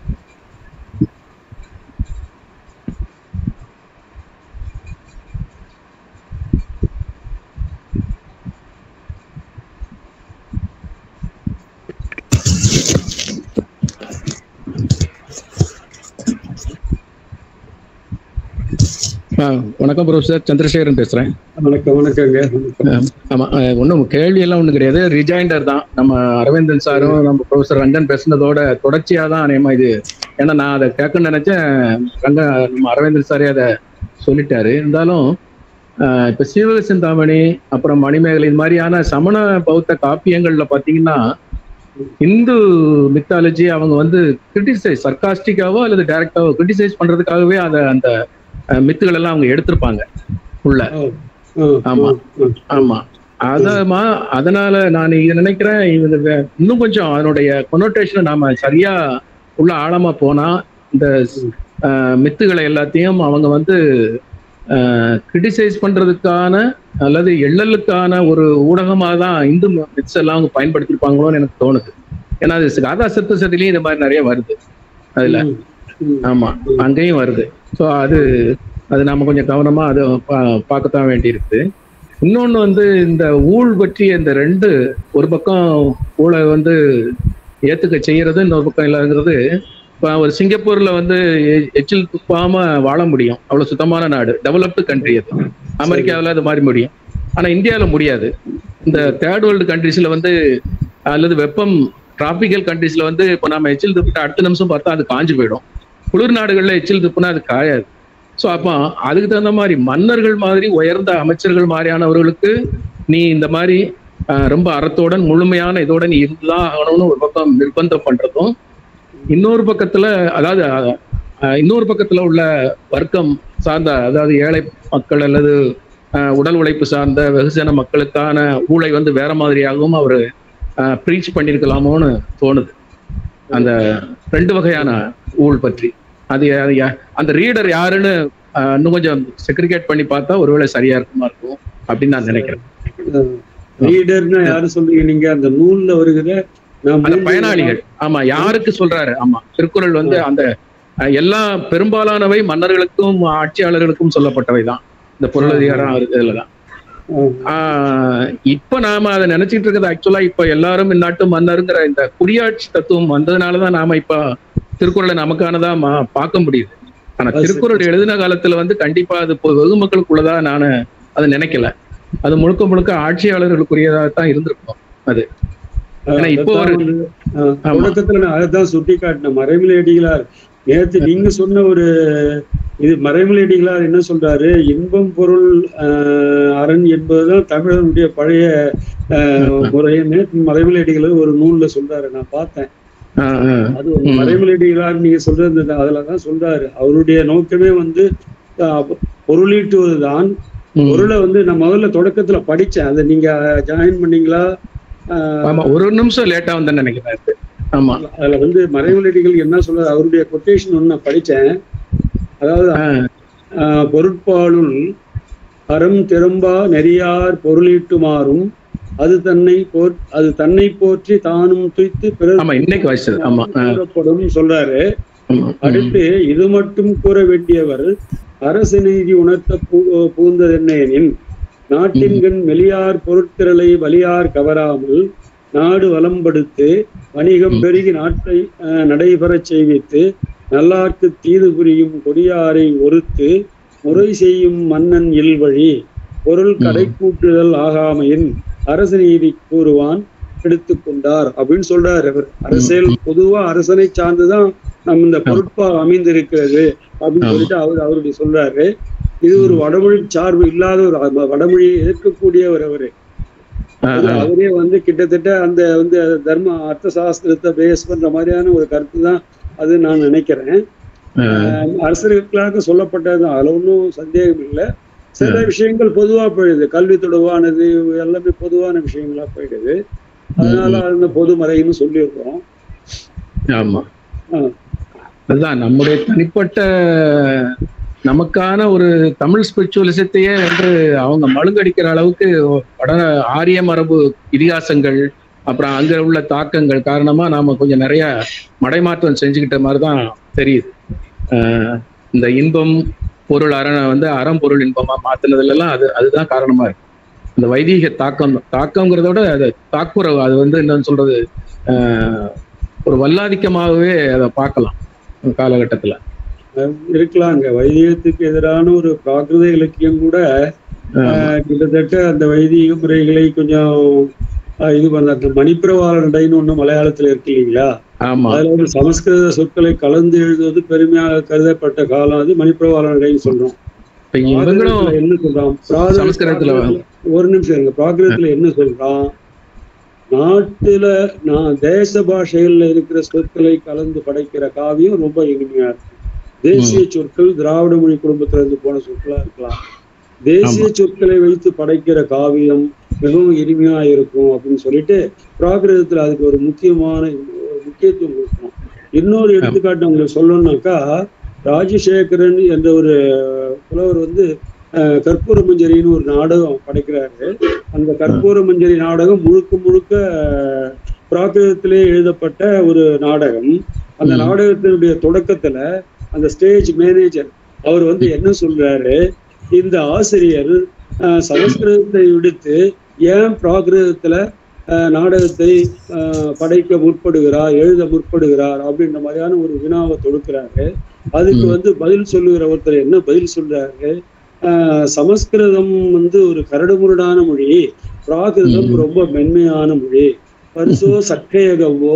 ஆ, வணக்கம் ப்ரொஃபசர் சந்திரசேகரன் பேசுறேன் வணக்கம் வணக்கங்க வணக்கம் ஆமா ஒன்றும் கேள்வி எல்லாம் ஒன்றும் கிடையாது ரிஜைண்டர் தான் நம்ம அரவிந்தன் சாரும் நம்ம ப்ரொஃபசர் ரங்கன் பேசுனதோட தொடர்ச்சியா தான் நேமா இது ஏன்னா நான் அதை கேட்கணும்னு நினைச்சேன் ரங்க நம்ம அரவிந்தன் சாரே அதை சொல்லிட்டாரு இருந்தாலும் ஆஹ், இப்ப சீவக சிந்தாமணி அப்புறம் மணிமேகலை இது மாதிரியான சமண பௌத்த காப்பியங்கள்ல பாத்தீங்கன்னா இந்து மித்தாலஜி அவங்க வந்து கிரிட்டிசைஸ் சர்காஸ்டிக்காவோ அல்லது டைரக்டாவோ கிரிட்டிசைஸ் பண்றதுக்காகவே அதை அந்த அஹ், மித்துகள் எல்லாம் அவங்க எடுத்திருப்பாங்க உள்ள ஆ, ஆமா. ஆ, ஆமா அதமா அதனால நான் இதை நினைக்கிறேன் இது வே- இன்னும் கொஞ்சம் அதனுடைய கொனோட்டேஷனை நாம சரியா உள்ள ஆழமா போனா இந்த அஹ், மித்துகளை எல்லாத்தையும் அவங்க வந்து கிரிட்டிசைஸ் பண்றதுக்கான அல்லது எள்ளலுக்கான ஒரு ஊடகமா தான் இந்து மித்ஸ் எல்லாம் அவங்க பயன்படுத்திருப்பாங்களோன்னு எனக்கு தோணுது ஏன்னா அது காதா சத்து சதிலையும் இந்த மாதிரி நிறைய வருது அதுல ம், ம். ஆமா அங்கேயும் வருது ஸோ அது அது நாம கொஞ்சம் கவனமா அதை பா- பார்க்கத்தான் வேண்டியிருக்கு இன்னொன்னு வந்து இந்த ஊழ் பற்றிய இந்த ரெண்டு ஒரு பக்கம் ஊழை வந்து ஏத்துக்க செய்யறது இன்னொரு பக்கம் இல்லைங்கிறது இப்போ ஒரு சிங்கப்பூர்ல வந்து எ- எச்சில் துப்பாம வாழ முடியும் அவ்வளவு சுத்தமான நாடு டெவலப்டு கண்ட்ரி அது அமெரிக்காவில் அது மாதிரி முடியும் ஆனா இந்தியாவில முடியாது இந்த தேர்ட் வேர்ல்டு கண்ட்ரீஸ்ல வந்து அல்லது வெப்பம் டிராபிக்கல் கண்ட்ரீஸ்ல வந்து இப்போ நம்ம எச்சில் துப்பிட்டு அடுத்த நிமிஷம் பார்த்தா அது காஞ்சு போயிடும் குளிர் நாடுகள்ல எச்சில் துப்புனா அது காயாது ஸோ அப்போ அதுக்கு தகுந்த மாதிரி மன்னர்கள் மாதிரி உயர்ந்த அமைச்சர்கள் மாதிரியானவர்களுக்கு நீ இந்த மாதிரி ஆஹ், ரொம்ப அறத்தோடன் முழுமையான இதோட நீ இருந்துதான் ஆகணும்னு ஒரு பக்கம் நிர்பந்தம் பண்றதும் இன்னொரு பக்கத்துல அதாவது ஆஹ், இன்னொரு பக்கத்துல உள்ள வர்க்கம் சார்ந்த அதாவது ஏழை மக்கள் அல்லது ஆஹ், உடல் உழைப்பு சார்ந்த வெகுஜன மக்களுக்கான ஊழை வந்து வேற மாதிரியாகவும் அவர் ப்ரீச் பண்ணியிருக்கலாமோன்னு தோணுது அந்த ரெண்டு வகையான ஊழ் பற்றி அது அது யா- அந்த ரீடர் யாருன்னு ஆஹ், இன்னும் கொஞ்சம் செக்ரிகேட் பண்ணி பார்த்தா ஒருவேளை சரியா இருக்குமா இருக்கும் அப்படின்னு நான் நினைக்கிறேன் லீடர்னா யாரு சொல்றீங்க நீங்க அந்த நூல்ல வருகிற நான் அந்த மீண்டும் பயனாளிகள் ஆமா யாருக்கு சொல்றாரு ஆமா திருக்குறள் வந்து அந்த அஹ், எல்லா பெரும்பாலானவை மன்னர்களுக்கும் ஆட்சியாளர்களுக்கும் சொல்லப்பட்டவை தான் இந்த பொருளதிகாரம் இதுலதான் ஆ, ஆஹ் இப்ப நாம அதை நினைச்சிட்டு இருக்கிறது ஆக்சுவலா இப்ப எல்லாரும் இந்நாட்டு மன்னருங்கிற இந்த குடியாட்சி தத்துவம் வந்ததுனாலதான் நாம இப்ப திருக்குறளை நமக்கானதா மா- பார்க்க முடியுது ஆனா அது சரி. திருக்குறள் எழுதின காலத்துல வந்து கண்டிப்பா அது பொ- பொதுமக்களுக்குள்ளதா நான் அதை நினைக்கல அது முழுக்க முழுக்க ஆட்சியாளர்களுக்குரியதா தான் இருந்திருக்கும் ஏன்னா இப்போ அதைத்தான் ஒரு- வந்து, ஆ, ஆமா. தொடக்கத்துல நான் அதைத்தான் சுட்டி காட்டினேன் மறைமலையடிகளார் நேத்து நீங்க சொன்ன ஒரு இது மறைமலையடிகளார் என்ன சொல்றாரு இன்பம் பொருள் ஆஹ், அரண் என்பதுதான் தமிழனுடைய பழைய ஆஹ், முறையை நேற்று மறைமலையடிகளார் ஒரு நூல்ல சொல்றாரு நான் பார்த்தேன் ஆஹ் ஆஹ் அது ஒரு ம். மறைமலையடிகளார் நீங்க சொல்றது இந்த- அதுலதான் சொல்றாரு அவருடைய நோக்கமே வந்து ஆஹ், பொருளீட்டுவதுதான் உம். பொருளை வந்து நான் முதல்ல தொடக்கத்துல படிச்சேன் அதை நீங்க ஜாயின் பண்ணீங்களா ஆஹ், ஆமா ஒரு நிமிஷம் லேட்டா வந்தேன்னு நினைக்கிறேன் இது. ஆமா அதுல வந்து மறைமொழிகள் என்ன சொல்றாரு அவருடைய கொட்டேஷன் ஒண்ணு நான் படிச்சேன் அதாவது ஆஹ் ஆஹ், பொருட்பாலுள் அறம் திரும்பா நெறியார் பொருளீட்டுமாறும் அது தன்னை போற் அது தன்னை போற்றி தானும் துய்த்து பிறர் ஆமா இன்னைக்கு வாசிச்சது ஆமா ஆஹ் கூறப்படும் சொல்றாரு ஆமா. உம். அடுத்து இது மட்டும் கூற வேண்டியவர் அரசு நீதி உணர்த்த பூ- பூந்ததென்னையெனின் நாட்டின்கண் மெலியார் பொருட்திரளை வலியார் கவராமல் நாடு வளம்படுத்து வணிகம் ம். பெருகி நாட்டை அஹ், நடைபெறச் செய்வித்து நல்லார்க்கு தீது புரியும் கொடியாரை ஒருத்து முறை செய்யும் மன்னன் இல்வழி பொருள் ம். கடை கூட்டுதல் ஆகாமையின் அரசு நீதி கூறுவான் எடுத்துக்கொண்டார் அப்படின்னு சொல்றாரு அவர் அரசியல் பொதுவா அரசனை சார்ந்துதான் நம்ம இந்த பொருட்பால் அமைந்திருக்கிறது அப்படின்னு ஆமா. சொல்லிட்டு அவர் அவருடைய சொல்றாரு இது ஒரு வடமொழி சார்பு இல்லாத ஒரு அ- வடமொழியை எதிர்க்கக்கூடியவர் அவரு ஆ, அது ஆ. அவரே வந்து கிட்டத்தட்ட அந்த வந்து தர்ம அர்த்த சாஸ்திரத்தை பேஸ் பண்ற மாதிரியான ஒரு கருத்து தான் அது நான் நினைக்கிறேன் ஆ. ஆஹ் அரசர்களுக்காக சொல்லப்பட்டதுதான் அதுல ஒன்றும் சந்தேகம் இல்லை சில விஷயங்கள் பொதுவா போயிடுது கல்வி தொடர்பானது எல்லாமே பொதுவான விஷயங்களா போயிடுது அதனால அந்த பொதுமறைன்னு சொல்லியிருக்கோம் ஆமா ஆ. அதுதான் நம்முடைய தனிப்பட்ட நமக்கான ஒரு தமிழ் ஸ்பிரிச்சுவலிசத்தையே வந்து அவங்க மழுங்கடிக்கிற அளவுக்கு வட ஆரிய மரபு இதிகாசங்கள் அப்புறம் அங்க உள்ள தாக்கங்கள் காரணமா நாம கொஞ்சம் நிறைய மடைமாற்றம் செஞ்சுக்கிட்ட மாதிரி தான் தெரியுது ஆஹ் இந்த இன்பம் பொருள் அரண வந்து அறம் பொருள் இன்பமா மாத்துனதுல எல்லாம் அது அதுதான் காரணமா இருக்கு இந்த வைதீக தாக்கம் தாக்கம்ங்கிறத விட அது தாக்குறவு அது வந்து என்னன்னு சொல்றது ஆஹ் ஒரு வல்லாதிக்கமாகவே அதை பார்க்கலாம் காலகட்டத்துல இருக்கலாங்க வைதிகத்துக்கு எதிரான ஒரு பிராகிருத இலக்கியம் கூட ஆஹ் கிட்டத்தட்ட அந்த வைதிக முறைகளை கொஞ்சம் ஆஹ் இது பண்ண அந்த மணிப்பிரவாள நடைன்னு ஒண்ணு மலையாளத்துல இருக்கு இல்லைங்களா ஆமா அதுல ஒரு சமஸ்கிருத சொற்களை கலந்து எழுதுவது பெருமையாக கருதப்பட்ட காலம் அது மணிப்பிரவாள நடைன்னு சொல்றோம் இப்ப இவங்களும் பிராகிருதத்துல என்ன சொல்றான் பிராகிருத- சமஸ்கிருதத்துல ஒரு நிமிஷம் இருங்க பிராகிருதத்துல என்ன சொல்றான் நாட்டுல நான் தேச பாஷைகள்ல இருக்கிற சொற்களை கலந்து படைக்கிற காவியம் ரொம்ப இனிமையா இருக்கும் தேசிய சொற்கள் திராவிட மொழி குடும்பத்துல இருந்து போன சொற்களா இருக்கலாம் தேசிய சொற்களை வைத்து படைக்கிற காவியம் மிகவும் இனிமையா இருக்கும் அப்படின்னு சொல்லிட்டு பிராகிருதத்துல அதுக்கு ஒரு முக்கியமான ஒரு முக்கியத்துவம் கொடுக்கணும் இன்னொரு எடுத்துக்காட்டு உங்களுக்கு சொல்லணும்னாக்கா ராஜசேகரன் என்ற ஒரு புலவர் வந்து அஹ், கற்பூர மஞ்சரின்னு ஒரு நாடகம் படைக்கிறாரு அந்த கற்பூர மஞ்சரி நாடகம் முழுக்க முழுக்க அஹ், பிராகிருதத்திலே எழுதப்பட்ட ஒரு நாடகம் அந்த ம். நாடகத்தினுடைய தொடக்கத்துல அந்த ஸ்டேஜ் மேனேஜர் அவர் வந்து என்ன சொல்றாரு இந்த ஆசிரியர் அஹ், சமஸ்கிருதத்தை விடுத்து ஏன் பிராகிருதத்துல அஹ், நாடகத்தை அஹ், படைக்க முற்படுகிறார் எழுத முற்படுகிறார் அப்படின்ற மாதிரியான ஒரு வினாவை தொடுக்கிறாரு அதுக்கு ம். வந்து பதில் சொல்லுகிற ஒருத்தர் என்ன பதில் சொல்றாரு அஹ், சமஸ்கிருதம் வந்து ஒரு கரடுமுரடான மொழி பிராகிருதம் ம். ரொம்ப மென்மையான மொழி பரிசோ சக்கையகவோ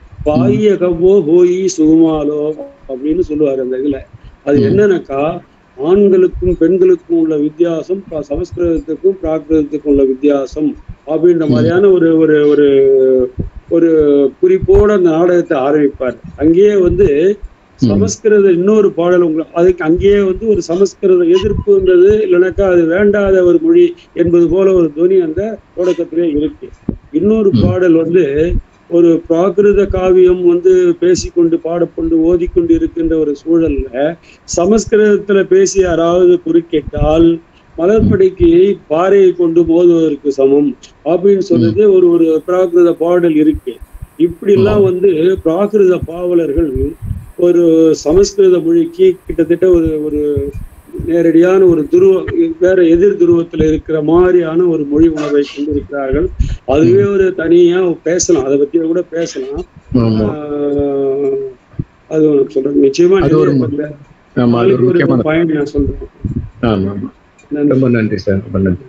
பாயகவோ ஹோயி சுகுமாலோ அப்படின்னு சொல்லுவாரு அந்த இதுல அது ம். என்னன்னாக்கா ஆண்களுக்கும் பெண்களுக்கும் உள்ள வித்தியாசம் ப- சமஸ்கிருதத்துக்கும் பிராகிருதத்துக்கும் உள்ள வித்தியாசம் அப்படின்ற ம். மாதிரியான ஒரு ஒரு ஒரு ஒரு குறிப்போட அந்த நாடகத்தை ஆரம்பிப்பார் அங்கேயே வந்து ம். சமஸ்கிருத இன்னொரு பாடல் உங்களுக்கு அதுக்கு அங்கேயே வந்து ஒரு சமஸ்கிருத எதிர்ப்புன்றது இல்லைனாக்கா அது வேண்டாத ஒரு மொழி என்பது போல ஒரு துவனி அந்த தொடக்கத்திலே இருக்கு இன்னொரு ம். பாடல் வந்து ஒரு பிராகிருத காவியம் வந்து பேசிக்கொண்டு பாடக்கொண்டு ஓதிக்கொண்டு இருக்கின்ற ஒரு சூழல்ல சமஸ்கிருதத்துல பேசி யாராவது குறுக்கிட்டால் மலர்படிக்கு பாறையை கொண்டு மோதுவதற்கு சமம் அப்படின்னு சொல்றது ஒரு ஒரு பிராகிருத பாடல் இருக்கு இப்படி எல்லாம் வந்து பிராகிருத பாவலர்கள் ஒரு சமஸ்கிருத மொழிக்கு கிட்டத்தட்ட ஒரு ஒரு நேரடியான ஒரு துருவ வேற எதிர் துருவத்துல இருக்கிற மாதிரியான ஒரு மொழி உணர்வை கொண்டிருக்கிறார்கள் அதுவே ஒரு தனியா பேசலாம் அதை பத்தி கூட பேசலாம் ஆமா ஆஹ் அது உனக்கு சொல்றேன் நிச்சயமா அது ஒரு நிறைய பண்றேன். ஆமா அது ஒரு நாளைக்கு ஒரு முக்கியமான பாயிண்ட் நான் சொல்றேன் ஆமா ஆமா நன்றி. ரொம்ப நன்றி சார் ரொம்ப நன்றி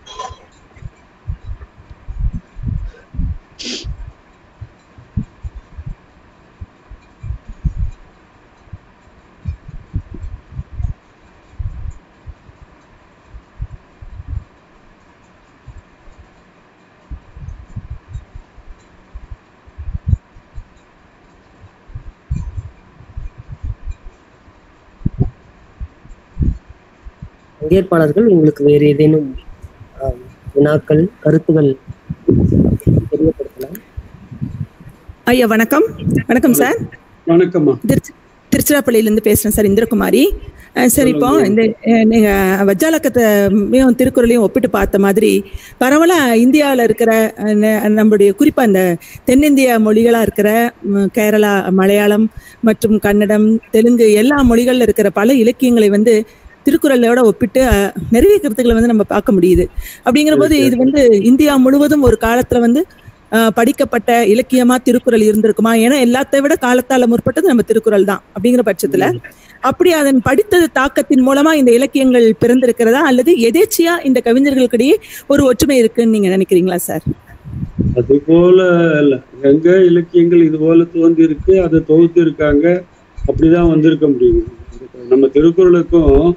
பங்கேற்பாளர்கள் உங்களுக்கு வேறு ஏதேனும் ஆம், வினாக்கள் கருத்துகள் தெரியப்படுத்தலாம் ஐயா வணக்கம் வணக்கம் சார் வணக்கம்மா திருச்சி திருச்சிராப்பள்ளியிலேருந்து பேசுகிறேன் சார் இந்திரகுமாரி அஹ் சார் இப்போ இந்த அஹ், நீங்க வஜ்ஜாலக்கத்தையும் திருக்குறளையும் ஒப்பிட்டு பார்த்த மாதிரி பரவலாக இந்தியாவில் இருக்கிற அஹ், ந- நம்மளுடைய குறிப்பாக இந்த தென்னிந்திய மொழிகளாக இருக்கிற ம், கேரளா மலையாளம் மற்றும் கன்னடம் தெலுங்கு எல்லா மொழிகளில் இருக்கிற பல இலக்கியங்களை வந்து திருக்குறளோட ஒப்பிட்டு அஹ், நிறைய கருத்துக்களை வந்து நம்ம பார்க்க முடியுது அப்படிங்கிற போது இது வந்து இந்தியா முழுவதும் ஒரு காலத்துல வந்து அஹ், படிக்கப்பட்ட இலக்கியமா திருக்குறள் இருந்திருக்குமா ஏன்னா எல்லாத்தை விட காலத்தால முற்பட்டது நம்ம திருக்குறள் தான் அப்படிங்கிற பட்சத்துல அப்படி அதன் படித்தது தாக்கத்தின் மூலமா இந்த இலக்கியங்கள் பிறந்திருக்கிறதா அல்லது எதேச்சியா இந்த கவிஞர்களுக்கிடையே ஒரு ஒற்றுமை இருக்குன்னு நீங்க நினைக்கிறீங்களா சார் அது போல இல்ல எங்க இலக்கியங்கள் இது போல தோன்றி இருக்கு அதை தொகுத்து இருக்காங்க அப்படிதான் வந்திருக்க முடியும் நம்ம திருக்குறளுக்கும்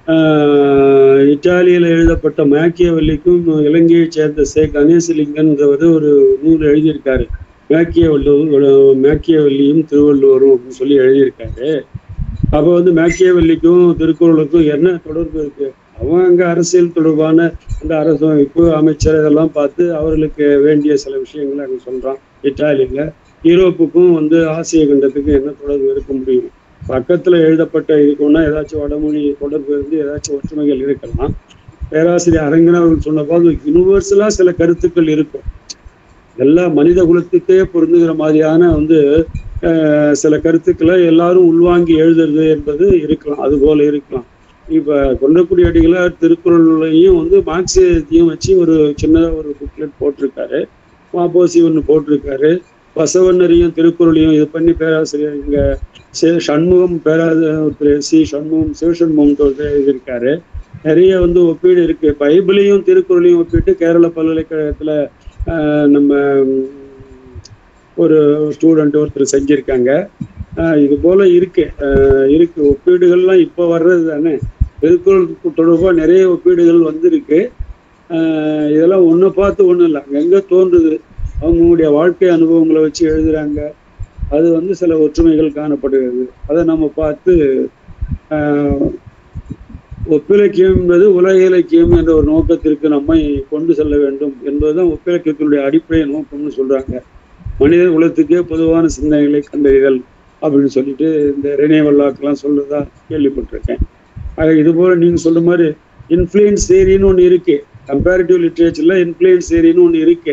ஆஹ், இத்தாலியில எழுதப்பட்ட மேக்கியவல்லிக்கும் இலங்கையைச் சேர்ந்த சே கணேசலிங்கன்றவர் ஒரு நூல் எழுதியிருக்காரு மேக்கியவல்லு மேக்கியவல்லியும் திருவள்ளுவரும் அப்படின்னு சொல்லி எழுதியிருக்காரு அப்போ வந்து மேக்கியவல்லிக்கும் திருக்குறளுக்கும் என்ன தொடர்பு இருக்கு அவன் அங்க அரசியல் தொடர்பான அந்த அரசமைப்பு அமைச்சர் இதெல்லாம் பார்த்து அவர்களுக்கு வேண்டிய சில விஷயங்களை அங்க சொல்றான் இத்தாலியில யூரோப்புக்கும் வந்து ஆசிய கண்டத்துக்கும் என்ன தொடர்பு இருக்க முடியும் பக்கத்துல எழுதப்பட்ட இருக்குன்னா ஏதாச்சும் வடமொழி தொடர்பு இருந்து ஏதாச்சும் ஒற்றுமைகள் இருக்கலாம் பேராசிரியர் அரங்கன் அவர்கள் சொன்னபோது யூனிவர்சலா சில கருத்துக்கள் இருக்கும் எல்லா மனித குலத்துக்கே பொருந்துகிற மாதிரியான வந்து அஹ், சில கருத்துக்களை எல்லாரும் உள்வாங்கி எழுதுறது என்பது இருக்கலாம் அது போல இருக்கலாம் இப்ப கொண்டக்குடி அடிகளார் திருக்குறளையும் வந்து மார்க்சியத்தையும் வச்சு ஒரு சின்னதா ஒரு புக்லெட் போட்டிருக்காரு மாப்போசி ஒன்று போட்டிருக்காரு பசவண்ணரையும் திருக்குறளையும் இது பண்ணி பேராசிரியர் இங்க சே- சண்முகம் பேராசிரியர் சி சண்முகம் சிவசண்முகம் ஒருத்தர் எழுதியிருக்காரு நிறைய வந்து ஒப்பீடு இருக்கு பைபிளையும் திருக்குறளையும் ஒப்பிட்டு கேரள பல்கலைக்கழகத்துல ஆஹ், நம்ம ம், ஒரு ஸ்டூடெண்ட் ஒருத்தர் செஞ்சிருக்காங்க ஆஹ், இது போல இருக்கு ஆஹ், இருக்கு ஒப்பீடுகள்லாம் இப்போ வர்றது தானே திருக்குறள் தொடர்பாக நிறைய ஒப்பீடுகள் வந்திருக்கு ஆஹ், இதெல்லாம் ஒன்றை பார்த்து ஒன்றும் இல்லை அங்கங்கே தோன்றுது அவங்களுடைய வாழ்க்கை அனுபவங்களை வச்சு எழுதுறாங்க அது வந்து சில ஒற்றுமைகள் காணப்படுகிறது அதை நம்ம பார்த்து ஆஹ், ஒப்பிலக்கியம் என்பது உலக இலக்கியம் என்ற ஒரு நோக்கத்திற்கு நம்மை கொண்டு செல்ல வேண்டும் என்பதுதான் ஒப்பிலக்கியத்தினுடைய அடிப்படை நோக்கம்னு சொல்றாங்க மனித குலத்துக்கே பொதுவான சிந்தனைகளை கண்டறிதல் அப்படின்னு சொல்லிட்டு இந்த ரெனே வல்லாக்கெல்லாம் சொல்றதா கேள்விப்பட்டிருக்கேன் ஆக இது போல நீங்க சொல்ற மாதிரி இன்ஃப்ளூயன்ஸ் தேரின்னு ஒன்று இருக்கு கம்பேரிட்டிவ் லிட்ரேச்சர்ல இன்ஃப்ளூயன்ஸ் தேரின்னு ஒன்று இருக்கு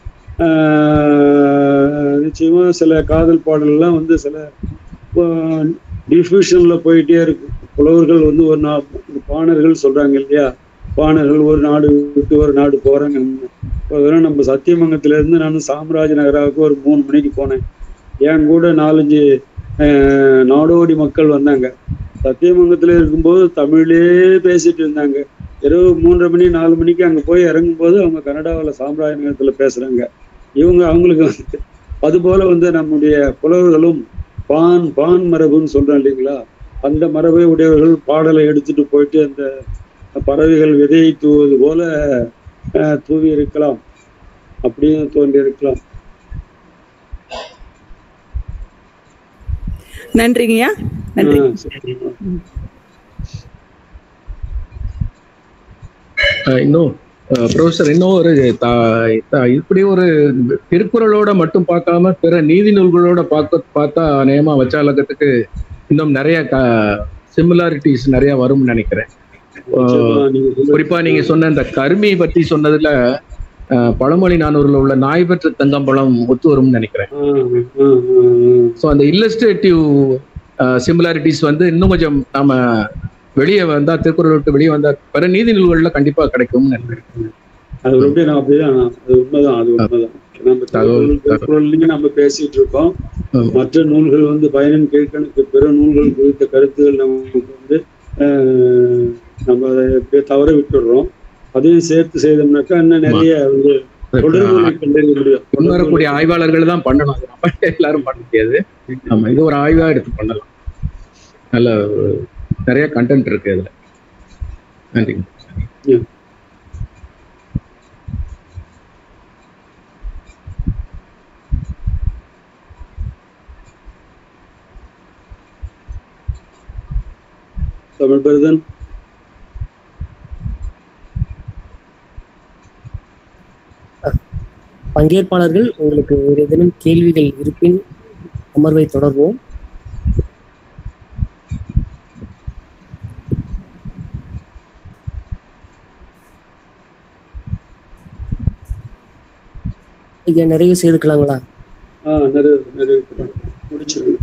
ஆஹ் நிச்சயமா சில காதல் பாடல்கள்லாம் வந்து சில டிஃப்யூஷன்ல போயிட்டே இருக்கு புலவர்கள் வந்து ஒரு நா பாணர்கள் சொல்றாங்க இல்லையா பாணர்கள் ஒரு நாடு விட்டு ஒரு நாடு போறாங்க ஒரு தடவை நம்ம சத்தியமங்கலத்துல இருந்து நான் சாம்ராஜ் நகராவுக்கு ஒரு மூணு மணிக்கு போனேன் என் கூட நாலஞ்சு ஆஹ், நாடோடி மக்கள் வந்தாங்க சத்தியமங்கலத்துல இருக்கும்போது தமிழே பேசிட்டு இருந்தாங்க இரவு மூன்றரை மணி நாலு மணிக்கு அங்க போய் இறங்கும்போது அவங்க கனடாவில் சாம்ராஜ் நகரத்துல பேசுறாங்க இவங்க அவங்களுக்கு வந்து அது போல வந்து நம்முடைய புலவர்களும் பான் பான் மரபுன்னு சொல்றோம் இல்லைங்களா அந்த மரபை உடையவர்கள் பாடலை எடுத்துட்டு போயிட்டு அந்த பறவைகள் விதையை தூவது போல அஹ், தூவி இருக்கலாம் அப்படின்னு தோன்றி இருக்கலாம் நன்றிங்கய்யா நன்றி ஆஹ் சரி. அஹ் இன்னும் ப்ரொஃபசர் இன்னும் ஒரு தா- தா- இப்படி ஒரு திருக்குறளோட மட்டும் பார்க்காம பிற நீதி நூல்களோட பார்க்க பார்த்தா நேமா வச்சாலகத்துக்கு இன்னும் நிறைய சிமிலாரிட்டிஸ் நிறைய வரும்னு நினைக்கிறேன் நிச்சயமா நீங்க சொல்றது குறிப்பா நீங்க சொன்ன இந்த கருமி பத்தி சொன்னதுல அஹ், பழமொழி நானூறுல உள்ள நாய் பெற்ற தங்கம்பழம் ஒத்து வரும்னு நினைக்கிறேன் ஆஹ் ஆஹ் ஆஹ் ஆஹ். ஸோ அந்த இல்லஸ்ட்ரேட்டிவ் சிமிலாரிட்டிஸ் வந்து இன்னும் கொஞ்சம் நாம வெளியே வந்தா திருக்குறள் விட்டு வெளியே வந்தா பிற நீதி நூல்கள்ல கண்டிப்பா கிடைக்கும்னு நினைக்கிறேன் அது எப்படி நான் அப்படிதான் நான் அது உண்மைதான் அது உண்மைதான் நம்ம தகவல், திருக்குறள், திருக்குறள்லயும் நம்ம பேசிட்டு இருக்கோம் ஆமா. மற்ற நூல்கள் வந்து பயனின் கீழ்கணக்கு பிற நூல்கள் குறித்த கருத்துகள் நமக்கு வந்து ஆஹ், நம்ம அதை எப்படியோ தவற விட்டுடுறோம் அதையும் சேர்த்து செய்தோம்னாக்கா இன்னும் நிறைய வந்து தொடர்புகளை கண்டறிய முடியும் கொண்டு வரக்கூடிய ஆய்வாளர்கள் தான் பண்ணணும் அது நம்ம எல்லாரும் பண்ண முடியாது ஆமா இது ஒரு ஆய்வா எடுத்து பண்ணலாம் நல்ல ஒரு நிறைய கண்டென்ட் இருக்கு இதுல நன்றி தமிழ் பெருதன் பங்கேற்பாளர்கள் உங்களுக்கு ஏதேனும் கேள்விகள் இருப்பின் அமர்வை தொடர்வோம் ஐயா நிறைவு செய்துக்கலாங்களா ஆஹ் நிறைய நிறைய முடிச்சிருங்க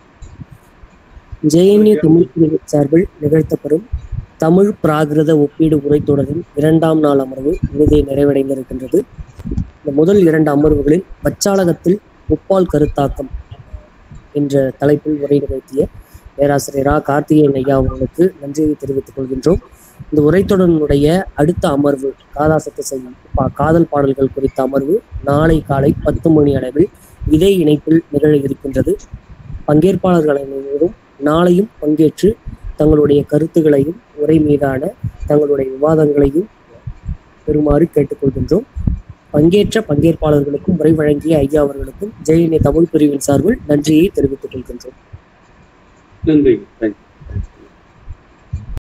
ஜேஎன்ஏ தமிழ் பிரிவு சார்பில் நிகழ்த்தப்படும் தமிழ் பிராகிருத ஒப்பீடு உரைத்தொடரின் இரண்டாம் நாள் அமர்வு இறுதி நிறைவடைந்திருக்கின்றது இந்த முதல் இரண்டு அமர்வுகளில் பச்சாளகத்தில் முப்பால் கருத்தாக்கம் என்ற தலைப்பில் உரை நிகழ்த்திய பேராசிரியர் ரா கார்த்திகேயன் ஐயா அவர்களுக்கு நன்றியை தெரிவித்துக் கொள்கின்றோம் இந்த உரைத்தொடரினுடைய அடுத்த அமர்வு காதாசத்து செய்யும் பா- காதல் பாடல்கள் குறித்த அமர்வு நாளை காலை பத்து மணி அளவில் இதே இணைப்பில் நிகழ இருக்கின்றது பங்கேற்பாளர்கள் அனைவரும் நாளையும் பங்கேற்று தங்களுடைய கருத்துகளையும் உரை மீதான தங்களுடைய விவாதங்களையும் பெறுமாறு கேட்டுக்கொள்கின்றோம் பங்கேற்ற பங்கேற்பாளர்களுக்கும் உரை வழங்கிய ஐயா அவர்களுக்கும் ஜெயினை தமிழ் பிரிவின் சார்பில் நன்றியை தெரிவித்துக் கொள்கின்றோம் நன்றி தேங்க்யூ